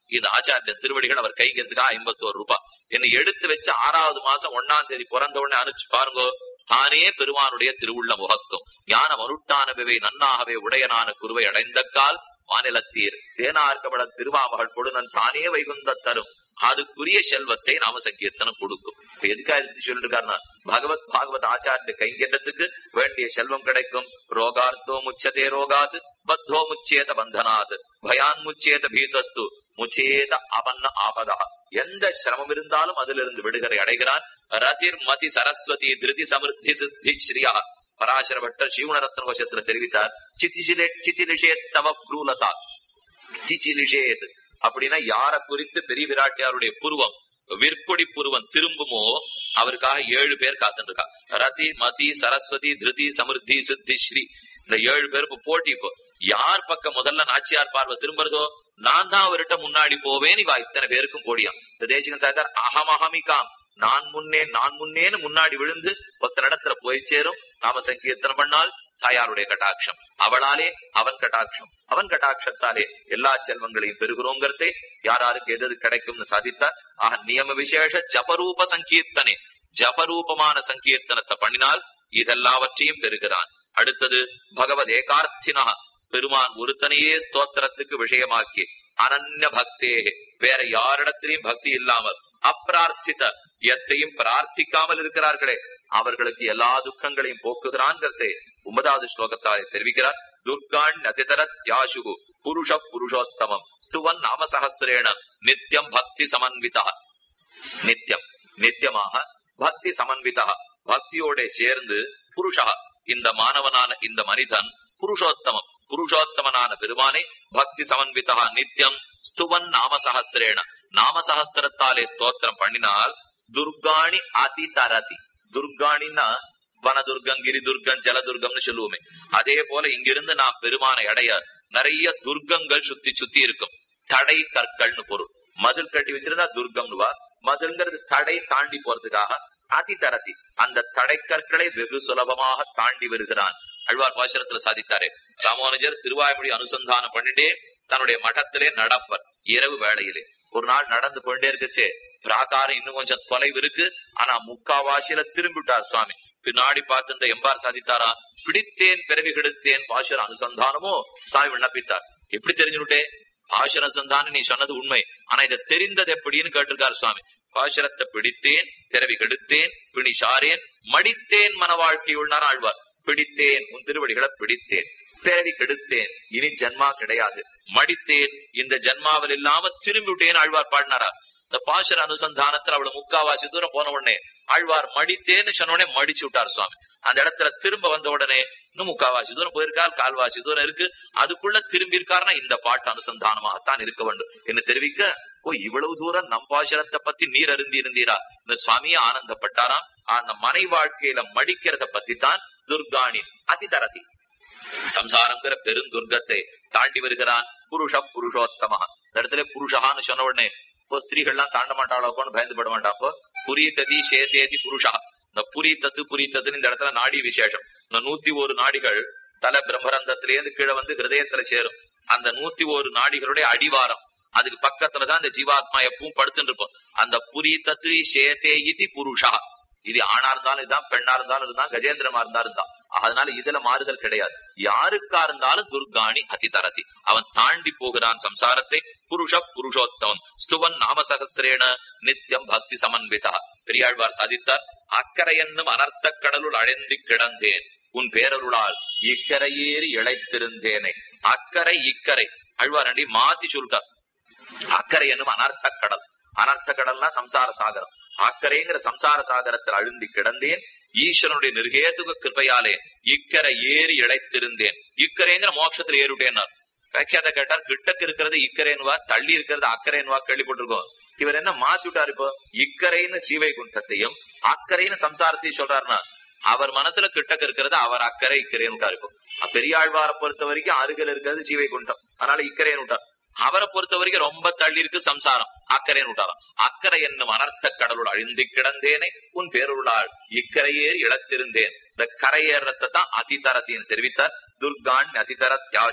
[SPEAKER 1] இந்த ஆச்சாரிய திருவடிகள் அவர் கைங்கிறதுக்காக ஐம்பத்தோரு ரூபாய் என்னை எடுத்து வச்சு ஆறாவது மாசம் ஒன்னாம் தேதி பிறந்த உடனே அனுப்பிச்சு பாருங்க தானே பெருமானுடைய திருவுள்ள முகக்கும் ஞான மனுட்டானவை நன்னாகவே உடையனான குருவை அடைந்த கால் மாநிலத்தீர் தேனார்கபட திருமாமகள் கொடுனன் தானே வைகுந்த தரும் அதுக்குரிய செல்வத்தை நாம சங்கீர்த்தனம் கொடுக்கும் இப்ப எதுக்காக இது சொல்லிட்டு இருக்காருன்னா பகவத் பாகவத் ஆச்சாரிய கைங்கரியத்துக்கு வேண்டிய செல்வம் கிடைக்கும் ரோகார்த்தோ முச்சதே ரோகாத் பத்தோ முச்சேத பந்தனாத் பயான் முச்சேத பீதஸ்து முச்சேத அவன்ன ஆபதா எந்த சிரமம் இருந்தாலும் அதிலிருந்து விடுதலை அடைகிறான் ரதிர் மதி சரஸ்வதி திருதி சமிருத்தி சித்தி ஸ்ரீயா பராசர பட்டர் சீவனரத்ன கோஷத்துல தெரிவித்தார் சித்திசிலே சிச்சிலிஷேத் தவ ப்ரூலதா சிச்சிலிஷேத் அப்படின்னா யார குறித்து பெரிய விராட்டியாருடைய புருவம் விற்கொடி புருவம் திரும்புமோ அவருக்காக ஏழு பேர் காத்துட்டு இருக்கா ரதி மதி சரஸ்வதி திருதி சமிருத்தி சித்தி ஸ்ரீ இந்த ஏழு பேர் இப்ப போட்டி இப்போ யார் பக்கம் முதல்ல நாச்சியார் பார்வை திரும்புறதோ நான் தான் அவர்கிட்ட முன்னாடி போவேன் இவா இத்தனை பேருக்கும் கோடியாம் இந்த தேசிகன் சாய்தார் அகமஹமிகாம் நான் முன்னே நான் முன்னேன்னு முன்னாடி விழுந்து ஒத்த இடத்துல போய் சேரும் நாம சங்கீர்த்தனம் பண்ணால் தாயாருடைய கட்டாட்சம் அவளாலே அவன் கட்டாட்சம் அவன் கட்டாட்சத்தாலே எல்லா செல்வங்களையும் பெறுகிறோங்கிறதை யாராருக்கு எது எது கிடைக்கும்னு சாதித்தார் ஆக நியம விசேஷ ஜபரூப சங்கீர்த்தனே ஜபரூபமான சங்கீர்த்தனத்தை பண்ணினால் இதெல்லாவற்றையும் பெறுகிறான் அடுத்தது பகவத் ஏகார்த்தினா பெருமான் ஒருத்தனையே ஸ்தோத்திரத்துக்கு விஷயமாக்கி அனன்ய பக்தே வேற யாரிடத்திலையும் பக்தி இல்லாமல் அப்பிரார்த்தித எத்தையும் பிரார்த்திக்காமல் இருக்கிறார்களே அவர்களுக்கு எல்லா துக்கங்களையும் போக்குகிறான்கிறதை ஒன்பதாவது ஸ்லோகத்தாலே தெரிவிக்கிறார் துர்கான் அதிதர தியாசு புருஷ புருஷோத்தமம் ஸ்துவன் நாம சகசிரேண நித்தியம் பக்தி சமன்விதா நித்தியம் நித்தியமாக பக்தி சமன்விதா பக்தியோட சேர்ந்து புருஷா இந்த மாணவனான இந்த மனிதன் புருஷோத்தமம் புருஷோத்தமனான பெருமானை பக்தி சமன்விதா நித்தியம் ஸ்துவன் நாம சகசிரேண நாம சகஸ்திரத்தாலே ஸ்தோத்திரம் பண்ணினால் துர்காணி அதி தரதி துர்காணின்னா வனதுர்கம் கிரிதுர்கம் ஜலதுர்கம்னு சொல்லுவோமே அதே போல இங்கிருந்து நாம் பெருமானை அடைய நிறைய துர்க்கங்கள் சுத்தி சுத்தி இருக்கும் தடை கற்கள்னு பொருள் மதில் கட்டி வச்சிருந்தா துர்கம்னுவா மதில்ங்கிறது தடை தாண்டி போறதுக்காக அதி தரதி அந்த தடை கற்களை வெகு சுலபமாக தாண்டி வருகிறான் அழ்வார் பாசரத்துல சாதித்தாரே ராமானுஜர் திருவாய்மொழி அனுசந்தானம் பண்ணிட்டே தன்னுடைய மഠத்திலே நடப்பர் இரவு வேளையிலே ஒரு நாள் நடந்து கொண்டே இருக்குச்சே பிராகாரம் இன்னும் கொஞ்சம் தொலைவு இருக்கு ஆனா முக்காவாசியில திரும்பிட்டார் சுவாமி பின்னாடி பார்த்து இந்த எம்பார் சாதித்தாரா பிடித்தேன் பிறவி கெடுத்தேன் பாசுர அனுசந்தானமோ சுவாமி விண்ணப்பித்தார் எப்படி தெரிஞ்சுட்டே பாசுர அனுசந்தானம் நீ சொன்னது உண்மை ஆனா இதை தெரிந்தது எப்படின்னு கேட்டிருக்காரு சுவாமி பாசுரத்தை பிடித்தேன் பிறவி கெடுத்தேன் பிணி சாரேன் மடித்தேன் மன வாழ்க்கையுள்ளார் ஆழ்வார் பிடித்தேன் உன் திருவடிகளை பிடித்தேன் பிறவி கெடுத்தேன் இனி ஜன்மா கிடையாது மடித்தேன் இந்த ஜன்மாவில் இல்லாம திரும்பி விட்டேன் ஆழ்வார் பாடினாரா இந்த பாசுர அனுசந்தானத்துல அவளை முக்காவாசி தூரம் போன உடனே ஆழ்வார் மடித்தேன்னு சொன்ன உடனே மடிச்சு விட்டார் சுவாமி அந்த இடத்துல திரும்ப வந்த உடனே இன்னும் முக்காவாசி தூரம் போயிருக்கார் கால்வாசி தூரம் இருக்கு அதுக்குள்ள திரும்பி இருக்காருன்னா இந்த பாட்டு அனுசந்தானமாகத்தான் இருக்க வேண்டும் என்று தெரிவிக்க ஓ இவ்வளவு தூரம் நம் பாசுரத்தை பத்தி நீர் அருந்தி இருந்தீரா இந்த சுவாமியே ஆனந்தப்பட்டாராம் அந்த மனை வாழ்க்கையில மடிக்கிறத பத்தி தான் துர்காணி அதிதரதி சம்சாரங்கிற பெருந்துர்க்கத்தை தாண்டி வருகிறான் புருஷ புருஷோத்தம இந்த இடத்துல புருஷான்னு சொன்ன உடனே இப்போ ஸ்திரீகள்லாம் தாண்ட மாட்டாளோன்னு பயந்து பட மாட்டாப்போ புரியத்ததி சேத்தேதி புருஷா இந்த புரித்தத்து புரித்தத்துன்னு இந்த இடத்துல நாடி விசேஷம் இந்த நூத்தி ஒரு நாடிகள் தலை பிரம்மரந்தத்திலேருந்து கீழே வந்து ஹிருதயத்துல சேரும் அந்த நூத்தி ஒரு நாடிகளுடைய அடிவாரம் அதுக்கு பக்கத்துலதான் இந்த ஜீவாத்மா எப்பவும் படுத்துட்டு இருக்கும் அந்த புரித்தத்து சேத்தே இதி புருஷா இது ஆணா இருந்தாலும் இதுதான் பெண்ணா இருந்தாலும் இதுதான் கஜேந்திரமா இருந்தாலும் தான் அதனால இதுல மாறுதல் கிடையாது யாருக்கா இருந்தாலும் துர்காணி அதி தரதி அவன் தாண்டி போகிறான் சம்சாரத்தை புருஷ புருஷோத்தமன் ஸ்துவன் நாம சகசிரேன நித்தியம் பக்தி சமன்விதா பெரியாழ்வார் சாதித்தார் அக்கறை என்னும் அனர்த்த கடலுள் அழைந்து கிடந்தேன் உன் பேரருளால் இக்கரையேறி இழைத்திருந்தேனே அக்கறை இக்கரை அழ்வார் அண்டி மாத்தி சொல்லிட்டார் அக்கறை என்னும் அனர்த்த கடல் அனர்த்த கடல்னா சம்சார சாகரம் அக்கறைங்கிற சம்சார சாகரத்தில் அழுந்தி கிடந்தேன் ஈஸ்வரனுடைய நிர்கேதுக கிருப்பையாலே இக்கரை ஏறி இழைத்திருந்தேன் இக்கரைங்கிற மோட்சத்துல ஏறிவிட்டேன்னார் வியாக்கியாத கேட்டார் கிட்டக்கு இருக்கிறது இக்கரைன்வா தள்ளி இருக்கிறது அக்கறைன்வா கேள்விப்பட்டிருக்கோம் இவர் என்ன மாத்தி விட்டாரு இப்போ இக்கரைன்னு சீவை குண்டத்தையும் அக்கறைன்னு சம்சாரத்தையும் சொல்றாருன்னா அவர் மனசுல கிட்டக்கு இருக்கிறது அவர் அக்கறை இக்கரைன்னு விட்டாரு இப்போ பெரியாழ்வாரை பொறுத்த வரைக்கும் அருகில் இருக்கிறது சீவை குண்டம் அதனால இக்கரைன்னு விட்டார் அவரை பொறுத்த வரைக்கும் ரொம்ப தள்ளி இருக்கு சம்சாரம் அக்கறைன்னு விட்டாராம் அக்கறை என்னும் அனர்த்த கடலுள் அழிந்து கிடந்தேனே உன் பேருளாள் இக்கரையேறி இழத்திருந்தேன் இந்த கரையேறத்தை தான் அதிதரத்தின்னு தெரிவித்தார் துர்கான் அதிதர தியாசு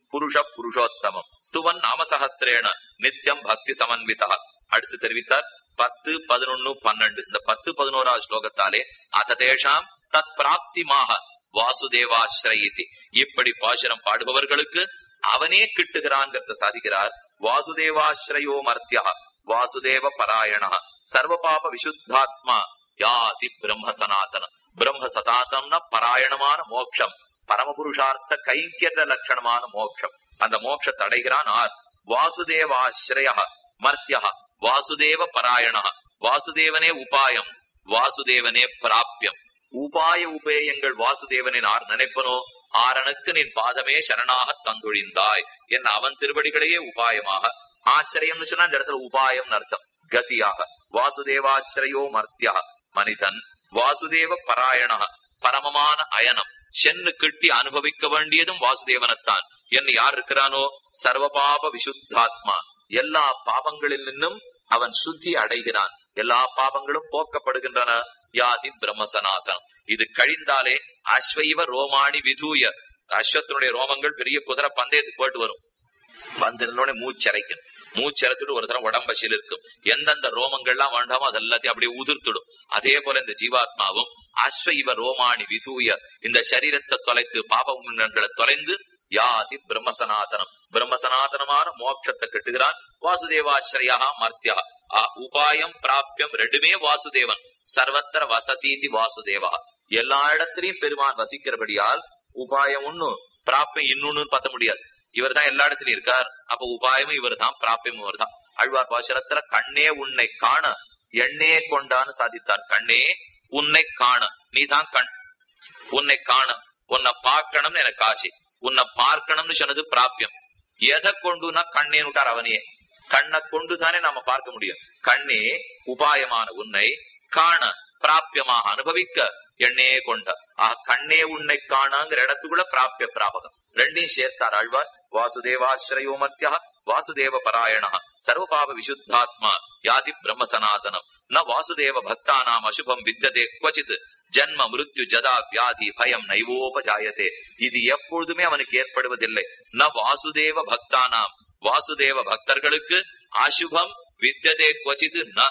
[SPEAKER 1] புருஷ புருஷோத்தமம் ஸ்துவன் நாமசஹசிரேன நித்தியம் பக்தி சமன்விதா அடுத்து தெரிவித்தார் பத்து பதினொன்னு பன்னெண்டு இந்த பத்து பதினோராவது ஸ்லோகத்தாலே அததேஷாம் தத் பிராப்திமாக வாசுதேவாஸ்ரயிதி இப்படி பாசுரம் பாடுபவர்களுக்கு அவனே கிட்டுகிறான்கிறத சாதிக்கிறார் வாசுதேவாஸ்ரயோ மர்த்தியா வாசுதேவ பராயண சர்வ பாப விசுத்தாத்மா யாதி பிரம்ம சனாதன பிரம்ம சதாதம்னா பராயணமான மோட்சம் பரமபுருஷார்த்த கைங்கியத லட்சணமான மோட்சம் அந்த மோட்சத்தை அடைகிறான் ஆர் வாசுதேவாஸ்ரய மர்த்தியா வாசுதேவ பராயண வாசுதேவனே உபாயம் வாசுதேவனே பிராபியம் உபாய உபேயங்கள் வாசுதேவனை ஆர் நினைப்பனோ ஆரனுக்கு நின் பாதமே சரணாக தந்தொழிந்தாய் என்ன அவன் திருவடிகளையே உபாயமாக ஆசிரியம்னு சொன்னா இந்த இடத்துல உபாயம் அர்த்தம் கதியாக வாசுதேவாசிரயோ மர்த்தியா மனிதன் வாசுதேவ பராயணா பரமமான அயனம் சென்னு கிட்டி அனுபவிக்க வேண்டியதும் வாசுதேவனத்தான் என்ன யார் இருக்கிறானோ சர்வபாப விசுத்தாத்மா எல்லா பாபங்களில் நின்னும் அவன் சுத்தி அடைகிறான் எல்லா பாபங்களும் போக்கப்படுகின்றன யாதி பிரம்ம சனாதனம் இது கழிந்தாலே அஸ்வைவ ரோமாணி விதூய அஸ்வத்தினுடைய ரோமங்கள் பெரிய குதிரை பந்தயத்துக்கு போயிட்டு வரும் வந்தோடனே மூச்சரைக்கும் மூச்சரைத்துட்டு ஒரு தரம் உடம்பசில் இருக்கும் எந்தெந்த ரோமங்கள்லாம் வேண்டாமோ அது எல்லாத்தையும் அப்படியே உதிர்த்துடும் அதே போல இந்த ஜீவாத்மாவும் அஸ்வைவ ரோமாணி விதூய இந்த சரீரத்தை தொலைத்து பாபங்களை தொலைந்து யாதி பிரம்மசனாதனம் பிரம்மசனாதனமான மோட்சத்தை கட்டுகிறான் வாசுதேவாஸ்ரயா மர்த்தியா உபாயம் பிராபியம் ரெண்டுமே வாசுதேவன் சர்வத்திர வசதீதி வாசுதேவா எல்லா இடத்திலையும் பெருமான் வசிக்கிறபடியால் உபாயம் ஒண்ணு பிராப்பியம் இன்னொன்னு பார்த்த முடியாது இவர் தான் எல்லா இடத்துலயும் இருக்கார் அப்ப உபாயமும் இவர் தான் பிராப்பியமும் இவர் தான் அழ்வார் பாசுரத்துல கண்ணே உன்னை காண எண்ணே கொண்டான்னு சாதித்தார் கண்ணே உன்னை காண நீ தான் கண் உன்னை காண உன்னை பார்க்கணும்னு எனக்கு ஆசை உன்னை பார்க்கணும்னு சொன்னது பிராப்பியம் எதை கொண்டுனா கண்ணே விட்டார் அவனையே கண்ணை கொண்டு தானே நாம பார்க்க முடியும் கண்ணே உபாயமான உன்னை காண பிராப்பியமாக அனுபவிக்க எண்ணே கொண்ட ஆஹ் கண்ணே உன்னை காணங்கிற இடத்துக்குள்ள பிராப்பிய பிராபகம் ரெண்டையும் சேர்த்தார் ஆழ்வார் வாசுதேவாசிரயோ மத்தியா வாசுதேவ பராயணா சர்வபாவ விசுத்தாத்மா யாதி பிரம்ம சனாதனம் ந வாசுதேவ பக்தானாம் அசுபம் வித்ததே குவச்சித் ஜன்ம மிருத்யு ஜதா வியாதி பயம் நைவோபஜாயதே இது எப்பொழுதுமே அவனுக்கு ஏற்படுவதில்லை ந வாசுதேவ பக்தானாம் வாசுதேவ பக்தர்களுக்கு அசுபம் வித்ததே குவச்சித் ந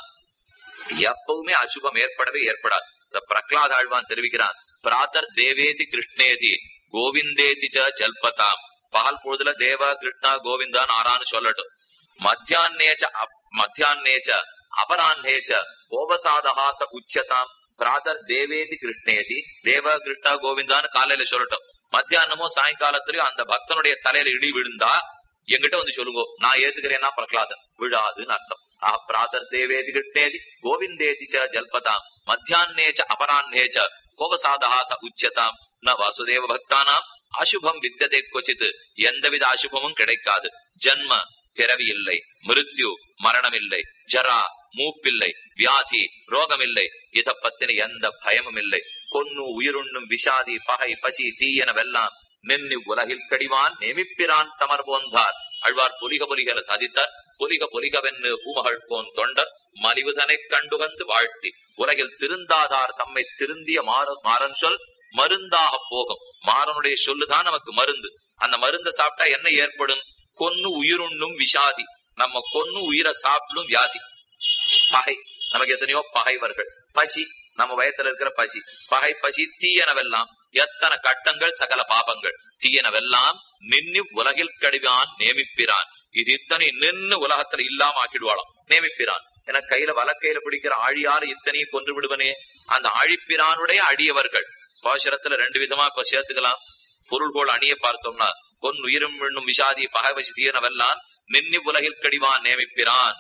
[SPEAKER 1] எப்பவுமே அசுபம் ஏற்படவே ஏற்படாது இந்த பிரகலாத் ஆழ்வான் தெரிவிக்கிறான் பிராத்தர் தேவேதி கிருஷ்ணேதி கோவிந்தேதி ச ஜல்பதாம் பகல் பொழுதுல தேவா கிருஷ்ணா கோவிந்தான் ஆறான்னு சொல்லட்டும் மத்தியான்னேச்ச மத்தியான்னேச்ச அபரான்னேச்ச கோபசாதஹாச உச்சதாம் பிராதர் தேவேதி கிருஷ்ணேதி தேவா கிருஷ்ணா கோவிந்தான்னு காலையில சொல்லட்டும் மத்தியானமோ சாயங்காலத்திலயும் அந்த பக்தனுடைய தலையில இடி விழுந்தா என்கிட்ட வந்து சொல்லுங்க நான் ஏத்துக்கிறேன்னா பிரகலாதன் விழாதுன்னு அர்த்தம் ஆஹ் பிராதர் தேவேதி கிருஷ்ணேதி கோவிந்தேதி ச ஜல்பதாம் மத்தியான்னேச்ச அபரான்னேச்ச கோபசாதஹாச உச்சதாம் ந வாசுதேவ பக்தானாம் அசுபம் வித்ததே கொச்சித்து எந்தவித அசுபமும் கிடைக்காது ஜன்ம பிறவி இல்லை மிருத்யு மரணம் இல்லை ஜரா மூப்பில்லை வியாதி ரோகம் இல்லை இத பத்தின எந்த பயமும் இல்லை கொன்னு உயிருண்ணும் விஷாதி பகை பசி தீயனவெல்லாம் நின்னி உலகில் கடிவான் நேமிப்பிரான் தமர் போந்தார் அழ்வார் பொலிக பொலிகல சாதித்தார் பொலிக பொலிகவென்னு பூமகள் போன் தொண்டர் மலிவுதனை கண்டுகந்து வாழ்த்தி உலகில் திருந்தாதார் தம்மை திருந்திய மாற மாறன் சொல் மருந்தாக போகும் மாறனுடைய சொல்லுதான் நமக்கு மருந்து அந்த மருந்த சாப்பிட்டா என்ன ஏற்படும் கொன்னு உயிருண்ணும் விஷாதி நம்ம கொன்னு உயிரை சாப்பிடும் வியாதி பகை நமக்கு எத்தனையோ பகைவர்கள் பசி நம்ம வயத்துல இருக்கிற பசி பகை பசி தீயனவெல்லாம் எத்தனை கட்டங்கள் சகல பாபங்கள் தீயனவெல்லாம் நின்னு உலகில் கடிவான் நேமிப்பிறான் இது இத்தனை நின்னு உலகத்துல இல்லாம ஆக்கிடுவாளாம் நேமிப்பிறான் என கையில வலக்கையில பிடிக்கிற ஆழியால இத்தனையும் கொன்று விடுவனே அந்த ஆழிப்பிரானுடைய அடியவர்கள் பாசுரத்துல ரெண்டு விதமா இப்ப சேர்த்துக்கலாம் பொருள்கோள் அணிய பார்த்தோம்னா பொன் உயிரும் விண்ணும் விஷாதி பகவசி தீயனவெல்லாம் நின்னி உலகில் கடிவான் நேமிப்பிறான்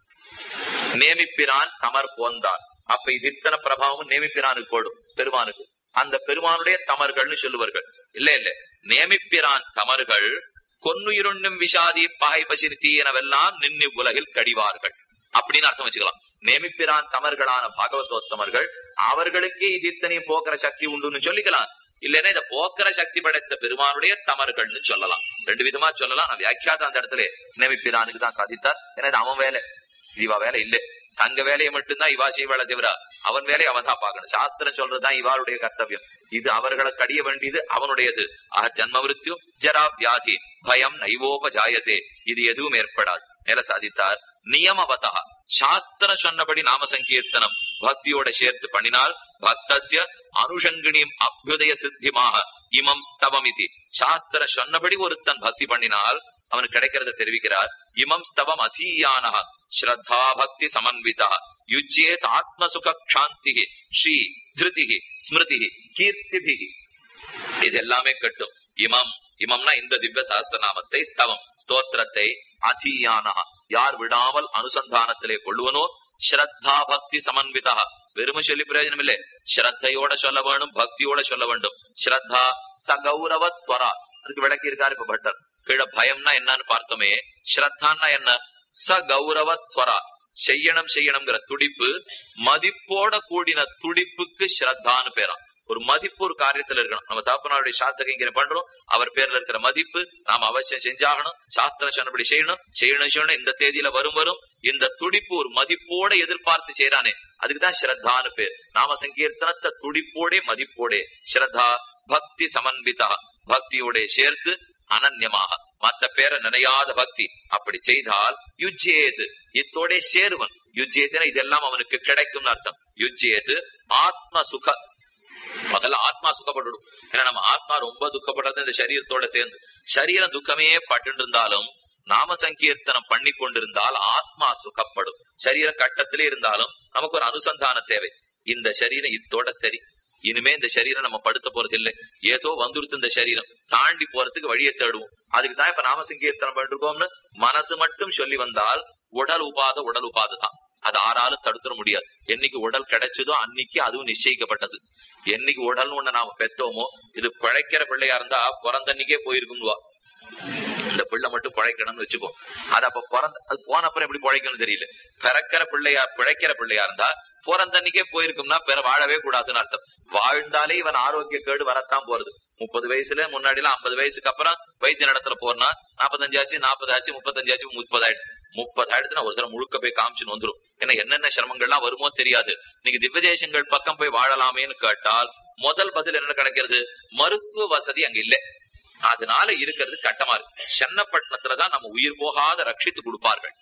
[SPEAKER 1] நேமிப்பிரான் தமர் போந்தான் அப்ப இது இத்தனை பிரபாவமும் நேமிப்பிரானுக்கு போடும் பெருமானுக்கு அந்த பெருமானுடைய தமர்கள்னு சொல்லுவார்கள் இல்ல இல்ல நேமிப்பிரான் தமர்கள் கொன்னுயிருண்ணும் விஷாதி பகை பசிர் தீயனவெல்லாம் நின்னி உலகில் கடிவார்கள் அப்படின்னு அர்த்தம் வச்சுக்கலாம் நேமிப்பிரான் தமர்களான பாகவதோத்தமர்கள் அவர்களுக்கே இது இத்தனையும் போக்குற சக்தி உண்டுன்னு சொல்லிக்கலாம் இல்லைன்னா இதை போக்குற சக்தி படைத்த பெருமானுடைய தமர்கள்னு சொல்லலாம் ரெண்டு விதமா சொல்லலாம் நான் வியாக்கியாத அந்த இடத்துல நேமிப்பிரானுக்கு தான் சாதித்தார் ஏன்னா இது அவன் வேலை இதுவா வேலை இல்லை தங்க வேலையை மட்டும்தான் இவா செய்வாள தவிர அவன் வேலையை அவன் தான் பார்க்கணும் சாஸ்திரம் சொல்றதுதான் இவாளுடைய கர்த்தவியம் இது அவர்களை கடிய வேண்டியது அவனுடையது ஆக ஜன்ம மிருத்யு ஜரா வியாதி பயம் நைவோபஜாயதே இது எதுவும் ஏற்படாது மேல சாதித்தார் நியமவதா சாஸ்திரம் சொன்னபடி நாம சங்கீர்த்தனம் பக்தியோட சேர்த்து பண்ணினால் பக்தசிய அனுஷங்கிணியும் அபியுதய சித்திமாக இமம் ஸ்தவம் இது சாஸ்திரம் சொன்னபடி ஒருத்தன் பக்தி பண்ணினால் அவனுக்கு கிடைக்கிறத தெரிவிக்கிறார் இமம் ஸ்தவம் அதீயானஹ ஸ்ரத்தா பக்தி சமன்விதா யுஜ்யேத் ஆத்மசுக க்ஷாந்தி ஸ்ரீ திருதி ஸ்மிருதி கீர்த்திபி இது எல்லாமே கட்டும் இமம் இமம்னா இந்த திவ்ய சஹஸ்ரநாமத்தை ஸ்தவம் ஸ்தோத்திரத்தை அதீயானஹ யார் விடாமல் அனுசந்தானத்திலே கொள்ளுவனோ ஸ்ரத்தா பக்தி சமன்விதா வெறுமை சொல்லி பிரயோஜனம் இல்லை ஸ்ரத்தையோட சொல்ல வேணும் பக்தியோட சொல்ல வேண்டும் ஸ்ரத்தா சகௌரவ துவரா அதுக்கு விளக்கி இருக்காரு இப்ப பட்டர் கீழே பயம்னா என்னன்னு பார்த்தோமே ஸ்ரத்தான்னா என்ன ச கௌரவ துவரா செய்யணும் செய்யணுங்கிற துடிப்பு மதிப்போட கூடின துடிப்புக்கு ஸ்ரத்தான்னு பேராம் ஒரு மதிப்பு ஒரு காரியத்துல இருக்கணும் நம்ம தாப்பனாருடைய சாஸ்திரம் இங்க பண்றோம் அவர் பேர்ல இருக்கிற மதிப்பு நாம அவசியம் செஞ்சாகணும் சாஸ்திரம் சொன்னபடி செய்யணும் செய்யணும் செய்யணும் இந்த தேதியில வரும் வரும் இந்த துடிப்பு ஒரு மதிப்போட எதிர்பார்த்து செய்யறானே அதுக்குதான் ஸ்ரத்தான்னு பேர் நாம சங்கீர்த்தனத்தை துடிப்போட மதிப்போட ஸ்ரத்தா பக்தி சமன்விதா பக்தியோட சேர்த்து அனன்யமாக மத்த பேரை நினையாத பக்தி அப்படி செய்தால் யுஜ்யேது இத்தோட சேருவன் யுஜ்யேதுனா இதெல்லாம் அவனுக்கு கிடைக்கும் அர்த்தம் யுஜ்யேது ஆத்ம சுக முதல்ல ஆத்மா சுகப்பட்டுடும் ஏன்னா நம்ம ஆத்மா ரொம்ப துக்கப்படுறது இந்த சரீரத்தோட சேர்ந்து சரீரம் துக்கமே பட்டு இருந்தாலும் நாம சங்கீர்த்தனம் பண்ணி கொண்டிருந்தால் ஆத்மா சுகப்படும் சரீர கட்டத்திலே இருந்தாலும் நமக்கு ஒரு அனுசந்தான தேவை இந்த சரீரம் இத்தோட சரி இனிமே இந்த சரீரம் நம்ம படுத்த போறது இல்லை ஏதோ வந்துருத்து இந்த சரீரம் தாண்டி போறதுக்கு வழியை தேடுவோம் அதுக்கு தான் இப்ப நாம சங்கீர்த்தனம் பண்ணிருக்கோம்னு மனசு மட்டும் சொல்லி வந்தால் உடல் உபாத உடல் உபாத தான் அது ஆறாலும் தடுத்துட முடியாது என்னைக்கு உடல் கிடைச்சதோ அன்னைக்கு அதுவும் நிச்சயிக்கப்பட்டது என்னைக்கு உடல்னு ஒண்ணு நாம பெற்றோமோ இது பிழைக்கிற பிள்ளையா இருந்தா பிறந்தன்னைக்கே போயிருக்கும்வா இந்த பிள்ளை மட்டும் பிழைக்கணும்னு வச்சுக்கோ அது அப்ப பிறந்த அது போன அப்புறம் எப்படி பிழைக்கணும்னு தெரியல பிறக்கிற பிள்ளையா பிழைக்கிற பிள்ளையா இருந்தா பிறந்தன்னைக்கே போயிருக்கும்னா பிற வாழவே கூடாதுன்னு அர்த்தம் வாழ்ந்தாலே இவன் ஆரோக்கிய கேடு வரத்தான் போறது முப்பது வயசுல முன்னாடி எல்லாம் ஐம்பது வயசுக்கு அப்புறம் வைத்திய நடத்துல போறனா நாற்பத்தஞ்சாச்சு நாற்பது ஆச்சு முப்பத்தஞ்சாச்சு முப்பது ஆயிடுச்சு முப்பது ஆயிடுச்சுன்னா ஒரு தடவை முழுக்க போய் காமிச்சுன்னு வந்துரும் ஏன்னா என்னென்ன சிரமங்கள்லாம் வருமோ தெரியாது நீங்க திவ்ய தேசங்கள் பக்கம் போய் வாழலாமேன்னு கேட்டால் முதல் பதில் என்ன கிடைக்கிறது மருத்துவ வசதி அங்க இல்லை அதனால இருக்கிறது கட்டமா இருக்கு சென்னப்பட்டினத்துலதான் நம்ம உயிர் போகாத ரட்சித்து கொடுப்பார்கள்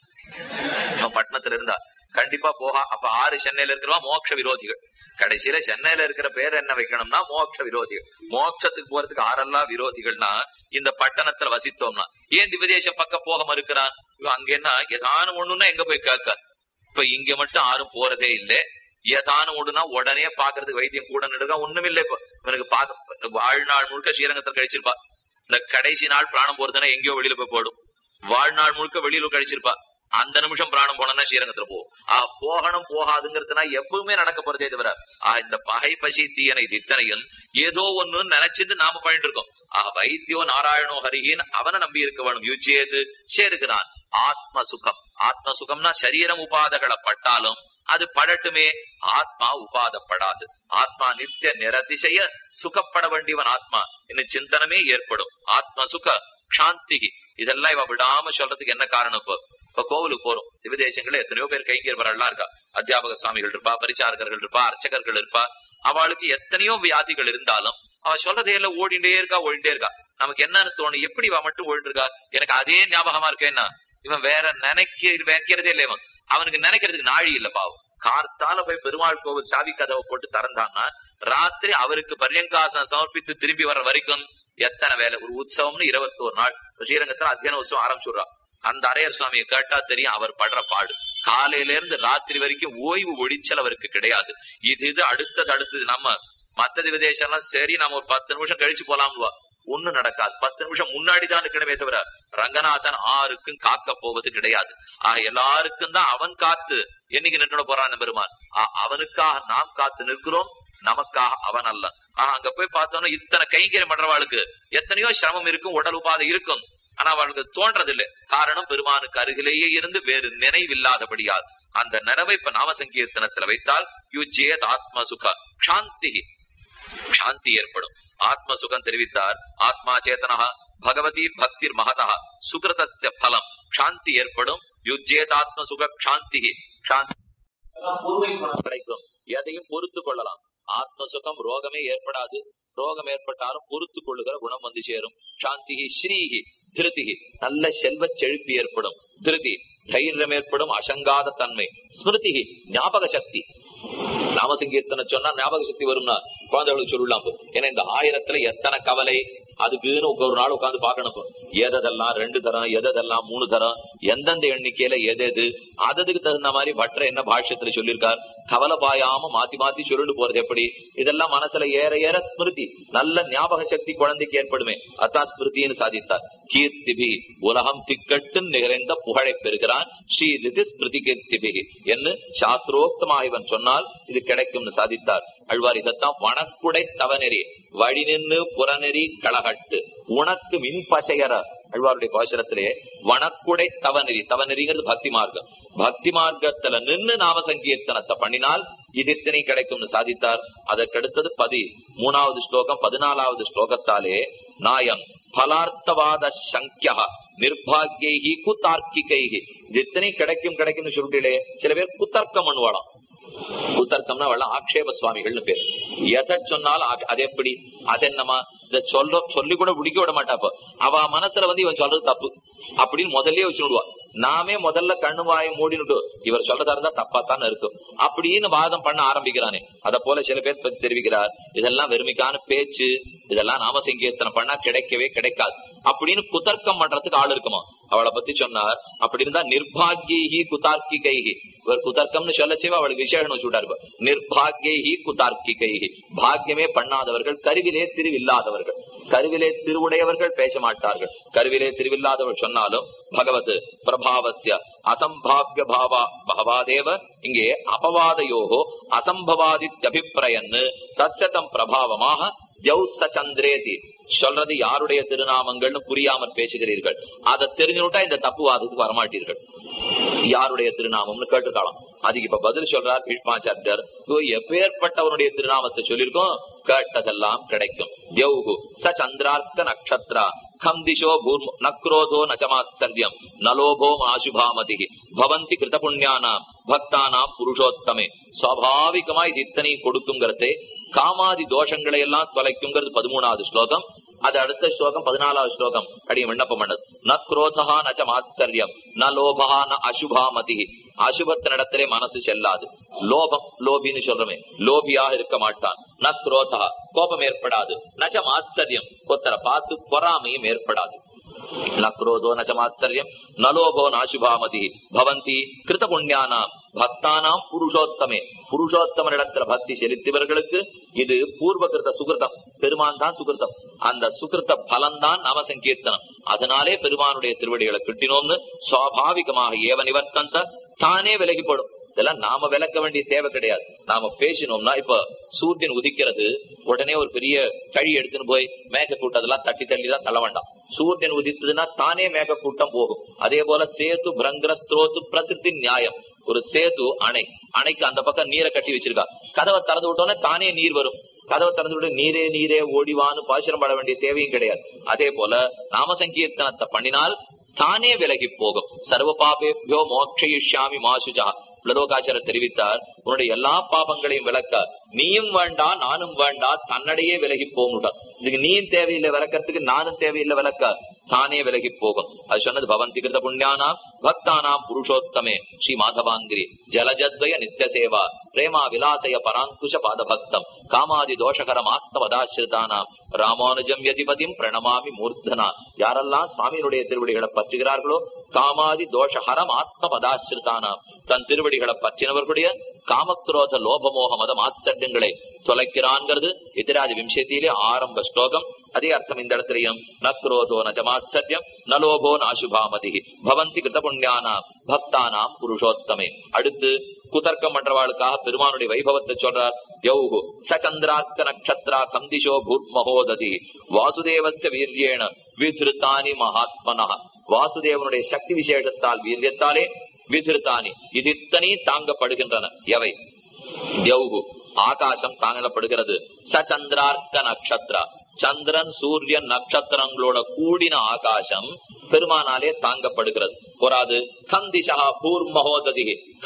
[SPEAKER 1] நம்ம பட்டணத்துல இருந்தா கண்டிப்பா போகா அப்ப ஆறு சென்னையில இருக்கிறவா மோட்ச விரோதிகள் கடைசியில சென்னையில இருக்கிற பேர் என்ன வைக்கணும்னா மோட்ச விரோதிகள் மோட்சத்துக்கு போறதுக்கு ஆறெல்லாம் விரோதிகள்னா இந்த பட்டணத்துல வசித்தோம்னா ஏன் திவதேச பக்கம் போக மறுக்கிறான் இவன் அங்க என்ன ஏதானும் ஒண்ணுன்னா எங்க போய் கேட்க இப்ப இங்க மட்டும் யாரும் போறதே இல்லை ஏதானும் ஒண்ணுனா உடனே பாக்குறதுக்கு வைத்தியம் கூட நடுக்க ஒண்ணும் இல்லை இப்ப இவனுக்கு பாக்க வாழ்நாள் முழுக்க ஸ்ரீரங்கத்தில் கழிச்சிருப்பா இந்த கடைசி நாள் பிராணம் போறதுன்னா எங்கேயோ வெளியில போய் போடும் வாழ்நாள் முழுக்க வெளியில கழிச்சிருப்பா அந்த நிமிஷம் பிராணம் போனோம்னா ஸ்ரீரங்கத்துல போகும் ஆஹ் போகணும் போகாதுங்கிறதுனா எப்பவுமே நடக்க போறதே தவிர ஆஹ் இந்த பகை பசி தீயனை இது இத்தனையும் ஏதோ ஒண்ணு நினைச்சிட்டு நாம பண்ணிட்டு இருக்கோம் ஆஹ் வைத்தியோ நாராயணோ ஹரியின் அவனை நம்பி இருக்க வேணும் யுஜ்யேது சேருகிறான் ஆத்ம சுகம் ஆத்ம சுகம்னா சரீரம் உபாதகளை பட்டாலும் அது படட்டுமே ஆத்மா உபாதப்படாது ஆத்மா நித்திய நிரதிசய சுகப்பட வேண்டியவன் ஆத்மா இன்னும் சிந்தனமே ஏற்படும் ஆத்ம சுக சாந்தி இதெல்லாம் இவ விடாம சொல்றதுக்கு என்ன காரணம் இப்போ இப்ப கோவிலுக்கு போறோம் திவதேசங்கள்ல எத்தனையோ பேர் கைங்கேற்பரெல்லாம் இருக்கா அத்தியாபக சுவாமிகள் இருப்பா பரிச்சாரகர்கள் இருப்பா அர்ச்சகர்கள் இருப்பா அவளுக்கு எத்தனையோ வியாதிகள் இருந்தாலும் அவ சொல்றதே எல்லாம் ஓடிண்டே இருக்கா ஓடிண்டே இருக்கா நமக்கு என்னன்னு தோணும் எப்படி இவ மட்டும் ஓடிட்டு இருக்கா எனக்கு அதே ஞாபகமா இருக்கு என்ன இவன் வேற நினைக்க வைக்கிறதே இல்லை இவன் அவனுக்கு நினைக்கிறதுக்கு நாழி இல்ல பாவம் கார்த்தால போய் பெருமாள் கோவில் சாவி கதவை போட்டு திறந்தான்னா ராத்திரி அவருக்கு பரியங்காசனம் சமர்ப்பித்து திரும்பி வர்ற வரைக்கும் எத்தனை வேலை ஒரு உற்சவம்னு இருபத்தோரு நாள் ஸ்ரீரங்கத்துல அத்தியான உற்சவம் ஆரம்பிச்சுடுறா அந்த அரையர் சுவாமியை கேட்டா தெரியும் அவர் படுற பாடு காலையில இருந்து ராத்திரி வரைக்கும் ஓய்வு ஒழிச்சல் அவருக்கு கிடையாது இது இது அடுத்தது அடுத்தது நம்ம மத்த விதேசம் எல்லாம் சரி நம்ம ஒரு பத்து நிமிஷம் கழிச்சு போலாம்வா ஒண்ணு நடக்காது பத்து நிமிஷம் முன்னாடி தான் இருக்கணுமே தவிர ரங்கநாதன் ஆருக்கும் காக்க போவது கிடையாது ஆக எல்லாருக்கும் தான் அவன் காத்து என்னைக்கு நின்று போறான் பெருமான் அவனுக்காக நாம் காத்து நிற்கிறோம் நமக்காக அவன் அல்ல ஆஹ் அங்க போய் பார்த்தோம்னா இத்தனை கைங்கரியம் பண்றவாளுக்கு எத்தனையோ சிரமம் இருக்கும் உடல் உபாதை இருக்கும் ஆனா அவளுக்கு தோன்றதில்லை காரணம் பெருமானுக்கு அருகிலேயே இருந்து வேறு நினைவில்லாதபடியால் அந்த நினைவை இப்ப நாம சங்கீர்த்தனத்துல வைத்தால் யுஜேத் ஆத்ம சுக சாந்தி சாந்தி ஏற்படும் ஆத்ம சுகம் தெரிவித்தார் ஆத்மா சேத்தனா பகவதி பக்திர் மகதா சுகிருதஸ்ய பலம் சாந்தி ஏற்படும் யுஜேதாத்ம சுக சாந்தி சாந்தி பொறுமை குணம் கிடைக்கும் எதையும் பொறுத்து கொள்ளலாம் ஆத்ம சுகம் ரோகமே ஏற்படாது ரோகம் ஏற்பட்டாலும் பொறுத்து கொள்ளுகிற குணம் வந்து சேரும் சாந்திகி ஸ்ரீஹி திருதிகி நல்ல செல்வ செழிப்பு ஏற்படும் திருதி தைரியம் ஏற்படும் அசங்காத தன்மை ஸ்மிருதிகி ஞாபக சக்தி நாமசங்கீர்த்தனை சொன்னா ஞாபக சக்தி வரும்னா குழந்தைகளுக்கு சொல்லலாம் இப்போ. ஏன்னா இந்த ஆயிரத்துல எத்தனை கவலை அதுக்குன்னு ஒரு நாள் உட்கார்ந்து பார்க்கணும் இப்போ. எதெல்லாம் ரெண்டு தரம் எதெல்லாம் மூணு தரம் எந்தெந்த எண்ணிக்கையில எது எது அததுக்கு தகுந்த மாதிரி பற்ற என்ன பாஷ்யத்துல சொல்லியிருக்கார் கவலை பாயாம மாத்தி மாத்தி சொல்லிட்டு போறது எப்படி இதெல்லாம் மனசுல ஏற ஏற ஸ்மிருதி நல்ல ஞாபக சக்தி குழந்தைக்கு ஏற்படுமே அதான் ஸ்மிருதின்னு சாதித்தார் கீர்த்திபி உலகம் திக்கட்டு நிறைந்த புகழை பெறுகிறான் ஸ்ரீ ரிதி ஸ்மிருதி கீர்த்திபி என்று சாஸ்திரோக்தமாக இவன் சொன்னால் இது கிடைக்கும்னு சாதித்தார் அழ்வார் இதைத்தான் வனக்குடை தவநெறி வழி நின்று புறநெறி களகட்டு உனக்கு மின் பசையற அழ்வாருடைய பாசுரத்திலே வனக்குடை தவநெறி தவநெறிங்கிறது பக்தி மார்க்கம் பக்தி மார்க்கத்துல நின்னு நாம சங்கீர்த்தனத்தை பண்ணினால் இது இத்தனை கிடைக்கும்னு சாதித்தார் அதற்கடுத்தது பதி மூணாவது ஸ்லோகம் பதினாலாவது ஸ்லோகத்தாலே நாயம் பலார்த்தவாத சங்கியா நிர்பாகியைகி குத்தார்க்கிகைகி இது இத்தனை கிடைக்கும் கிடைக்கும்னு சொல்லிட்டே சில பேர் குத்தர்க்கம் பண்ணுவாளாம் குத்தர்க்கம்னா அவள் ஆக்ஷேப சுவாமிகள்னு பேர் எதை சொன்னாலும் ஆ- அது எப்படி அது என்னமா இத சொல்ல சொல்லி கூட பிடிக்க விட மாட்டாப்ப அவ மனசுல வந்து இவன் சொல்றது தப்பு அப்படின்னு முதல்லயே வச்சு விடுவா நாமே முதல்ல கண்ணு வாயை மூடினுட்டு இவர் சொல்றதா இருந்தா தப்பா தானே இருக்கும் அப்படின்னு வாதம் பண்ண ஆரம்பிக்கிறானே அத போல சில பேர் பத்தி தெரிவிக்கிறார் இதெல்லாம் வெறுமைக்கான பேச்சு இதெல்லாம் நாம சங்கீர்த்தனம் பண்ணா கிடைக்கவே கிடைக்காது அப்படின்னு குதர்க்கம் பண்றதுக்கு ஆள் இருக்குமா அவளை பத்தி சொன்னார் அப்படி இருந்தா நிர்பாகியி குதார்க்கிகைகி இவர் குதர்க்கம்னு சொல்லச்சேவா அவளுக்கு விசேஷம் வச்சு விட்டாரு நிர்பாகியி குதார்க்கிகைகி பாக்கியமே பண்ணாதவர்கள் கருவிலே திருவில்லாதவர்கள் கருவிலே திருவுடையவர்கள் பேச மாட்டார்கள் கருவிலே திருவில்லாதவர்கள் சொன்னாலும் பகவத் பிரபாவசிய அசம்பாவிய பாவா பகவாதேவ இங்கே அபவாதயோகோ அசம்பவாதித்யபிப்பிரயன்னு தஸ்யதம் பிரபாவமாக தியௌச சந்திரேதி சொல்றது யாருடைய திருநாமங்கள்னு புரியாமல் பேசுகிறீர்கள் அதை தெரிஞ்சுட்டா இந்த தப்புவாதத்துக்கு வரமாட்டீர்கள் யாருடைய திருநாமம்னு கேட்டுக்கலாம் அதுக்கு இப்ப பதில் சொல்றார் பீஷ்மாச்சாரியர் "இதோ எப்பேற்பட்டவனுடைய திருநாமத்தை சொல்லியிருக்கோம் கேட்டதெல்லாம் கிடைக்கும் தியௌகு ச சந்திரார்க்க நக்ஷத்ரா கம் திசோ பூர்ம நக்ரோதோ நச்சமாத்சர்யம் நலோபோ ஆசுபாமதி பவந்தி கிருத புண்ணியானாம் பக்தானாம் புருஷோத்தமே சுவாபாவிகமா இது இத்தனை கொடுக்குங்கிறதே காமாதி தோஷங்களை எல்லாம் தொலைக்குங்கிறது பதிமூணாவது ஸ்லோகம் அது அடுத்த ஸ்லோகம் பதினாலாவது ஸ்லோகம் அடி விண்ணப்பம் பண்ணது ந குரோதா நச்ச மாத்சரியம் ந லோபா ந அசுபாமதி அசுபத்தினிடத்திலே மனசு செல்லாது லோபம் லோபின்னு சொல்றமே லோபியாக இருக்க மாட்டான் ந குரோதா கோபம் ஏற்படாது நச்ச மாத்சரியம் ஒருத்தரை பார்த்து பொறாமையும் ஏற்படாது ந குரோதோ நச்ச மாத்சரியம் நலோபோ நாசுபாமதி பவந்தி கிருத புண்ணியானாம் பக்தானாம் புருஷோத்தமே புருஷோத்தமனிடத்துல பக்தி செலுத்தியவர்களுக்கு இது பூர்வ கிருத சுகிருதம் பெருமான் தான் சுகிருதம் அந்த சுகிருத்த பலன்தான் நாம சங்கீர்த்தனம் அதனாலே பெருமானுடைய திருவடிகளை கிட்டினோம்னு சுவாபாவிகமாக ஏவ நிவர்த்தந்த தானே விலகிப்படும் இதெல்லாம் நாம விளக்க வேண்டிய தேவை கிடையாது நாம பேசினோம்னா இப்ப சூரியன் உதிக்கிறது உடனே ஒரு பெரிய கழி எடுத்துன்னு போய் மேக கூட்டத்தெல்லாம் தட்டி தள்ளி தான் தள்ள வேண்டாம் சூரியன் உதித்ததுன்னா தானே மேக கூட்டம் போகும் அதே போல சேது பிரங்கிர ஸ்திரோத்து பிரசித்தி நியாயம் ஒரு சேது அணை அணைக்கு அந்த பக்கம் நீரை கட்டி வச்சிருக்கா கதவை திறந்து விட்டோன்னே தானே நீர் வரும் கதவை திறந்து விட்டு நீரே நீரே ஓடிவான்னு பாசுரம் பட வேண்டிய தேவையும் கிடையாது அதே போல நாம சங்கீர்த்தனத்தை பண்ணினால் தானே விலகி போகும் சர்வ பாபேபியோ மோட்சயிஷ்யாமி மாசுஜா பிளலோகாச்சாரர் தெரிவித்தார் உன்னுடைய எல்லா பாபங்களையும் விளக்க நீயும் வேண்டாம் நானும் வேண்டாம் தன்னடையே விலகி போகணும் இதுக்கு நீயும் தேவையில்லை விளக்கறதுக்கு நானும் தேவையில்லை விளக்க தானே விலகி போகும் அது சொன்னது பவந்தி கிருத புண்ணியானாம் பக்தானாம் புருஷோத்தமே ஸ்ரீ மாதவாங்கிரி ஜலஜத்வய நித்திய சேவா பிரேமா விலாசய பராங்குஷ பாதபக்தம் காமாதி தோஷகரம் ஆத்மவதாசிரிதானாம் ராமானுஜம் யதிபதிம் பிரணமாமி மூர்த்தனா யாரெல்லாம் சுவாமியினுடைய திருவடிகளை பற்றுகிறார்களோ காமாதி தோஷஹரம் ஆத்மபதாசிரிதானாம் தன் திருவடிகளை பற்றினவர்களுடைய காமக்ரோத லோபமோக மத மாத்சரியங்களை தொலைக்கிறான்ங்கிறது எதிராஜ விம்சத்தியிலே ஆரம்ப ஸ்லோகம் அதே அர்த்தம் இந்த இடத்திலையும் நக்ரோதோ நஜமாத்சரியம் நலோபோ நாசுபாமதி பவந்தி கிருத புண்ணியானாம் பக்தானாம் புருஷோத்தமே அடுத்து குதர்க்கம் பண்றவாளுக்காக பெருமானுடைய வைபவத்தை சொல்றார் யௌகு சச்சந்திரார்க்க நக்ஷத்ரா கந்திஷோ பூர்மஹோததி வாசுதேவஸ்ய வீரியேன விதிருத்தானி மகாத்மனா வாசுதேவனுடைய சக்தி விசேஷத்தால் வீரியத்தாலே விதிருத்தானி இது இத்தனை தாங்கப்படுகின்றன எவை யௌகு ஆகாசம் தாங்கப்படுகிறது சச்சந்திரார்க்க நக்ஷத்ரா சந்திரன் சூரியன் நட்சத்திரங்களோட கூடின ஆகாசம் பெருமானாலே தாங்கப்படுகிறது போராது கம் திசா பூர்மஹோததி கம்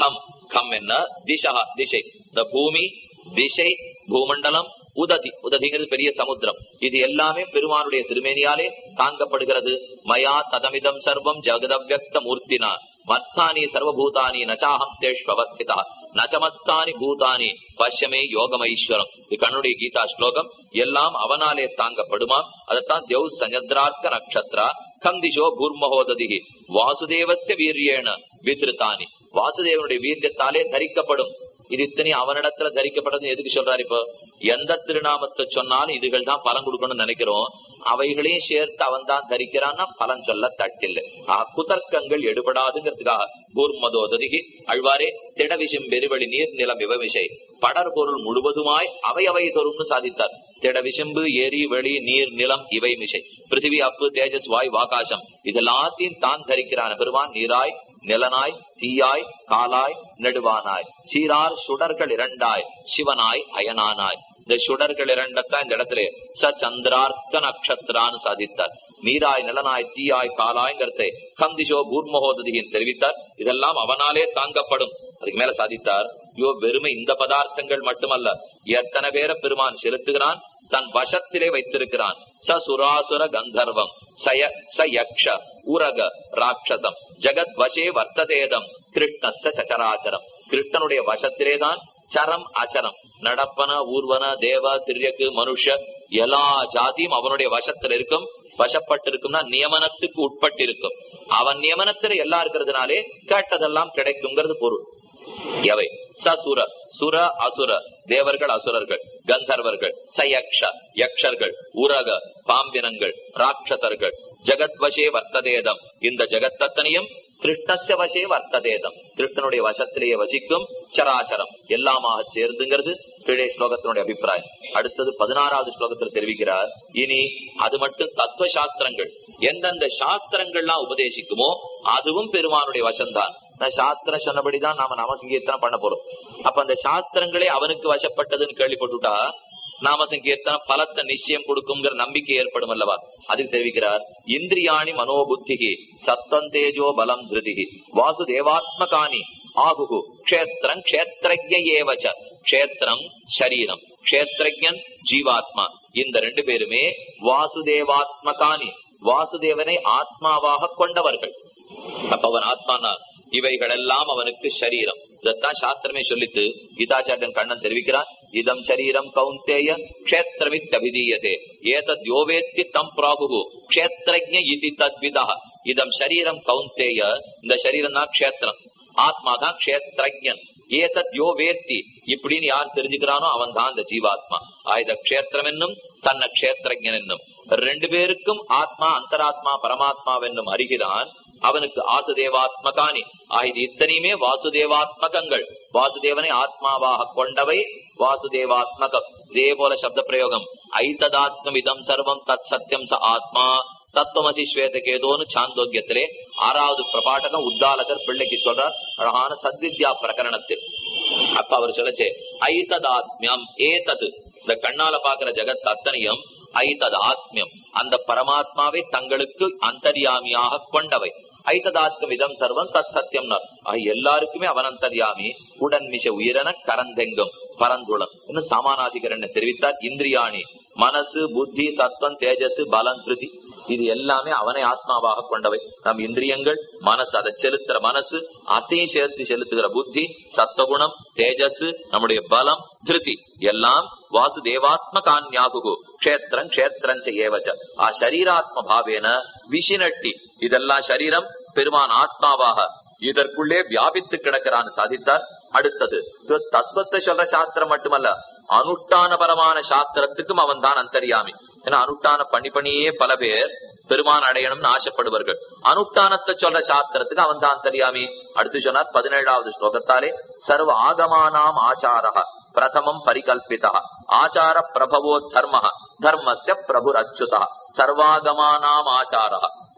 [SPEAKER 1] கம் என்ன திசா திசை இந்த பூமி திசை பூமண்டலம் உததி உததிங்கிறது பெரிய சமுத்திரம் இது எல்லாமே பெருமானுடைய திருமேனியாலே தாங்கப்படுகிறது மயா ததமிதம் சர்வம் ஜெகதவ்யக்த மூர்த்தினா மத்ஸ்தானி சர்வபூதானி நச்சாஹம் தேஷ்வஸ்திதா நச்சமஸ்தானி பூதானி பஷ்யமே யோகமைஸ்வரம் இது கண்ணுடைய கீதா ஸ்லோகம் எல்லாம் அவனாலே தாங்கப்படுமாம் அதைத்தான் தேவ் சஞ்சத்ரார்க்க நக்ஷத்ரா கந்திஷோ பூர்மஹோததி வாசுதேவஸ்ய வீரியேன விதிருத்தானி வாசுதேவனுடைய வீரியத்தாலே தரிக்கப்படும் இது இத்தனை அவனிடத்துல தரிக்கப்பட்டது எதுக்கு சொல்றாரு இப்போ எந்த திருநாமத்தை சொன்னாலும் இதுகள் தான் பலன் கொடுக்கணும்னு நினைக்கிறோம் அவைகளையும் சேர்த்து அவன் தான் தரிக்கிறான்னா பலன் சொல்ல தட்டில்லை ஆஹ் குதர்க்கங்கள் எடுபடாதுங்கிறதுக்காக கூர்மதோததிகி அழ்வாரே திடவிஷம் வெறுவழி நீர் நிலம் இவவிசை படர் பொருள் முழுவதுமாய் அவை அவை தரும்னு சாதித்தார் திட விசும்பு ஏரி வெளி நீர் நிலம் இவை மிசை பிருத்திவி அப்பு தேஜஸ் வாய் வாகாசம் இதெல்லாத்தையும் தான் தரிக்கிறான் பெருமான் நீராய் நிலனாய் தீயாய் காலாய் நெடுவானாய் சீரார் சுடர்கள் இரண்டாய் சிவனாய் அயனானாய் இந்த சுடர்கள் இரண்டத்தான் இந்த இடத்துல ச சந்திரார்க்க நட்சத்திரான்னு சாதித்தார் நீராய் நிலனாய் தீயாய் காலாய்ங்கிறதை கந்திஷோ பூர்மகோததியின் தெரிவித்தார் இதெல்லாம் அவனாலே தாங்கப்படும் அதுக்கு மேல சாதித்தார் யோ வெறுமை இந்த பதார்த்தங்கள் மட்டுமல்ல எத்தனை பேரை பெருமான் செலுத்துகிறான் தன் வசத்திலே வைத்திருக்கிறான் ச சுராசுர கந்தர்வம் சய ச யக்ஷ உரக ராட்சசம் ஜெகத் வசே வர்த்ததேதம் கிருஷ்ணஸ்ய சச்சராச்சரம் கிருஷ்ணனுடைய வசத்திலேதான் சரம் அச்சரம் நடப்பன ஊர்வன தேவ திரியக்கு மனுஷ எல்லா ஜாதியும் அவனுடைய வசத்தில் இருக்கும் வசப்பட்டிருக்கும்னா நியமனத்துக்கு உட்பட்டிருக்கும் அவன் நியமனத்துல எல்லாம் இருக்கிறதுனாலே கேட்டதெல்லாம் கிடைக்குங்கிறது பொருள் எவை சசுர சுர அசுர தேவர்கள் அசுரர்கள் கந்தர்வர்கள் சயக்ஷ யக்ஷர்கள் உரக பாம்பினங்கள் ராட்சசர்கள் ஜெகத் வசே வர்த்ததேதம் இந்த ஜெகத்தத்தனையும் கிருஷ்ணஸ்ய வசே வர்த்ததேதம் கிருஷ்ணனுடைய வசத்திலேயே வசிக்கும் சராச்சரம் எல்லாமாக சேர்ந்துங்கிறது கீழே ஸ்லோகத்தினுடைய அபிப்பிராயம் அடுத்தது பதினாறாவது ஸ்லோகத்தில் தெரிவிக்கிறார் இனி அது மட்டும் தத்துவ சாஸ்திரங்கள் எந்தெந்த சாஸ்திரங்கள்லாம் உபதேசிக்குமோ அதுவும் பெருமானுடைய வசம்தான் நான் சாஸ்திரம் சொன்னபடிதான் நாம நாமசங்கீர்த்தனம் பண்ண போறோம் அப்ப அந்த சாஸ்திரங்களே அவனுக்கு வசப்பட்டதுன்னு கேள்விப்பட்டுட்டா நாம சங்கீர்த்தனம் பலத்த நிச்சயம் கொடுக்குங்கிற நம்பிக்கை ஏற்படும் அல்லவா அதுக்கு தெரிவிக்கிறார் இந்திரியாணி மனோபுத்திகி சத்தம் தேஜோ பலம் திருதிகி வாசுதேவாத்மகானி ஆகுகு க்ஷேத்திரம் க்ஷேத்திரஜ ஏவச்ச க்ஷேத்திரம் சரீரம் க்ஷேத்திரஜன் ஜீவாத்மா இந்த ரெண்டு பேருமே வாசுதேவாத்மகானி வாசுதேவனை ஆத்மாவாக கொண்டவர்கள் அப்ப அவன் ஆத்மானா இவைகளெல்லாம் அவனுக்கு சரீரம் இதத்தான் சாஸ்திரமே சொல்லித்து கீதாச்சாரியன் கண்ணன் தெரிவிக்கிறார் இதம் சரீரம் கௌந்தேய க்ஷேத்திரமித்தபிதீயதே ஏதத் யோவேத்தி தம் பிராபு க்ஷேத்திரஜ இதி தத்விதா இதம் சரீரம் கௌந்தேய இந்த சரீரம் தான் க்ஷேத்திரம் ஆத்மா தான் க்ஷேத்திரஜன் ஏதத் யோ வேத்தி இப்படின்னு யார் தெரிஞ்சுக்கிறானோ அவன் தான் அந்த ஜீவாத்மா ஆயுத க்ஷேத்திரம் என்னும் தன்னை க்ஷேத்திரஜன் என்னும் ரெண்டு பேருக்கும் ஆத்மா அந்தராத்மா பரமாத்மா என்னும் அறிகிறான் அவனுக்கு ஆசுதேவாத்மகானி ஆயுது இத்தனையுமே வாசுதேவாத்மகங்கள் வாசுதேவனை ஆத்மாவாக கொண்டவை வாசுதேவாத்மகம் இதே போல சப்த பிரயோகம் ஐத்ததாத்மம் இதம் சர்வம் தத் சத்தியம் ச ஆத்மா தத்துவமசி ஸ்வேதகேதோன்னு சாந்தோக்கியத்திலே ஆறாவது பிரபாட்டகம் உத்தாலகர் பிள்ளைக்கு சொல்றார் அழகான சத்வித்யா பிரகரணத்தில் அப்ப அவர் சொல்லச்சே ஐத்ததாத்மியம் ஏதது இந்த கண்ணால பாக்குற ஜெகத் அத்தனையும் ஐத்தது ஆத்மியம் அந்த பரமாத்மாவை தங்களுக்கு அந்தர்யாமியாக கொண்டவை ஐத்ததாத்ம விதம் சர்வம் தத் சத்தியம் எல்லாருக்குமே அவன் அந்தர்யாமி உடன் மிச உயிரன கரந்தெங்கும் பரந்துளம் இன்னும் சமானாதிகரன் தெரிவித்தார் இந்திரியாணி மனசு புத்தி சத்வம் தேஜஸ் பலம் திருதி இது எல்லாமே அவனை ஆத்மாவாக கொண்டவை நம் இந்திரியங்கள் மனசு அதை செலுத்துற மனசு அதையும் சேர்த்து செலுத்துகிற புத்தி சத்தகுணம் தேஜஸ் நம்முடைய பலம் திருதி எல்லாம் வாசுதேவாத்மகான்யாகு க்ஷேத்திரம் க்ஷேத்திரஞ்ச ஏவச்ச ஆ சரீராத்ம பாவேன விசினட்டி இதெல்லாம் சரீரம் பெருமான் ஆத்மாவாக இதற்குள்ளே வியாபித்து கிடக்கிறான்னு சாதித்தார் அடுத்தது தத்துவத்தை சொல்ற சாஸ்திரம் மட்டுமல்ல அனுஷ்டானபரமான சாஸ்திரத்துக்கும் அவன் தான் அந்தரியாமி ஏன்னா அனுஷ்டானம் பண்ணி பண்ணியே பல பேர் பெருமான் அடையணும்னு ஆசைப்படுவார்கள் அனுஷ்டானத்தை சொல்ற சாஸ்திரத்துக்கு அவன் தான் அந்தரியாமி அடுத்து சொன்னார் பதினேழாவது ஸ்லோகத்தாலே சர்வ ஆகமானாம் ஆச்சாரா பிரதமம் பரிகல்பிதா ஆச்சார பிரபவோ தர்ம தர்மஸ்ய பிரபுர் அச்சுதா சர்வாகமானாம் ஆச்சாரா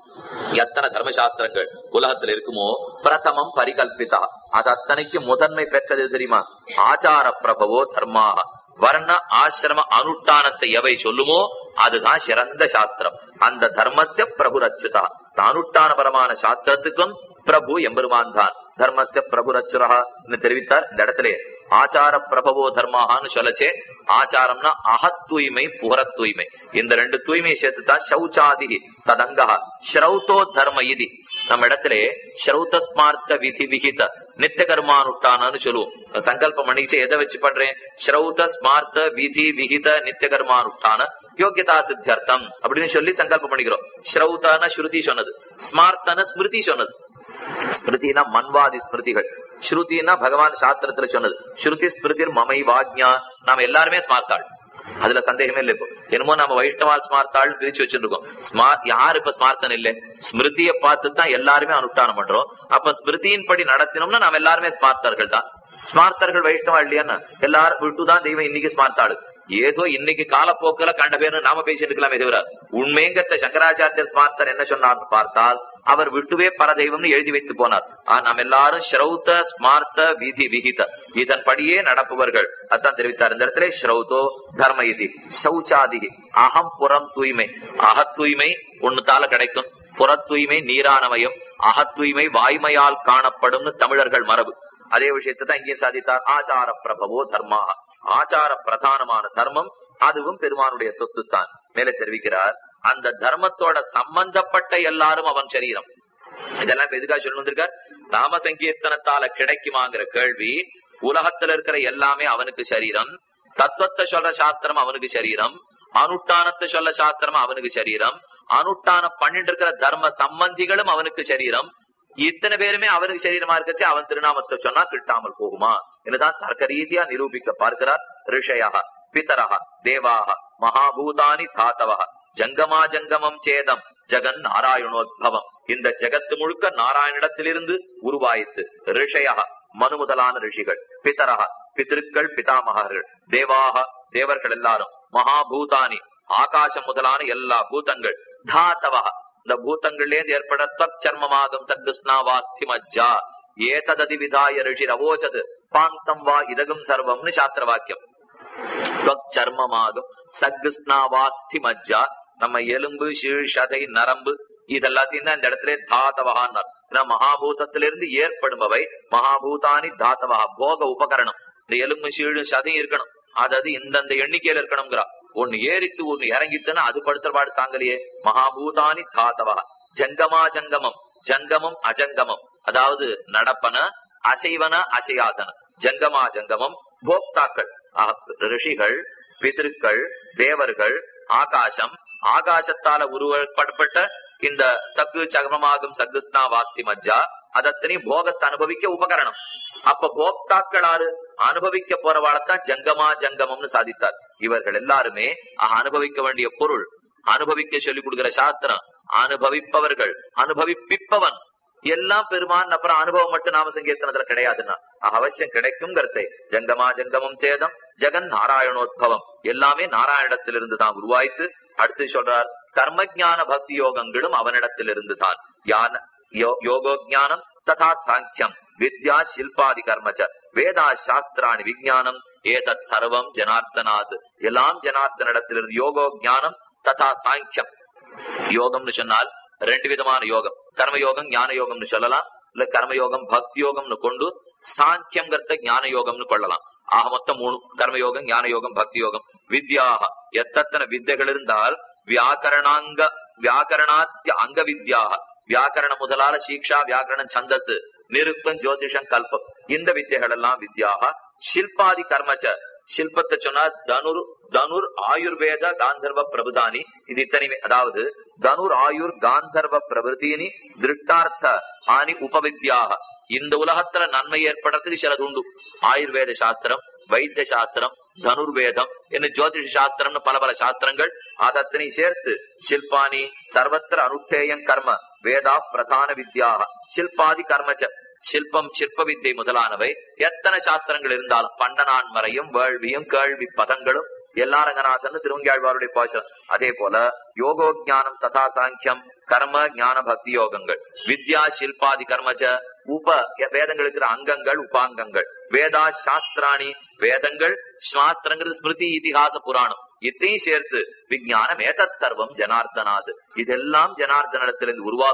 [SPEAKER 1] எத்தனை தர்மசாஸ்திரங்கள் உலகத்தில் இருக்குமோ பிரதமம் பரிகல்பிதா அது அத்தனைக்கு முதன்மை பெற்றது தெரியுமா ஆச்சார பிரபவோ தர்மாக வர்ண ஆசிரம அனுஷ்டானத்தை எவை சொல்லுமோ அதுதான் சிறந்த சாஸ்திரம் அந்த தர்மஸ்ய பிரபு ரச்சுதா அனுஷ்டானபரமான சாஸ்திரத்துக்கும் பிரபு எம்பெருமான் தான் தர்மஸ்ய பிரபுரச்சுரஹா தெரிவித்தார் இந்த இடத்துல ஆச்சார பிரபவோ தர்மான்னு சொல்லச்சே ஆச்சாரம்னா அகத் தூய்மை புகரத் தூய்மை இந்த ரெண்டு தூய்மையை சேர்த்து தான் சௌச்சாதி ததங்கா ஸ்ரௌதோ தர்ம இது நம்ம இடத்துல ஸ்ரௌத ஸ்மார்த்த விதி விகித நித்திய கர்மானுட்டானு சொல்லுவோம் சங்கல்பம் பண்ணிச்சு எதை வச்சு பண்றேன் ஸ்ரௌத ஸ்மார்த்த விதி விகித நித்திய கர்மானுட்டான யோகியதா சித்தியர்த்தம் அப்படின்னு சொல்லி சங்கல்பம் பண்ணிக்கிறோம் ஸ்ரௌதான ஸ்ருதி சொன்னது ஸ்மார்த்தன ஸ்மிருதி சொன்னது ஸ்மிருதினா மன்வாதி ஸ்மிருதிகள் ஸ்ருதினா பகவான் சாஸ்திரத்துல சொன்னது ஸ்ருதி ஸ்மிருதி மமை வாக்ஞா நாம எல்லாருமே ஸ்மார்த்தாள் அதுல சந்தேகமே இல்லை இப்போ என்னமோ நம்ம வைஷ்ணவால் ஸ்மார்த்தாள் பிரிச்சு வச்சிருக்கோம் ஸ்மார்ட் யாரு இப்ப ஸ்மார்த்தன் இல்ல ஸ்மிருதியை பார்த்து தான் எல்லாருமே அனுஷ்டானம் பண்றோம் அப்ப ஸ்மிருதியின் படி நடத்தினோம்னா நாம எல்லாருமே ஸ்மார்த்தர்கள் தான் ஸ்மார்த்தர்கள் வைஷ்ணவா இல்லையான்னு எல்லாரும் விட்டுதான் தெய்வம் இன்னைக்கு ஸ்மார்த்தாடு ஏதோ இன்னைக்கு காலப்போக்கில கண்ட பேரு நாம பேசிட்டு இருக்கலாமே தவிர உண்மைங்கிறத சங்கராச்சாரியர் ஸ்மார்த்தர் என்ன சொன்னார்னு பார்த்தால் அவர் விட்டுவே பர தெய்வம்னு எழுதி வைத்து போனார் ஆனா நாம் எல்லாரும் ஸ்ரௌத ஸ்மார்த்த விதி விகித இதன்படியே நடப்பவர்கள் அதான் தெரிவித்தார் இந்த இடத்துல ஸ்ரௌதோ தர்ம இதி சௌச்சாதி அகம் புறம் தூய்மை அகத் தூய்மை ஒண்ணுத்தால கிடைக்கும் புற தூய்மை நீரானமயம் அகத் தூய்மை வாய்மையால் காணப்படும்னு தமிழர்கள் மரபு அதே விஷயத்தை தான் இங்கே சாதித்தார் ஆச்சார பிரபவோ தர்மா ஆச்சார பிரதானமான தர்மம் அதுவும் பெருமானுடைய சொத்து தான் மேலே தெரிவிக்கிறார் அந்த தர்மத்தோட சம்பந்தப்பட்ட எல்லாரும் அவன் சரீரம் இதெல்லாம் இப்ப எதுக்காக சொல்லி வந்திருக்கார் நாம சங்கீர்த்தனத்தால கிடைக்குமாங்கிற கேள்வி உலகத்துல இருக்கிற எல்லாமே அவனுக்கு சரீரம் தத்துவத்தை சொல்ற சாஸ்திரம் அவனுக்கு சரீரம் அனுஷ்டானத்தை சொல்ல சாஸ்திரம் அவனுக்கு சரீரம் அனுஷ்டானம் பண்ணிட்டு இருக்கிற தர்ம சம்பந்திகளும் அவனுக்கு சரீரம் இத்தனை பேருமே அவனுக்கு சரீரமா இருக்கச்சு அவன் திருநாமத்தை சொன்னா கிட்டாமல் போகுமா என்னதான் தர்க்க ரீதியா நிரூபிக்க பார்க்கிறார் ரிஷயா பிதரஹ தேவாக மகாபூதானி தாத்தவக ஜங்கமா ஜங்கமம் சேதம் ஜெகன் நாராயணோத்பவம் இந்த ஜெகத்து முழுக்க நாராயணிடத்திலிருந்து உருவாயித்து ரிஷயா மனு முதலான ரிஷிகள் பிதரஹ பித்திருக்கள் பிதாமகர்கள் தேவாக தேவர்கள் எல்லாரும் மகாபூதானி ஆகாசம் முதலான எல்லா பூதங்கள் தாத்தவக இந்த பூத்தங்கள்லேருந்து ஏற்பட தக் சர்மமாகும் சத்கிருஷ்ணாவாஸ்தி மஜ்ஜா ஏதததி விதாய ரிஷி ரவோச்சது பாந்தம் வா இதகும் சர்வம்னு சாஸ்திர வாக்கியம் தக் சர்மமாகும் சத்கிருஷ்ணாவாஸ்தி மஜ்ஜா நம்ம எலும்பு சீழ் சதை நரம்பு இதெல்லாத்தையும் தான் இந்த இடத்துல தாத்தவகான்னார் ஏன்னா மகாபூதத்திலிருந்து ஏற்படுபவை மகாபூதானி தாத்தவகா போக உபகரணம் இந்த எலும்பு சீழும் சதையும் இருக்கணும் அதாவது இந்தந்த எண்ணிக்கையில இருக்கணுங்கிறா ஒண்ணு ஏறித்து ஒண்ணு இறங்கித்துன்னா அது படுத்துற பாடு தாங்கலையே மகாபூதானி தாத்தவா ஜங்கமா ஜங்கமம் ஜங்கமம் அஜங்கமம் அதாவது நடப்பன அசைவன அசையாதன ஜங்கமா ஜங்கமம் போக்தாக்கள் ரிஷிகள் பிதிருக்கள் தேவர்கள் ஆகாசம் ஆகாசத்தால உருவப்பட்ட இந்த தக்கு சகமமாகும் சகுஸ்னா வாஸ்தி மஜ்ஜா அதத்தனி போகத்தை அனுபவிக்க உபகரணம் அப்ப போக்தாக்கள் ஆறு அனுபவிக்க போறவாழத்தான் ஜங்கமா ஜங்கமம்னு சாதித்தார் இவர்கள் எல்லாருமே அனுபவிக்க வேண்டிய பொருள் அனுபவிக்க சொல்லிக் கொடுக்கிற சாஸ்திரம் அனுபவிப்பவர்கள் அனுபவிப்பிப்பவன் எல்லாம் பெருமான் அப்புறம் அனுபவம் மட்டும் நாம சங்கீர்த்தனத்துல கிடையாதுன்னா அவசியம் கிடைக்கும் கருத்தை ஜங்கமா ஜங்கமம் சேதம் ஜெகன் நாராயணோத்பவம் எல்லாமே நாராயணத்திலிருந்து தான் உருவாய்த்து அடுத்து சொல்றார் கர்ம ஜான பக்தி யோகங்களும் அவனிடத்திலிருந்து தான் யான யோகோ ஜானம் ததா சாங்கியம் வித்யா சில்பாதி கர்மச்ச வேதா சாஸ்திராணி விஜயானம் ஏதத் சர்வம் ஜனார்த்தனாத் எல்லாம் ஜனார்த்தனிடத்திலிருந்து யோகோ ஜானம் ததா சாங்கியம் யோகம்னு சொன்னால் ரெண்டு விதமான யோகம் கர்மயோகம் ஞான யோகம்னு சொல்லலாம் இல்ல கர்மயோகம் பக்தி யோகம்னு கொண்டு சாங்கியம்ங்கிறத ஞான யோகம்னு கொள்ளலாம் ஆக மொத்தம் மூணு கர்மயோகம் ஞான யோகம் பக்தி யோகம் வித்யாக எத்தனை வித்தைகள் இருந்தால் வியாக்கரணாங்க வியாக்கரணாத்திய அங்க வித்யாக வியாக்கரணம் முதலால சீக்ஷா வியாக்கரணம் சந்தஸ் நிருக்தம் ஜோதிஷம் கல்பம் இந்த வித்தைகள் எல்லாம் வித்யாக சில்பாதி கர்மச்ச சில்பத்தை சொன்னா தனுர் தனுர் ஆயுர்வேத காந்தர்வ பிரபுதானி இது இத்தனைமே அதாவது தனுர் ஆயுர் காந்தர்வ பிரபுதீனி திருஷ்டார்த்த ஆனி உபவித்யாக இந்த உலகத்துல நன்மை ஏற்படுறதுக்கு சிலது உண்டு ஆயுர்வேத சாஸ்திரம் வைத்திய சாஸ்திரம் தனுர்வேதம் என்ன ஜோதிஷ சாஸ்திரம்னு பல பல சாஸ்திரங்கள் அதத்தனை சேர்த்து சில்பானி சர்வத்திர அனுஷ்டேயம் கர்ம வேதா பிரதான வித்யாக சில்பாதி கர்மச்ச சில்பம் சிற்ப வித்தை முதலானவை எத்தனை சாஸ்திரங்கள் இருந்தாலும் பண்டனான் மறையும் வேள்வியும் கேள்வி பதங்களும் எல்லா ரங்கநாதன் திருவங்கியாழ்வாருடைய பாசனம் அதே போல யோகோ ஜானம் ததா சாங்கியம் கர்ம ஞான பக்தி யோகங்கள் வித்யா சில்பாதி கர்மச்ச உப வேதங்கள் இருக்கிற அங்கங்கள் உபாங்கங்கள் வேதா சாஸ்திராணி வேதங்கள் சாஸ்திரங்கிறது ஸ்மிருதி இதிகாச புராணம் இத்தையும் சேர்த்து விஞ்ஞானம் ஏதத் சர்வம் ஜனார்தனாது இதெல்லாம் ஜனார்தனத்திலிருந்து உருவாகும்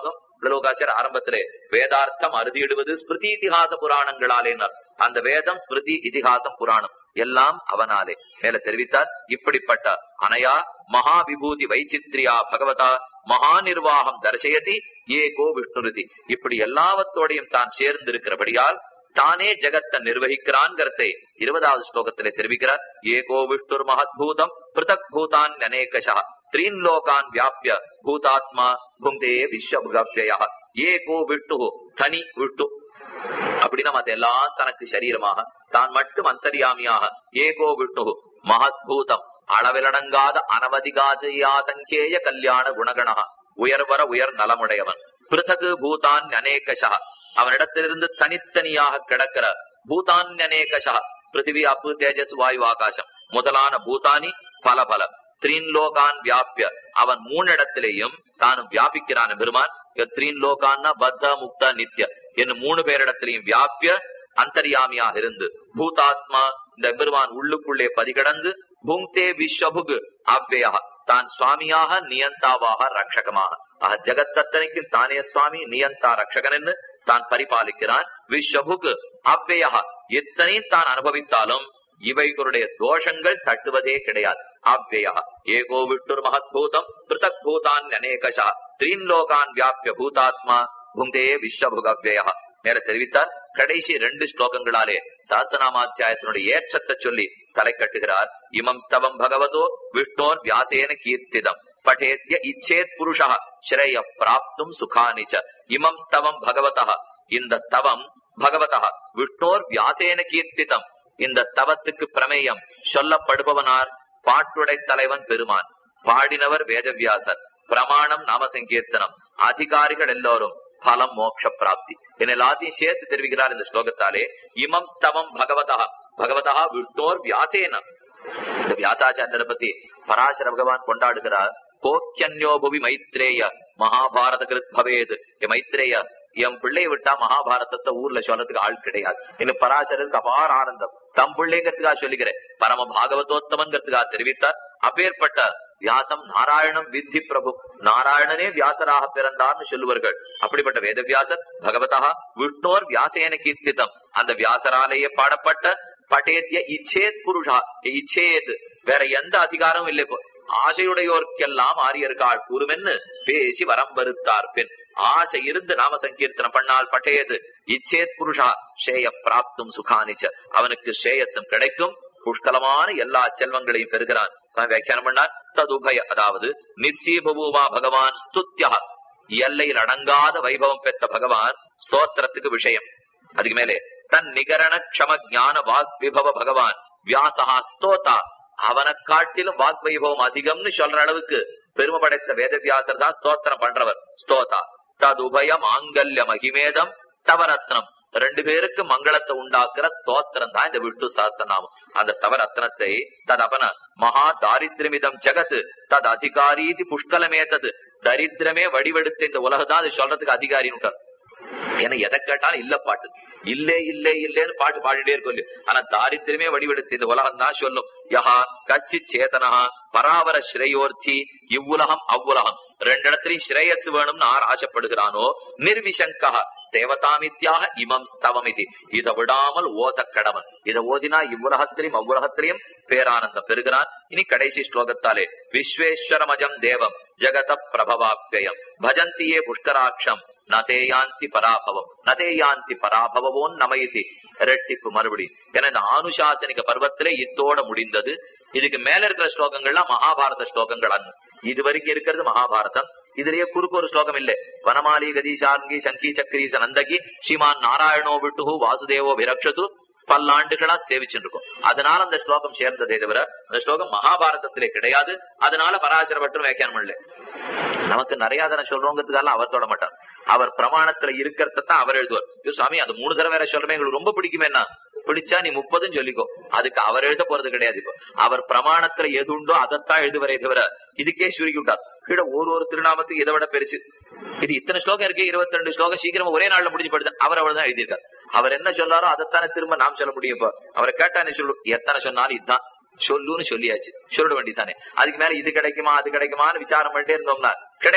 [SPEAKER 1] பிளலோகாச்சார் ஆரம்பத்திலே வேதார்த்தம் அறுதியிடுவது ஸ்மிருதி இதிகாச புராணங்களாலேனர் அந்த வேதம் ஸ்மிருதி இதிகாசம் புராணம் எல்லாம் அவனாலே மேல தெரிவித்தார் இப்படிப்பட்ட அனயா மகா விபூதி வைச்சித்ரியா பகவதா மகா நிர்வாகம் தர்சயதி ஏகோ விஷ்ணுருதி இப்படி எல்லாவத்தோடையும் தான் சேர்ந்து இருக்கிறபடியால் தானே ஜெகத்தை நிர்வகிக்கிறான்ங்கிறதை இருபதாவது ஸ்லோகத்திலே தெரிவிக்கிறார் ஏகோ விஷ்ணுர் மகத்பூதம் பிருத்தக் பூதான் அநேகஷா த்ரீன் லோகான் வியாபிய பூதாத்மா புங்கே விஸ்வபுகவ்யா ஏகோ விஷ்ணு தனி விஷ்ணு அப்படின்னா மத்த எல்லாம் தனக்கு சரீரமாக தான் மட்டும் அந்தரியாமியாக ஏகோ விஷ்ணு மகத்பூதம் அளவிலடங்காத அனவதிகாஜயா சங்கேய கல்யாண குணகணா உயர்வர உயர் நலமுடையவன் பிருத்தகு பூதான் அநேகஷா அவனிடத்திலிருந்து தனித்தனியாக கிடக்கிற பூதான் அநேகஷா பிருத்திவி அப்பு தேஜஸ் வாயு ஆகாசம் முதலான பூதானி பல பல த்ரீன் லோகான் வியாபிய அவன் மூணு இடத்திலேயும் தானும் வியாபிக்கிறான் பெருமான் த்ரீன் லோகான்னா பத்த முக்த நித்ய என்னும் மூணு பேரிடத்திலையும் வியாபிய அந்தரியாமியாக இருந்து பூதாத்மா இந்த பெருமான் உள்ளுக்குள்ளே பதிகடந்து புங்தே விஸ்வபுகு அவ்யயா தான் சுவாமியாக நியந்தாவாக ரட்சகமாக ஆக ஜெகத்தத்தனைக்கும் தானே சுவாமி நியந்தா ரட்சகன் என்று தான் பரிபாலிக்கிறான் விஸ்வபுகு அவ்யயா எத்தனையும் தான் அனுபவித்தாலும் இவைகளுடைய தோஷங்கள் தட்டுவதே கிடையாது அவ்யயா ஏகோ விஷ்ணுர் மகத்பூதம் பிருத்தக் பூதான் அநேகஷா த்ரீன் லோகான் வியாபிய பூதாத்மா புந்தே விஸ்வபுகவ்யயா மேல தெரிவித்தார் கடைசி ரெண்டு ஸ்லோகங்களாலே சாசனாமாத்தியாயத்தினுடைய ஏற்றத்தை சொல்லி தலை கட்டுகிறார் இமம் ஸ்தவம் பகவதோ விஷ்ணோர் வியாசேன கீர்த்திதம் பட்டேத்ய இச்சேத் புருஷா ஸ்ரேய பிராப்தும் சுகானிச்ச இமம் ஸ்தவம் பகவதா இந்த ஸ்தவம் பகவதா விஷ்ணோர் வியாசேன கீர்த்திதம் இந்த ஸ்தவத்துக்கு பிரமேயம் சொல்லப்படுபவனார் பாட்டுடை தலைவன் பெருமான் பாடினவர் வேதவியாசர் பிரமாணம் நாம சங்கீர்த்தனம் அதிகாரிகள் எல்லோரும் பலம் மோட்ச பிராப்தி என்ன எல்லாத்தையும் சேர்த்து தெரிவிக்கிறார் இந்த ஸ்லோகத்தாலே இமம் ஸ்தவம் பகவதா பகவதா விஷ்ணோர் வியாசேன இந்த வியாசாச்சாரியரை பத்தி பராசர பகவான் கொண்டாடுகிறார் கோக்கியன்யோ புவி மைத்ரேய மகாபாரத கிருத் பவேது எ மைத்ரேய என் பிள்ளைய விட்டா மகாபாரதத்தை ஊர்ல சொல்றதுக்கு ஆள் கிடையாது இன்னும் பராசரருக்கு அபார ஆனந்தம் தம் பிள்ளைங்கிறதுக்காக சொல்லிக்கிறேன் பரம பாகவதோத்தமன்கிறதுக்காக தெரிவித்தார் அப்பேற்பட்ட வியாசம் நாராயணம் வித்தி பிரபு நாராயணனே வியாசராக பிறந்தார்னு சொல்லுவார்கள் அப்படிப்பட்ட வேதவியாசர் பகவதா விஷ்ணோர் வியாசேன கீர்த்திதம் அந்த வியாசராலேயே பாடப்பட்ட பட்டேத்திய இச்சேத் புருஷா இச்சேத் வேற எந்த அதிகாரமும் இல்லை இப்போ ஆசையுடையோர்க்கெல்லாம் ஆரியர்கள் கூறுமென்னு பேசி வரம் வருத்தார் பெண் ஆசை இருந்து நாம சங்கீர்த்தனம் பண்ணால் பட்டேது இச்சேத் புருஷா ஷேய பிராப்தும் சுகானிச்ச அவனுக்கு ஷேயஸும் கிடைக்கும் புஷ்கலமான எல்லா செல்வங்களையும் பெறுகிறான் சுவாமி வியாக்கியானம் பண்ணார் ததுபய அதாவது நிச்சயபூவா பகவான் ஸ்துத்யா எல்லையில் அடங்காத வைபவம் பெற்ற பகவான் ஸ்தோத்திரத்துக்கு விஷயம் அதுக்கு மேலே தன் நிகரண க்ஷம ஞான வாக் விபவ பகவான் வியாசகா ஸ்தோதா அவனை காட்டிலும் வாக் வைபவம் அதிகம்னு சொல்ற அளவுக்கு பெருமை படைத்த வேதவியாசர் தான் ஸ்தோத்திரம் பண்றவர் ஸ்தோதா ததுபய மாங்கல்ய மகிமேதம் ஸ்தவரத்னம் ரெண்டு பேருக்கு மங்களத்தை உண்டாக்குற ஸ்தோத்திரம் தான் இந்த விஷ்ணு சாஸ்திரநாமம் அந்த ஸ்தவரத்னத்தை ததபன மகா தாரித்ரமிதம் ஜெகத் தத் அதிகாரீதி புஷ்கலமேத்தது தரித்திரமே வடிவெடுத்த இந்த உலகதான் அது சொல்றதுக்கு அதிகாரின்னு ஏன்னா எதை கேட்டாலும் இல்ல பாட்டு இல்லே இல்லே இல்லேன்னு பாட்டு பாடிட்டே இருக்கும் இல்லையா? ஆனா தாரித்திரமே வடிவெடுத்து இந்த உலகம் தான் சொல்லும் யஹா கஷ்டித் சேதனஹா பராவர ஸ்ரேயோர்த்தி இவ்வுலகம் அவ்வுலகம் ரெண்டு இடத்துலயும் ஸ்ரேயஸ் வேணும்னு ஆர் ஆசைப்படுகிறானோ நிர்விசங்கா சேவதாமித்யாக இமம் ஸ்தவமிதி இதை விடாமல் ஓத கடவன் இதை ஓதினா இவ்வுலகத்திலையும் அவ்வுலகத்திலையும் பேரானந்தம் பெறுகிறான் இனி கடைசி ஸ்லோகத்தாலே விஸ்வேஸ்வரமஜம் தேவம் ஜெகத பிரபவாப்பியம் பஜந்தியே புஷ்கராட்சம் நதேயாந்தி பராபவம் நதேயாந்தி பராபவவோன் நமைதி இரட்டிப்பு மறுபடி ஏன்னா இந்த ஆனுசாசனிக பருவத்திலே இத்தோட முடிந்தது இதுக்கு மேல இருக்கிற ஸ்லோகங்கள்லாம் மகாபாரத ஸ்லோகங்கள் அன்னு இது வரைக்கும் இருக்கிறது மகாபாரதம் இதுலயே குறுக்கு ஒரு ஸ்லோகம் இல்லை வனமாலி கதீஷாங்கி சங்கி சக்கரீச நந்தகி ஸ்ரீமான் நாராயணோ விட்டுகு வாசுதேவோ விரக்ஷது பல்லாண்டுகளா சேவிச்சுட்டு இருக்கும் அதனால அந்த ஸ்லோகம் சேர்ந்ததே தவிர அந்த ஸ்லோகம் மகாபாரதத்திலே கிடையாது அதனால பராசர பற்றும் வியாக்கியானம் பண்ணல நமக்கு நிறைய தானே சொல்றோங்கிறதுக்காக அவர் தொட மாட்டார் அவர் பிரமாணத்துல இருக்கிறத தான் அவர் எழுதுவார் ஐயோ சுவாமி அது மூணு தடவை வேற சொல்றமே எங்களுக்கு ரொம்ப பிடிக்குமேனா பிடிச்சா நீ முப்பதும் சொல்லிக்கோ அதுக்கு அவர் எழுத போறது கிடையாது இப்போ அவர் பிரமாணத்துல எது உண்டோ அதைத்தான் எழுதுவரே தவிர இதுக்கே சுருக்கி விட்டார் கீழே ஒரு ஒரு திருநாமத்துக்கு இதை விட பெருசு இது இத்தனை ஸ்லோகம் இருக்கு இருபத்தி ரெண்டு ஸ்லோகம் சீக்கிரமா ஒரே நாள்ல முடிஞ்சு படுது அவர் அவ்வளவுதான் எழுதியிருக்கார் அவர் என்ன சொல்லாரோ அதைத்தானே திரும்ப நாம் சொல்ல முடியும் இப்போ அவரை கேட்டானே சொல்லு எத்தனை சொன்னாலும் இதுதான் சொல்லுன்னு சொல்லியாச்சு சொல்ல வேண்டியதானே அதுக்கு மேல இது கிடைக்குமா அது கிடைக்குமான்னு விசாரம் பண்ணிட்டே இருந்தோம்னா கிடைக்கும்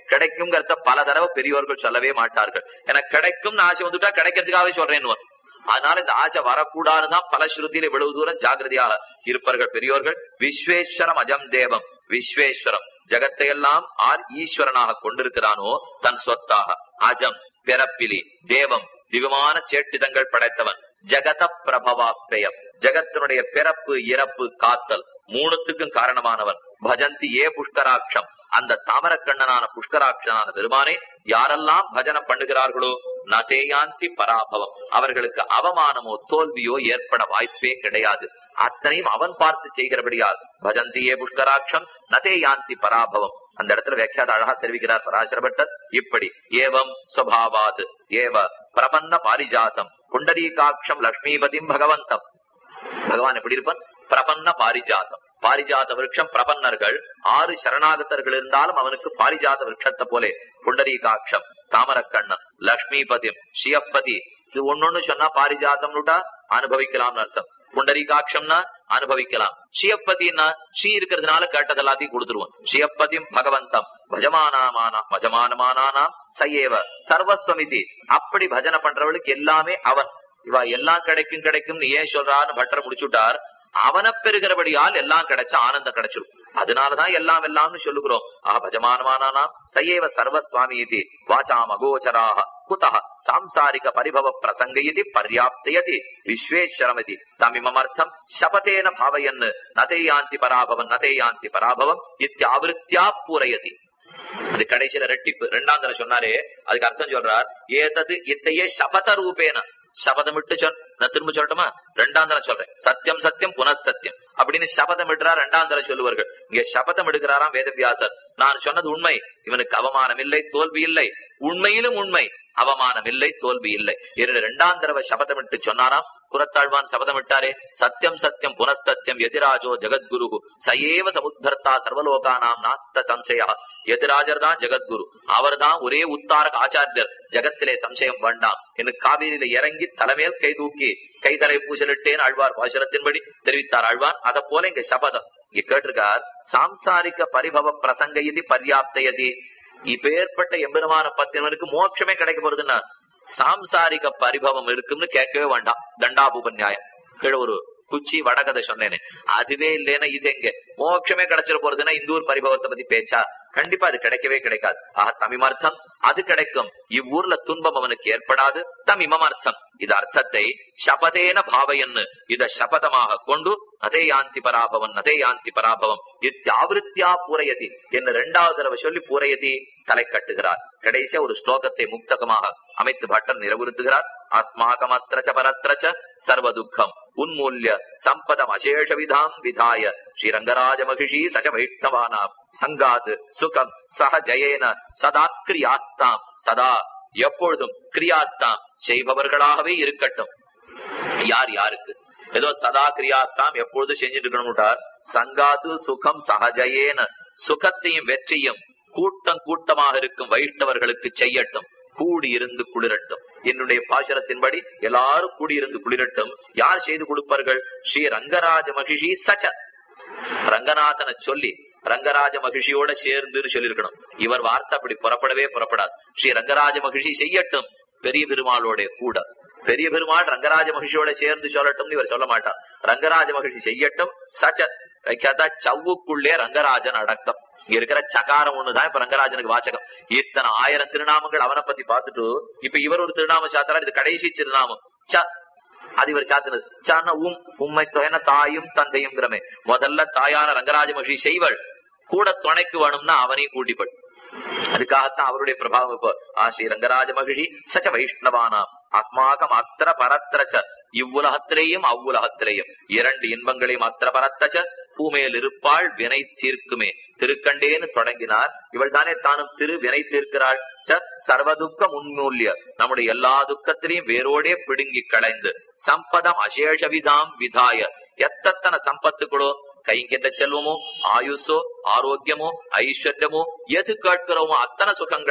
[SPEAKER 1] கிடைக்குங்கிறத பல தடவை பெரியோர்கள் சொல்லவே மாட்டார்கள் எனக்கு கிடைக்கும்னு ஆசை வந்துட்டா கிடைக்கிறதுக்காகவே சொல்றேன்னு அதனால இந்த ஆசை வரக்கூடாதுதான் பல ஸ்ருதியில இவ்வளவு தூரம் ஜாகிரதையாக இருப்பார்கள் பெரியோர்கள் விஸ்வேஸ்வரம் அஜம் தேவம் விஸ்வேஸ்வரம் ஜகத்தை எல்லாம் ஆர் ஈஸ்வரனாக கொண்டிருக்கிறானோ தன் சொத்தாக அஜம் பிறப்பிலி தேவம் திவ்யமான சேட்டிதங்கள் படைத்தவன் ஜெகத பிரபவாப்பெயம் ஜெகத்தினுடைய பிறப்பு இறப்பு காத்தல் மூணுத்துக்கும் காரணமானவன் பஜந்தி ஏ புஷ்கராட்சம் அந்த தாமரக்கண்ணனான புஷ்கராட்சனான பெருமானை யாரெல்லாம் பஜனை பண்ணுகிறார்களோ நதேயாந்தி பராபவம் அவர்களுக்கு அவமானமோ தோல்வியோ ஏற்பட வாய்ப்பே கிடையாது அத்தனையும் அவன் பார்த்து செய்கிறபடியால் பஜந்தியே புஷ்கராட்சம் நதே யாந்தி பராபவம் அந்த இடத்துல வியாக்கியாத அழகா தெரிவிக்கிறார் பராசரபட்டர் இப்படி ஏவம் சுவாவாத் ஏவ பிரபன்ன பாரிஜாதம் புண்டரீகாட்சம் லக்ஷ்மிபதிம் பகவந்தம் பகவான் எப்படி இருப்பான் பிரபன்ன பாரிஜாதம் பாரிஜாத விருட்சம் பிரபன்னர்கள் ஆறு சரணாகத்தர்கள் இருந்தாலும் அவனுக்கு பாரிஜாத விருட்சத்தை போலே புண்டரீகாட்சம் தாமரக்கண்ணன் லக்ஷ்மிபதிம் ஷியப்பதி இது ஒன்னொன்னு சொன்னா பாரிஜாதம்னுட்டா அனுபவிக்கலாம்னு அர்த்தம் புண்டரீகாட்சம்னா அனுபவிக்கலாம் ஷியப்பதினா ஷீ இருக்கிறதுனால கேட்டது எல்லாத்தையும் கொடுத்துருவோம் ஷியப்பதிம் பகவந்தம் பஜமானாமானா பஜமானமானானாம் சையேவ சர்வஸ்வமிதி அப்படி பஜனை பண்றவளுக்கு எல்லாமே அவன் இவ எல்லாம் கிடைக்கும் கிடைக்கும்னு ஏன் சொல்றான்னு பட்டர் முடிச்சுட்டார் அவனை பெறுகிறபடியால் எல்லாம் கிடைச்ச ஆனந்தம் கிடைச்சிரும் அதனாலதான் எல்லாம் எல்லாம்னு சொல்லுகிறோம் ஆஹ் பஜமானமானானாம் சையேவ சர்வஸ்வாமி இது வாசாம் அகோச்சராக குதः சாம்சாரிக பரிபவ பிரசங்க இது பர்யாப்தயதி விஸ்வேஸ்வரமதி தமிமமர்த்தம் சபதேன பாவயன் நதேயாந்தி பராபவன் நதேயாந்தி பராபவம் இத்தியாவிருத்தியா பூரயதி அது கடைசியில ரெட்டிப்பு ரெண்டாம் தடவை சொன்னாரே அதுக்கு அர்த்தம் சொல்றார் ஏதது இத்தையே சபத ரூபேன சபதம் விட்டு சொல் நான் திரும்ப சொல்லட்டுமா ரெண்டாம் தடவை சொல்றேன் சத்தியம் சத்தியம் புனசத்தியம் அப்படின்னு சபதம் விடுறா ரெண்டாம் தடவை சொல்லுவார்கள் இங்க சபதம் எடுக்கிறாராம் வேதவியாசர் நான் சொன்னது உண்மை இவனுக்கு அவமானம் இல்லை தோல்வி இல்லை உண்மையிலும் உண்மை அவமானம் இல்லை தோல்வி இல்லை என்று இரண்டாம் தடவை சபதமிட்டு சொன்னாராம் புறத்தாழ்வான் சபதமிட்டாரே சத்தியம் சத்தியம் புனஸ்தத்தியம் எதிராஜோ ஜெகத்குரு சயேவ சமுத்தர்த்தா சர்வலோகானாம் நாஸ்த சம்சயா எதிராஜர் தான் ஜெகத்குரு அவர் தான் ஒரே உத்தாரக ஆச்சாரியர் ஜெகத்திலே சம்சயம் வேண்டாம் என்று காவிரியில இறங்கி தலைமையில் கை தூக்கி கைதலை பூசலிட்டேன் ஆழ்வார் பாசுரத்தின்படி தெரிவித்தார் ஆழ்வார் அத போல இங்க சபதம் இங்க கேட்டிருக்கார் சாம்சாரிக பரிபவ பிரசங்க இது பர்யாப்தயதி இப்பேற்பட்ட எம்பெருமான பத்தினருக்கு மோட்சமே கிடைக்க போறதுன்னா சாம்சாரிக பரிபவம் இருக்குன்னு கேட்கவே வேண்டாம் தண்டாபூபன்யாயம் கீழே ஒரு குச்சி வடகதை சொன்னேனே அதுவே இல்லைன்னா இது எங்க மோட்சமே கிடைச்சிட போறதுன்னா இந்தூர் பரிபவத்தை பத்தி பேச்சா கண்டிப்பா அது கிடைக்கவே கிடைக்காது ஆக தமிமர்த்தம் அது கிடைக்கும் இவ்வூர்ல துன்பம் அவனுக்கு ஏற்படாது தமிமமர்த்தம் இது அர்த்தத்தை சபதேன பாவையன்னு இத சபதமாக கொண்டு அதே யாந்தி பராபவன் அதே யாந்தி பராபவம் இத்தியாவிருத்தியா பூரையதி என்று இரண்டாவது தடவை சொல்லி பூரையதி தலை கட்டுகிறார் கடைசியா ஒரு ஸ்லோகத்தை முக்தகமாக அமைத்து பட்டன் நிறைவுறுத்துகிறார் அஸ்மாகம் அத்திரச்ச பரத்திரச்ச சர்வ துக்கம் உன்மூல்ய சம்பதம் அசேஷ விதாம் விதாய ஸ்ரீரங்கராஜ மகிஷி சஜ வைஷ்ணவானாம் சங்காத் சுகம் சக ஜெயேன சதா கிரியாஸ்தாம் சதா எப்பொழுதும் கிரியாஸ்தாம் செய்பவர்களாகவே இருக்கட்டும் யார் யாருக்கு ஏதோ சதா கிரியாஸ்தாம் எப்பொழுதும் செஞ்சுட்டு இருக்கணும்ட்டார் சங்காத்து சுகம் சகஜயேன சுகத்தையும் வெற்றியும் கூட்டம் கூட்டமாக இருக்கும் வைஷ்ணவர்களுக்கு செய்யட்டும் கூடி இருந்து குளிரட்டும் என்னுடைய பாசுரத்தின்படி எல்லாரும் கூடியிருந்து குளிரட்டும் யார் செய்து கொடுப்பார்கள் ஸ்ரீ ரங்கராஜ மகிஷி சச்ச ரங்கநாதனை சொல்லி ரங்கராஜ மகிழ்ச்சியோட சேர்ந்து சொல்லியிருக்கணும் இவர் வார்த்தை அப்படி புறப்படவே புறப்படாது ஸ்ரீ ரங்கராஜ மகிழ்ச்சி செய்யட்டும் பெரிய பெருமாளோட கூட பெரிய பெருமாள் ரங்கராஜ மகிழ்ச்சியோட சேர்ந்து சொல்லட்டும்னு இவர் சொல்ல மாட்டார் ரங்கராஜ மகிழ்ச்சி செய்யட்டும் சச்ச வைக்காதா சவ்வுக்குள்ளே ரங்கராஜன் அடக்கம் இங்க இருக்கிற சகாரம் ஒண்ணுதான் இப்ப ரங்கராஜனுக்கு வாச்சகம் இத்தனை ஆயிரம் திருநாமங்கள் அவனை பத்தி பார்த்துட்டு இப்ப இவர் ஒரு திருநாம சாத்திரா இது கடைசி திருநாமம் ச அது இவர் சாத்தினது சான்னா உம் உம்மை தொயன தாயும் தந்தையும்ங்கிறமே முதல்ல தாயான ரங்கராஜ மகிழ்ச்சி செய்வள் கூட துணைக்கு வேணும்னா அவனையும் கூட்டிப்பள் அதுக்காகத்தான் அவருடைய பிரபாவம் இப்போ ஆ ஸ்ரீ ரங்கராஜ மகிழி சச்ச வைஷ்ணவானாம் அஸ்மாகம் அத்திர பரத்திரச்ச இவ்வுலகத்திலேயும் அவ்வுலகத்திலேயும் இரண்டு இன்பங்களையும் அத்திர பரத்தச்ச பூமேல் இருப்பாள் வினை தீர்க்குமே திருக்கண்டேன்னு தொடங்கினார் இவள் தானே தானும் திரு வினை தீர்க்கிறாள் ச சர்வதுக்க முன்மூல்ய நம்முடைய எல்லா துக்கத்திலையும் வேரோடே பிடுங்கி களைந்து சம்பதம் அசேஷவிதாம் விதாய எத்தனை சம்பத்துக்களோ கைங்கின்ற செல்வமோ ஆயுஷோ ஆரோக்கியமோ ஐஸ்வர்யமோ எது கேட்கிறோமோ அத்தனை சுகங்களையும்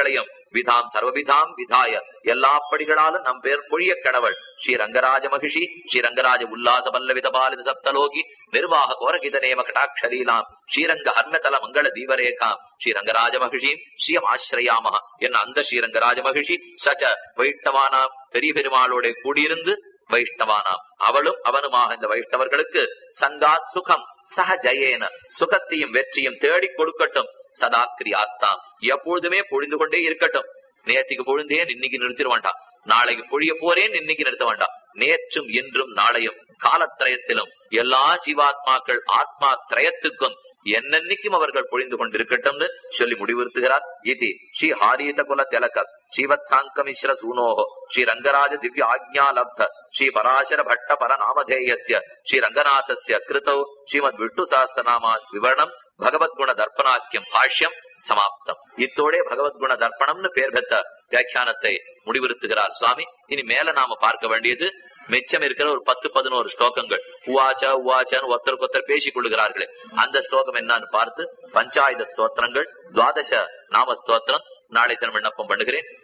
[SPEAKER 1] விதாம் சர்வவிதாம் விதாய எல்லா படிகளாலும் நம் பேர் பொழிய கடவுள் ஸ்ரீ ரங்கராஜ மகிஷி ஸ்ரீ ரங்கராஜ உல்லாச பல்லவித பாலித சப்தலோகி நிர்வாக கோரகித நேம கடாட்சரீலாம் ஸ்ரீரங்க ஹர்மதல மங்கள தீவரேகாம் ஸ்ரீ ரங்கராஜ மகிஷியும் ஸ்ரீயம் ஆசிரயாமஹ என்ன அந்த ஸ்ரீரங்கராஜ மகிஷி சச்ச வைஷ்ணவானாம் பெரிய பெருமாளோட கூடியிருந்து வைஷ்ணவானாம் அவளும் அவனுமாக இந்த வைஷ்ணவர்களுக்கு சங்காத் சுகம் சக ஜெயேன சுகத்தையும் வெற்றியும் தேடி கொடுக்கட்டும் சதா கிரியாஸ்தாம் எப்பொழுதுமே பொழிந்து கொண்டே இருக்கட்டும் நேற்றுக்கு பொழுந்தேன் இன்னைக்கு நிறுத்திட வேண்டாம் நாளைக்கு பொழிய போறேன் இன்னைக்கு நிறுத்த வேண்டாம் நேற்றும் இன்றும் நாளையும் காலத்திரயத்திலும் எல்லா ஜீவாத்மாக்கள் ஆத்மா திரயத்துக்கும் என்னன்னைக்கும் அவர்கள் பொழிந்து கொண்டிருக்கட்டும்னு சொல்லி முடிவுறுத்துகிறார் இது ஸ்ரீ ஹாரீத குல திலக ஸ்ரீவத் சாங்கமிஸ்ர சூனோஹோ ஸ்ரீ ரங்கராஜ திவ்ய ஆக்ஞா லப்த ஸ்ரீ பராசர பட்ட பர நாமதேயஸ்ய ஸ்ரீ ரங்கநாதஸ்ய கிருதௌ ஸ்ரீமத் விஷ்ணு சஹஸ்ரநாமா விவரணம் பகவத்குண தர்ப்பணாக்கியம் பாஷ்யம் சமாப்தம் இத்தோடே பகவத்குண தர்ப்பணம்னு பேர் பெற்ற வியாக்கியானத்தை முடிவிறுத்துகிறார் சுவாமி இனி மேல நாம பார்க்க வேண்டியது மிச்சம் இருக்கிற ஒரு பத்து பதினோரு ஸ்லோகங்கள் உவாச்சா உவாச்சான்னு ஒருத்தருக்கு ஒருத்தர் பேசிக் கொள்ளுகிறார்களே அந்த ஸ்லோகம் என்னன்னு பார்த்து பஞ்சாயுத ஸ்தோத்திரங்கள் துவாதச நாம ஸ்தோத்திரம் நாளை தினம் விண்ணப்பம் பண்ணுகிறேன்